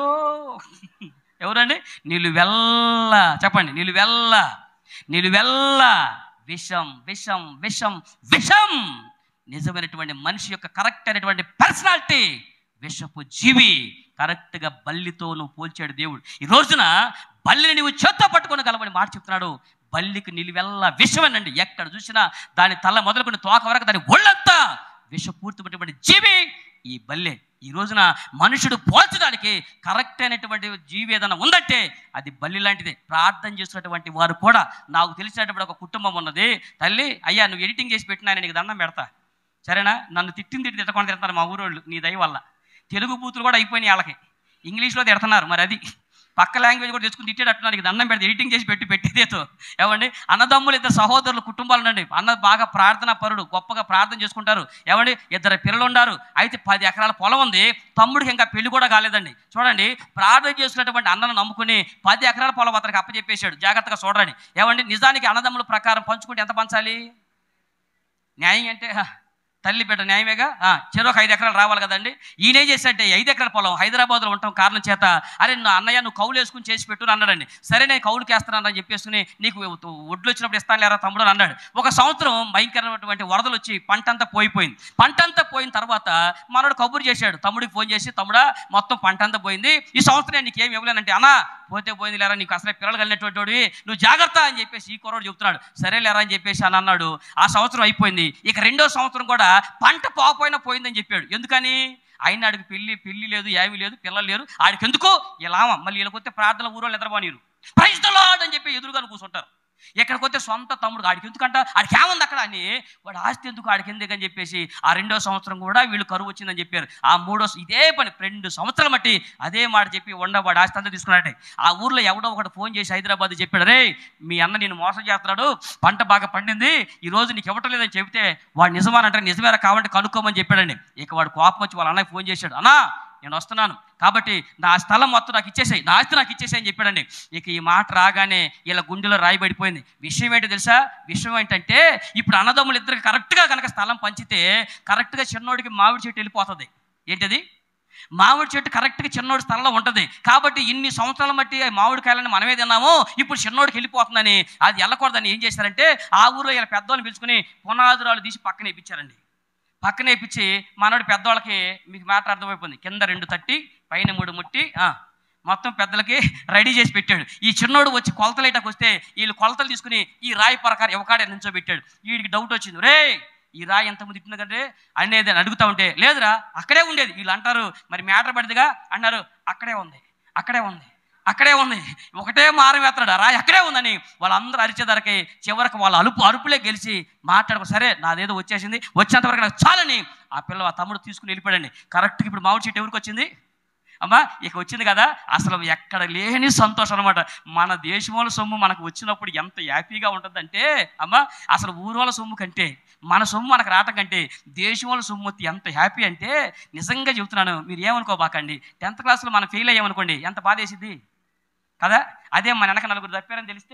ఎవరండి నీళ్ళు వెళ్ళ చెప్పండి నీళ్ళు వెళ్ళ నీళ్ళు వెళ్ళ విషం విషం విషం విషం నిజమైనటువంటి మనిషి యొక్క కరెక్ట్ అయినటువంటి పర్సనాలిటీ విషపు జీవి కరెక్ట్గా బల్లితో నువ్వు పోల్చాడు దేవుడు ఈ రోజున బల్లిని నువ్వు చేత్తో పట్టుకొని గలవని మాట చెప్తున్నాడు బల్లికి నిలువెల్ల విషమేనండి ఎక్కడ చూసినా దాని తల మొదలుకొని తోక వరకు దాని ఒళ్ళంతా విషపూర్తిమైనటువంటి జీవి ఈ బల్లె ఈ రోజున మనుషుడు పోల్చడానికి కరెక్ట్ అయినటువంటి జీవి ఏదైనా ఉందంటే అది బల్లి లాంటిదే ప్రార్థన చేస్తున్నటువంటి వారు కూడా నాకు తెలిసినటువంటి ఒక కుటుంబం ఉన్నది తల్లి అయ్యా నువ్వు ఎడిటింగ్ చేసి పెట్టినా నేను నీకు దండం పెడతా సరేనా నన్ను తిట్టింది తిట్టి తిట్టకుండా తిడతారు మా ఊరోళ్ళు నీ దయ వల్ల తెలుగు బూతులు కూడా అయిపోయినాయి వాళ్ళకి ఇంగ్లీష్లో తిడుతున్నారు మరి అది పక్క లాంగ్వేజ్ కూడా తెచ్చుకుని తిట్టేటట్టున్నారు నీకు దండం పెడితే ఎడిటింగ్ చేసి పెట్టి పెట్టేదేతో ఏమండి అన్నదమ్ములు ఇద్దరు సహోదరులు కుటుంబాలు ఉండండి అన్న బాగా ప్రార్థన పరుడు గొప్పగా ప్రార్థన చేసుకుంటారు ఏమండి ఇద్దరు పిల్లలు ఉన్నారు అయితే పది ఎకరాల పొలం ఉంది తమ్ముడికి ఇంకా పెళ్లి కూడా కాలేదండి చూడండి ప్రార్థన చేసుకున్నటువంటి అన్నను నమ్ముకుని పది ఎకరాల పొలం అతనికి అప్పచెప్పేశాడు జాగ్రత్తగా చూడండి ఏమండి నిజానికి అన్నదమ్ముల ప్రకారం పంచుకుంటే ఎంత పంచాలి న్యాయం అంటే హ, తల్లి బిడ్డ న్యాయమేగా ఆ, చెరొక ఐదు ఎకరాలు రావాలి కదండి ఈయన ఏం చేశాడంటే ఐదు ఎకరాల పొలం హైదరాబాద్లో ఉండటం కారణం చేత అరే నా అన్నయ్య నువ్వు కౌలు వేసుకుని చేసి పెట్టు అని అన్నాడండి సరే నేను కౌలుకి వేస్తున్నాను అని చెప్పేసుకుని నీకు ఒడ్లు వచ్చినప్పుడు ఇస్తాను లేరా తమ్ముడు అని అన్నాడు ఒక సంవత్సరం భయంకరమైనటువంటి వరదలు వచ్చి పంట అంతా పోయిపోయింది పంట అంతా పోయిన తర్వాత మనోడు కబురు చేశాడు తమ్ముడికి ఫోన్ చేసి తమ్ముడా మొత్తం పంట అంతా పోయింది ఈ సంవత్సరం నేను నీకు ఏమి ఇవ్వలేనంటే అన్నా పోతే పోయింది లేరా నీకు అసలే పిల్లలు కలిగినటువంటి వాడివి, నువ్వు జాగ్రత్త అని చెప్పేసి ఈ కుర్రోడు చెప్తున్నాడు సరే లేరా అని చెప్పేసి అని అన్నాడు ఆ సంవత్సరం అయిపోయింది ఇక రెండో సంవత్సరం కూడా పంట పోకపోయినా పోయిందని చెప్పాడు ఎందుకని ఆయన ఆడికి పెళ్లి పెళ్లి లేదు ఏమీ లేదు పిల్లలు లేరు ఆడికి ఎందుకు ఇలా మళ్ళీ వీళ్ళకొస్తే ప్రార్థన ఊరోళ్ళు నిద్రపోనీరు ప్రైజ్ ద లార్డ్ అని చెప్పి ఎదురుగా కూర్చుంటారు ఎక్కడికి వస్తే సొంత తమ్ముడు ఆడికి ఎందుకంట ఆడికి ఏముంది అక్కడ అని వాడు ఆస్తి ఎందుకు ఆడికి ఎందుకు అని చెప్పేసి ఆ రెండో సంవత్సరం కూడా వీళ్ళు కరువు వచ్చిందని చెప్పారు ఆ మూడో ఇదే పని రెండు సంవత్సరాలు బట్టి అదే మాట చెప్పి ఉండ వాడు ఆస్తి అంతా తీసుకున్నాడే ఆ ఊర్లో ఎవడో ఒకటి ఫోన్ చేసి హైదరాబాద్ చెప్పాడు రే మీ అన్న నేను మోసం చేస్తున్నాడు పంట బాగా పండింది ఈ రోజు నీకు ఇవ్వటం లేదని చెబితే వాడు నిజమానంటే నిజమేరా కావాలంటే కనుక్కోమని చెప్పాడండి ఇక వాడు కోపం వచ్చి వాళ్ళ అన్నయ్య ఫోన్ చేశాడు అన్నా నేను వస్తున్నాను కాబట్టి నా స్థలం మొత్తం నాకు ఇచ్చేసాయి నా ఆస్తి నాకు ఇచ్చేసాయి అని చెప్పాడండి ఇక ఈ మాట రాగానే ఇలా గుండెలో రాయిబడిపోయింది విషయం ఏంటో తెలుసా విషయం ఏంటంటే ఇప్పుడు అన్నదమ్ములు ఇద్దరికి కరెక్ట్గా కనుక స్థలం పంచితే కరెక్ట్గా చిన్నోడికి మామిడి చెట్టు వెళ్ళిపోతుంది ఏంటది మామిడి చెట్టు కరెక్ట్గా చిన్నోడి స్థలంలో ఉంటుంది కాబట్టి ఇన్ని సంవత్సరాల బట్టి ఆ మామిడికాయలని మనమే తిన్నాము ఇప్పుడు చిన్నోడికి వెళ్ళిపోతుందని అది వెళ్ళకూడదని ఏం చేశారంటే ఆ ఊర్లో ఇలా పెద్దవాళ్ళని పిలుచుకుని పునాదురాలు తీసి పక్కన ఇప్పించారండి పక్కన ఇప్పించి మనోడి పెద్దవాళ్ళకి మీకు మాట అర్థమైపోయింది కింద రెండు తట్టి పైన మూడు ముట్టి ఆ, మొత్తం పెద్దలకి రెడీ చేసి పెట్టాడు ఈ చిన్నోడు వచ్చి కొలతలేటకు వస్తే వీళ్ళు కొలతలు తీసుకుని ఈ రాయి ప్రకారం ఎవకాడే నుంచో పెట్టాడు వీడికి డౌట్ వచ్చింది రే ఈ రాయి ఎంతమంది ఇట్టింది కంటే అనేది అని అడుగుతా ఉంటే లేదురా అక్కడే ఉండేది వీళ్ళు అంటారు మరి మ్యాటర్ పడిందిగా అన్నారు అక్కడే ఉంది అక్కడే ఉంది అక్కడే ఉంది ఒకటే మారం వేస్తాడు ఆ రాయి అక్కడే ఉందని వాళ్ళందరూ అరిచేదరకి చివరికి వాళ్ళ అలుపు అరుపులే గెలిచి మాట్లాడక సరే నాదేదో వచ్చేసింది వచ్చేంత వరకు నాకు చాలని ఆ పిల్ల ఆ తమ్ముడు తీసుకుని వెళ్ళిపోయాడండి కరెక్ట్గా ఇప్పుడు మామిడి చెట్టు ఎవరికి వచ్చింది అమ్మా ఇక వచ్చింది కదా అసలు ఎక్కడ లేని సంతోషం అనమాట మన దేశంలో సొమ్ము మనకు వచ్చినప్పుడు ఎంత హ్యాపీగా ఉంటుందంటే అమ్మా అసలు ఊరోళ్ళ సొమ్ము కంటే మన సొమ్ము మనకు రావటం కంటే దేశంలో సొమ్ము వస్తే ఎంత హ్యాపీ అంటే నిజంగా చెబుతున్నాను మీరు ఏమనుకోబాకండి టెన్త్ క్లాస్లో మనం ఫెయిల్ అయ్యామనుకోండి ఎంత బాధ వేసిద్ది కదా అదే మన వెనక నలుగురు తప్పారని తెలిస్తే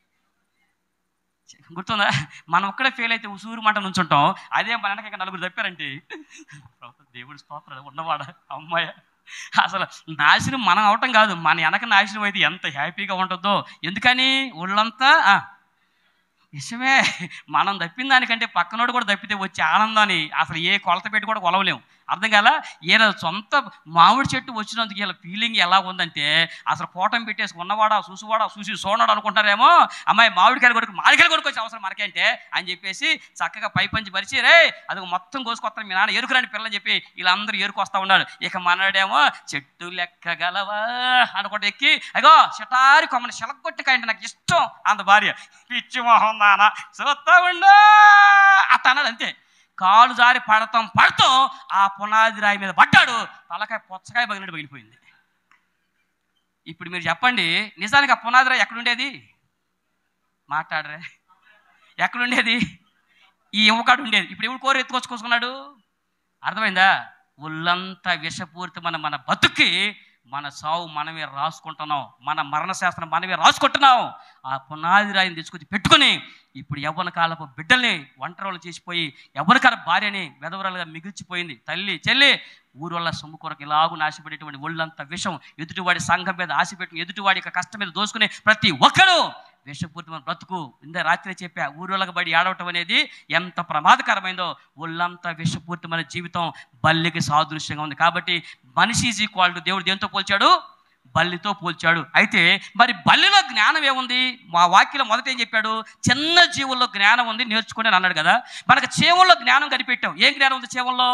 గుర్తుందా మనం ఒక్కడే ఫెయిల్ అయితే ఉసూరు మాట నుంచుంటాం అదే మన వెనక ఇంకా నలుగురు తప్పారంటే దేవుడి స్తోత్రం ఉన్నవాడ అమ్మాయ అసలు నాశనం మనం అవటం కాదు మన వెనక నాశనం అయితే ఎంత హ్యాపీగా ఉంటుందో ఎందుకని ఒళ్ళంతా ఆ, నిజమే మనం తప్పిన దానికంటే పక్కనోడు కూడా తప్పితే వచ్చే ఆనందాన్ని అసలు ఏ కొలత పెట్టి కూడా కొలవలేము అర్థం కాల ఈయన సొంత మామిడి చెట్టు వచ్చినందుకు ఇలా ఫీలింగ్ ఎలా ఉందంటే అసలు కోటం పెట్టేసి ఉన్నవాడా చూసువాడా చూసి సోనాడు అనుకుంటారేమో అమ్మాయి మామిడికాయలు కొడుకు మామిడికాయలు కొనుక్కొచ్చి అవసరం మనకంటే అని చెప్పేసి చక్కగా పై పంచి పరిచి రే అది మొత్తం కోసుకొస్తారు మీ నాన్న ఎరుకురాని పిల్లని చెప్పి వీళ్ళందరూ ఎరుకొస్తా ఉన్నారు ఇక మనడేమో చెట్టు లెక్కగలవా అనుకుంటే ఎక్కి అగో చెటారి కొమ్మని శలగొట్టుకాయంటే నాకు ఇష్టం అంత భార్య పిచ్చి మొహం నాన్న చూస్తా ఉండు అట్ట అన్నాడు అంతే కాలు జారి పడతాం పడతాం ఆ పునాది రాయి మీద పడ్డాడు తలకాయ పొచ్చకాయ పగిలినట్టు పగిలిపోయింది ఇప్పుడు మీరు చెప్పండి నిజానికి ఆ పునాది రాయి ఎక్కడుండేది మాట్లాడరే ఎక్కడుండేది ఈ ఇవ్వకాడు ఉండేది ఇప్పుడు ఎవడు కోరి ఎత్తుకొచ్చుకొచ్చుకున్నాడు అర్థమైందా ఒళ్ళంతా విషపూరితమైన మన బతుక్కి మన సావు మనమే రాసుకుంటున్నాం మన మరణ శాస్త్రం మనమే రాసుకుంటున్నాం ఆ పునాది రాయిని తీసుకొచ్చి పెట్టుకుని ఇప్పుడు యవ్వన కాలపు బిడ్డల్ని ఒంటరోళ్ళు చేసిపోయి యవ్వన కాల భార్యని వెదవరాలుగా మిగిల్చిపోయింది తల్లి చెల్లి ఊరోళ్ళ సొమ్ము కొరకు ఇలాగూ నాశపడేటువంటి ఒళ్ళంత విషం ఎదుటివాడి సంఘం మీద ఆశ పెట్టి ఎదుటివాడి యొక్క కష్టం మీద దోసుకునే ప్రతి ఒక్కరూ విషపూరితమైన బ్రతుకు ఇందా రాత్రి చెప్పా ఊరోళ్ళకి బడి ఆడవటం అనేది ఎంత ప్రమాదకరమైందో ఒళ్ళంతా విషపూరితమైన జీవితం బల్లికి సాదృశ్యంగా ఉంది కాబట్టి మనిషి ఈజ్ ఈక్వల్ టు దేవుడు దేంతో పోల్చాడు బల్లితో పోల్చాడు అయితే మరి బల్లిలో జ్ఞానం ఏముంది మా వాక్యలో మొదట ఏం చెప్పాడు చిన్న జీవుల్లో జ్ఞానం ఉంది నేర్చుకుని అని అన్నాడు కదా మనకు చేవుల్లో జ్ఞానం కనిపెట్టాం ఏం జ్ఞానం ఉంది చేవుల్లో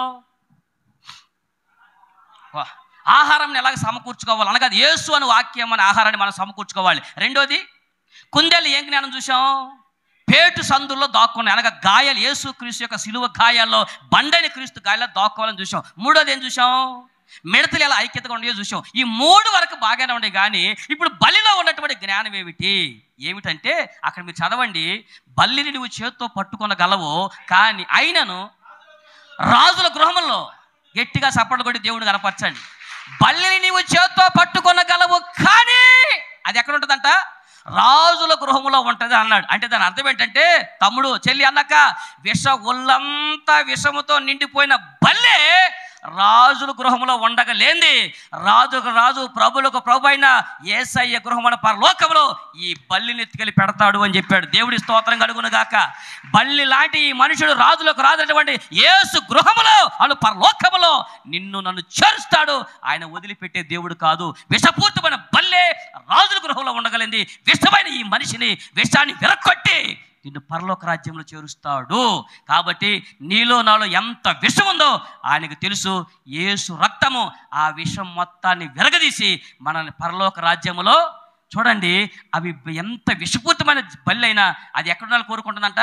వా. ఆహారం ఎలాగ సమకూర్చుకోవాలి అనగా యేసు అని వాక్యం అనే ఆహారాన్ని మనం సమకూర్చుకోవాలి రెండోది కుందేలు ఏం జ్ఞానం చూసాం పేటు సందుల్లో దాక్కున్నాయి అనగా గాయాలు యేసు క్రీస్తు యొక్క సిలువ గాయాల్లో బండని క్రీస్తు గాయాల్లో దాక్కోవాలని చూసాం మూడోది ఏం చూసాం మిడతలు ఎలా ఐక్యతగా ఉండేదో చూసాం ఈ మూడు వరకు బాగానే ఉండే కానీ ఇప్పుడు బలిలో ఉన్నటువంటి జ్ఞానం ఏమిటి ఏమిటంటే అక్కడ మీరు చదవండి బల్లిని నువ్వు చేత్తో పట్టుకున్న గలవు కానీ అయినను రాజుల గృహంలో గట్టిగా సప్పట్లు కొట్టి దేవుడు కనపరచండి బల్లిని నీవు చేత్తో పట్టుకొనగలవు కానీ అది ఎక్కడ ఉంటుందంట రాజుల గృహంలో ఉంటది అన్నాడు అంటే దాని అర్థం ఏంటంటే తమ్ముడు చెల్లి అన్నాక విష ఒళ్ళంతా విషముతో నిండిపోయిన బల్లె రాజుల గృహంలో ఉండగలేంది రాజుకు రాజు ప్రభులకు ప్రభు అయిన ఏసయ్య గృహమున పరలోకంలో ఈ బల్లిని ఎత్తుకెళ్ళి పెడతాడు అని చెప్పాడు దేవుడి స్తోత్రం కలుగును గాక బల్లి లాంటి ఈ మనుషుడు రాజులకు రాజటువంటి యేసు గృహములో అను పరలోకములో నిన్ను నన్ను చేరుస్తాడు ఆయన వదిలిపెట్టే దేవుడు కాదు విషపూర్తమైన బల్లే రాజుల గృహంలో ఉండగలింది విషమైన ఈ మనిషిని విషాన్ని విరక్కొట్టి నిన్ను పరలోక రాజ్యంలో చేరుస్తాడు కాబట్టి నీలో నాలో ఎంత విషం ఉందో ఆయనకు తెలుసు యేసు రక్తము ఆ విషం మొత్తాన్ని విరగదీసి మనల్ని పరలోక రాజ్యములో చూడండి అవి ఎంత విషపూరితమైన బల్లి అయినా అది ఎక్కడ ఉండాలని కోరుకుంటుందంట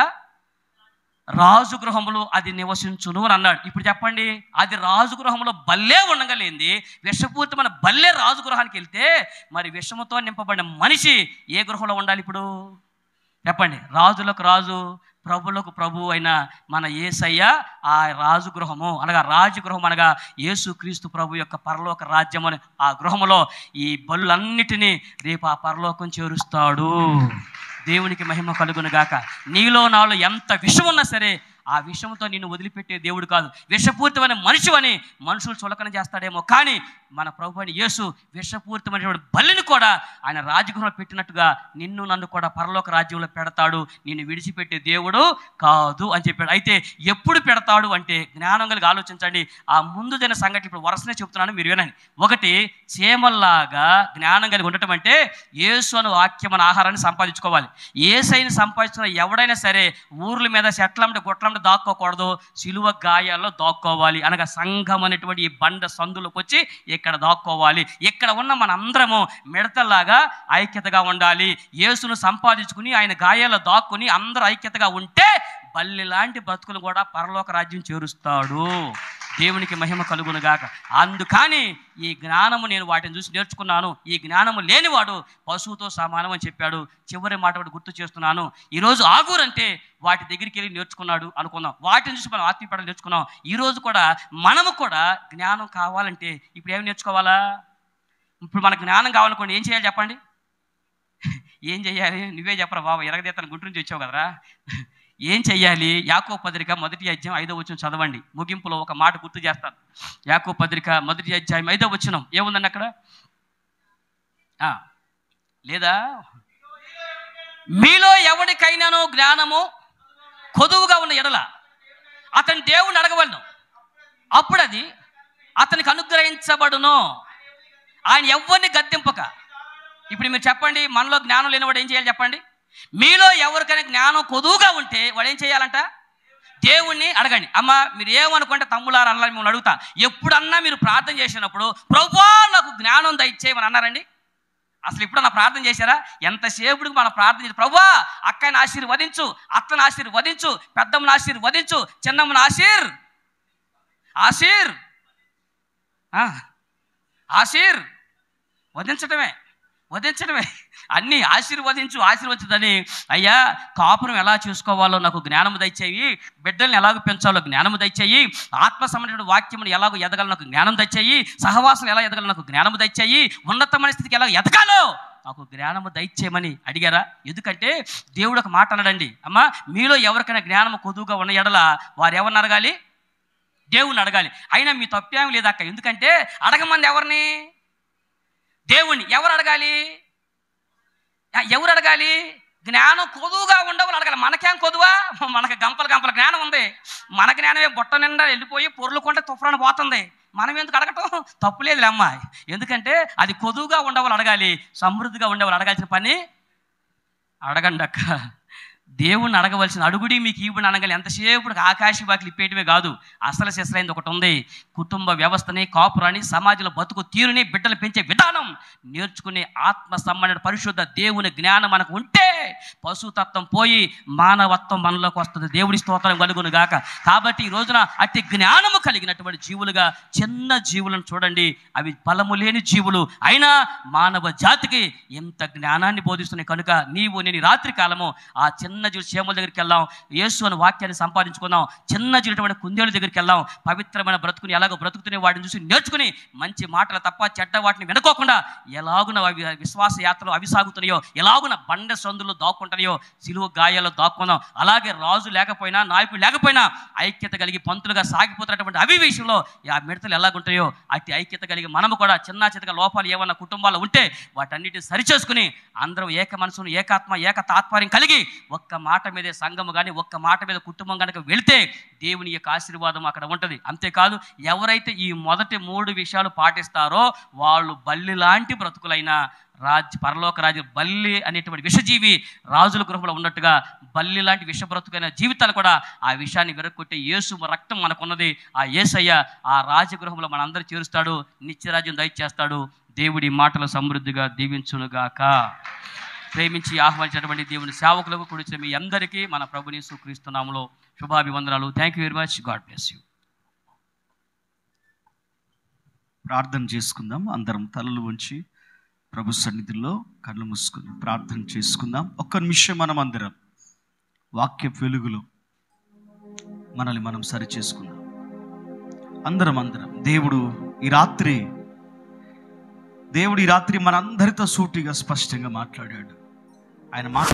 రాజు గృహములో అది నివసించును అని అన్నాడు ఇప్పుడు చెప్పండి అది రాజు గృహంలో బల్లే ఉండగలేంది విషపూరితమైన బల్లే రాజు గృహానికి వెళ్తే మరి విషముతో నింపబడిన మనిషి ఏ గృహంలో ఉండాలి ఇప్పుడు చెప్పండి రాజులకు రాజు ప్రభులకు ప్రభు అయిన మన ఏసయ్య ఆ రాజు గృహము అనగా రాజగృహం అనగా యేసు క్రీస్తు ప్రభు యొక్క పరలోక రాజ్యం అని ఆ గృహములో ఈ బలులన్నిటినీ రేపు ఆ పరలోకం చేరుస్తాడు దేవునికి మహిమ కలుగును గాక నీలో నాలో ఎంత విషం ఉన్నా సరే ఆ విషయంతో నిన్ను వదిలిపెట్టే దేవుడు కాదు విషపూరితమైన మనిషి అని మనుషులు చులకన చేస్తాడేమో కానీ మన ప్రభు అని యేసు విషపూరితమైనటువంటి బలిని కూడా ఆయన రాజగృహంలో పెట్టినట్టుగా నిన్ను నన్ను కూడా పరలోక రాజ్యంలో పెడతాడు నిన్ను విడిచిపెట్టే దేవుడు కాదు అని చెప్పాడు అయితే ఎప్పుడు పెడతాడు అంటే జ్ఞానం కలిగి ఆలోచించండి ఆ ముందు జరిగిన సంఘటన ఇప్పుడు వరుసనే చెప్తున్నాను మీరు వినండి ఒకటి చీమల్లాగా జ్ఞానం కలిగి ఉండటం అంటే యేసు అను వాక్యం అనే ఆహారాన్ని సంపాదించుకోవాలి ఏసైని సంపాదించిన ఎవడైనా సరే ఊర్ల మీద చెట్లమ్మట గుట్లమ్మట దాక్కోకూడదు సిలువ గాయాల్లో దాక్కోవాలి అనగా సంఘం అనేటువంటి ఈ బండ సందులోకి వచ్చి ఇక్కడ దాక్కోవాలి ఇక్కడ ఉన్న మనందరము మిడతల్లాగా ఐక్యతగా ఉండాలి యేసును సంపాదించుకుని ఆయన గాయాల్లో దాక్కుని అందరూ ఐక్యతగా ఉంటే బల్లి లాంటి బతుకులు కూడా పరలోక రాజ్యం చేరుస్తాడు దేవునికి మహిమ కలుగును గాక అందుకని ఈ జ్ఞానము నేను వాటిని చూసి నేర్చుకున్నాను ఈ జ్ఞానము లేనివాడు పశువుతో సమానం అని చెప్పాడు చివరి మాట ఒకటి గుర్తు చేస్తున్నాను ఈరోజు ఆగూరంటే వాటి దగ్గరికి వెళ్ళి నేర్చుకున్నాడు అనుకుందాం వాటిని చూసి మనం ఆత్మీయపడలు నేర్చుకున్నాం ఈరోజు కూడా మనము కూడా జ్ఞానం కావాలంటే ఇప్పుడు ఏమి నేర్చుకోవాలా ఇప్పుడు మనకు జ్ఞానం కావాలనుకోండి ఏం చేయాలి చెప్పండి ఏం చెయ్యాలి నువ్వే చెప్పరా బాబు ఎరగదీతను గుంటూరు నుంచి వచ్చావు కదరా ఏం చెయ్యాలి యాకో పత్రిక మొదటి అధ్యాయం ఐదో వచ్చిన చదవండి ముగింపులో ఒక మాట గుర్తు చేస్తాను యాకో పత్రిక మొదటి అధ్యాయం ఐదో వచ్చిన ఏముందండి అక్కడ ఆ, లేదా మీలో ఎవరికైనానో జ్ఞానము కొదువుగా ఉన్న ఎడల అతని దేవుణ్ణి అడగవలను అప్పుడు అది అతనికి అనుగ్రహించబడును ఆయన ఎవరిని గద్దెంపక ఇప్పుడు మీరు చెప్పండి మనలో జ్ఞానం లేనివాడు ఏం చేయాలి చెప్పండి మీలో ఎవరికైనా జ్ఞానం కొదువుగా ఉంటే వాడు ఏం చేయాలంట దేవుణ్ణి అడగండి అమ్మ మీరు ఏమనుకుంటే తమ్ములారు అన్నారని మిమ్మల్ని అడుగుతా ఎప్పుడన్నా మీరు ప్రార్థన చేసినప్పుడు ప్రభా నాకు జ్ఞానం దయచేయమని అన్నారండి అసలు ఇప్పుడు నా ప్రార్థన చేశారా ఎంతసేపుడికి మన ప్రార్థన చేసి ప్రభా అక్కని ఆశీర్వదించు అత్తని ఆశీర్వదించు పెద్దమ్మని ఆశీర్వదించు చిన్నమ్మని ఆశీర్ ఆశీర్ ఆ, ఆశీర్ వదించటమే వధించడమే అన్నీ ఆశీర్వదించు ఆశీర్వదించదని అయ్యా కాపురం ఎలా చూసుకోవాలో నాకు జ్ఞానము దయచేయి బిడ్డల్ని ఎలాగ పెంచాలో జ్ఞానము దయచేయి ఆత్మ సంబంధించిన వాక్యమును ఎలాగో ఎదగాలో నాకు జ్ఞానం దయచేయి సహవాసం ఎలా ఎదగాలో నాకు జ్ఞానము దయచేయి ఉన్నతమైన స్థితికి ఎలా ఎదగాలో నాకు జ్ఞానము దయచేయమని అడిగారా ఎందుకంటే దేవుడు ఒక మాట అన్నాడండి అమ్మా మీలో ఎవరికైనా జ్ఞానము కొదువుగా ఉన్న ఎడల వారు ఎవరిని అడగాలి దేవుణ్ణి అడగాలి అయినా మీ తప్పేం లేదక్క ఎందుకంటే అడగమంది ఎవరిని దేవుణ్ణి ఎవరు అడగాలి ఆ, ఎవరు అడగాలి జ్ఞానం కొదువుగా ఉండవాళ్ళు అడగాలి మనకేం కొదువా మనకి గంపల గంపల జ్ఞానం ఉంది మన జ్ఞానమే బుట్ట నిండా వెళ్ళిపోయి పొరులు కొంటే తుఫరాను పోతుంది మనం ఎందుకు అడగటం తప్పులేదు అమ్మ ఎందుకంటే అది కొదువుగా ఉండవాళ్ళు అడగాలి సమృద్ధిగా ఉండేవాళ్ళు అడగాల్సిన పని అడగండి అక్క దేవుణ్ణి అడగవలసిన అడుగుడి మీకు ఇవ్వని అనగాలి ఎంతసేపు ఆకాశ వాకిలు ఇప్పేయటమే కాదు అసలు శిశలైంది ఒకటి ఉంది కుటుంబ వ్యవస్థని కాపురాన్ని సమాజంలో బతుకు తీరుని బిడ్డలు పెంచే విధానం నేర్చుకునే ఆత్మ సంబంధ పరిశుద్ధ దేవుని జ్ఞానం మనకు ఉంటే పశుతత్వం పోయి మానవత్వం మనలోకి వస్తుంది దేవుడి స్తోత్రం కలుగును గాక కాబట్టి ఈ రోజున అతి జ్ఞానము కలిగినటువంటి జీవులుగా చిన్న జీవులను చూడండి అవి బలము లేని జీవులు అయినా మానవ జాతికి ఎంత జ్ఞానాన్ని బోధిస్తున్నాయి కనుక నీవు నేను ఈ రాత్రి కాలము ఆ చిన్న జీవుల క్షేముల దగ్గరికి వెళ్దాం యేసు అని వాక్యాన్ని సంపాదించుకుందాం చిన్న జీవితమైన కుందేళ్ళ దగ్గరికి వెళ్దాం పవిత్రమైన బ్రతుకుని ఎలాగో బ్రతుకుతునే వాటిని చూసి నేర్చుకుని మంచి మాటలు తప్ప చెడ్డ వాటిని వినుకోకుండా ఎలాగున అవి విశ్వాస యాత్రలు అవి సాగుతున్నాయో ఎలాగున బండ సందులో దాక్కుంటున్నాయో సిలువ గాయాల్లో దాక్కుందాం అలాగే రాజు లేకపోయినా నాయకుడు లేకపోయినా ఐక్యత కలిగి పంతులుగా సాగిపోతున్నటువంటి అవి విషయంలో ఆ మిడతలు ఎలాగుంటాయో అతి ఐక్యత కలిగి మనము కూడా చిన్న చితక లోపాలు ఏమన్నా కుటుంబాలు ఉంటే వాటన్నిటిని సరిచేసుకుని అందరం ఏక మనసును ఏకాత్మ ఏక తాత్పర్యం కలిగి ఒక్క మాట మీదే సంఘము కానీ ఒక్క మాట మీద కుటుంబం కనుక వెళితే దేవుని యొక్క ఆశీర్వాదం అక్కడ ఉంటుంది అంతేకాదు ఎవరైతే ఈ మొదటి మూడు విషయాలు పాటిస్తారో వాళ్ళు బల్లి లాంటి బ్రతుకులైన రాజ్య పరలోక రాజు బల్లి అనేటువంటి విషజీవి రాజుల గృహంలో ఉన్నట్టుగా బల్లి లాంటి విష బ్రతుకైన జీవితాలు కూడా ఆ విషయాన్ని విరగొట్టే యేసు రక్తం మనకున్నది ఆ యేసయ్య ఆ రాజగృహంలో మనందరూ చేరుస్తాడు నిత్యరాజ్యం దయచేస్తాడు దేవుడి మాటల సమృద్ధిగా దీవించునుగాక ప్రేమించి ఆహ్వానించినటువంటి దేవుని సేవకులకు కూడిచిన మీ అందరికీ మన ప్రభుని సుక్రీస్తున్నాములో శుభాభివందనాలు thank you very much God bless you ప్రార్థన చేసుకుందాం అందరం తలలు ఉంచి ప్రభు సన్నిధిలో కళ్ళు మూసుకుని ప్రార్థన చేసుకుందాం ఒక్క నిమిషం మనం అందరం వాక్య వెలుగులో మనల్ని మనం సరి చేసుకుందాం అందరం అందరం దేవుడు ఈ రాత్రి దేవుడు ఈ రాత్రి మనందరితో సూటిగా స్పష్టంగా మాట్లాడాడు ఆయన మాట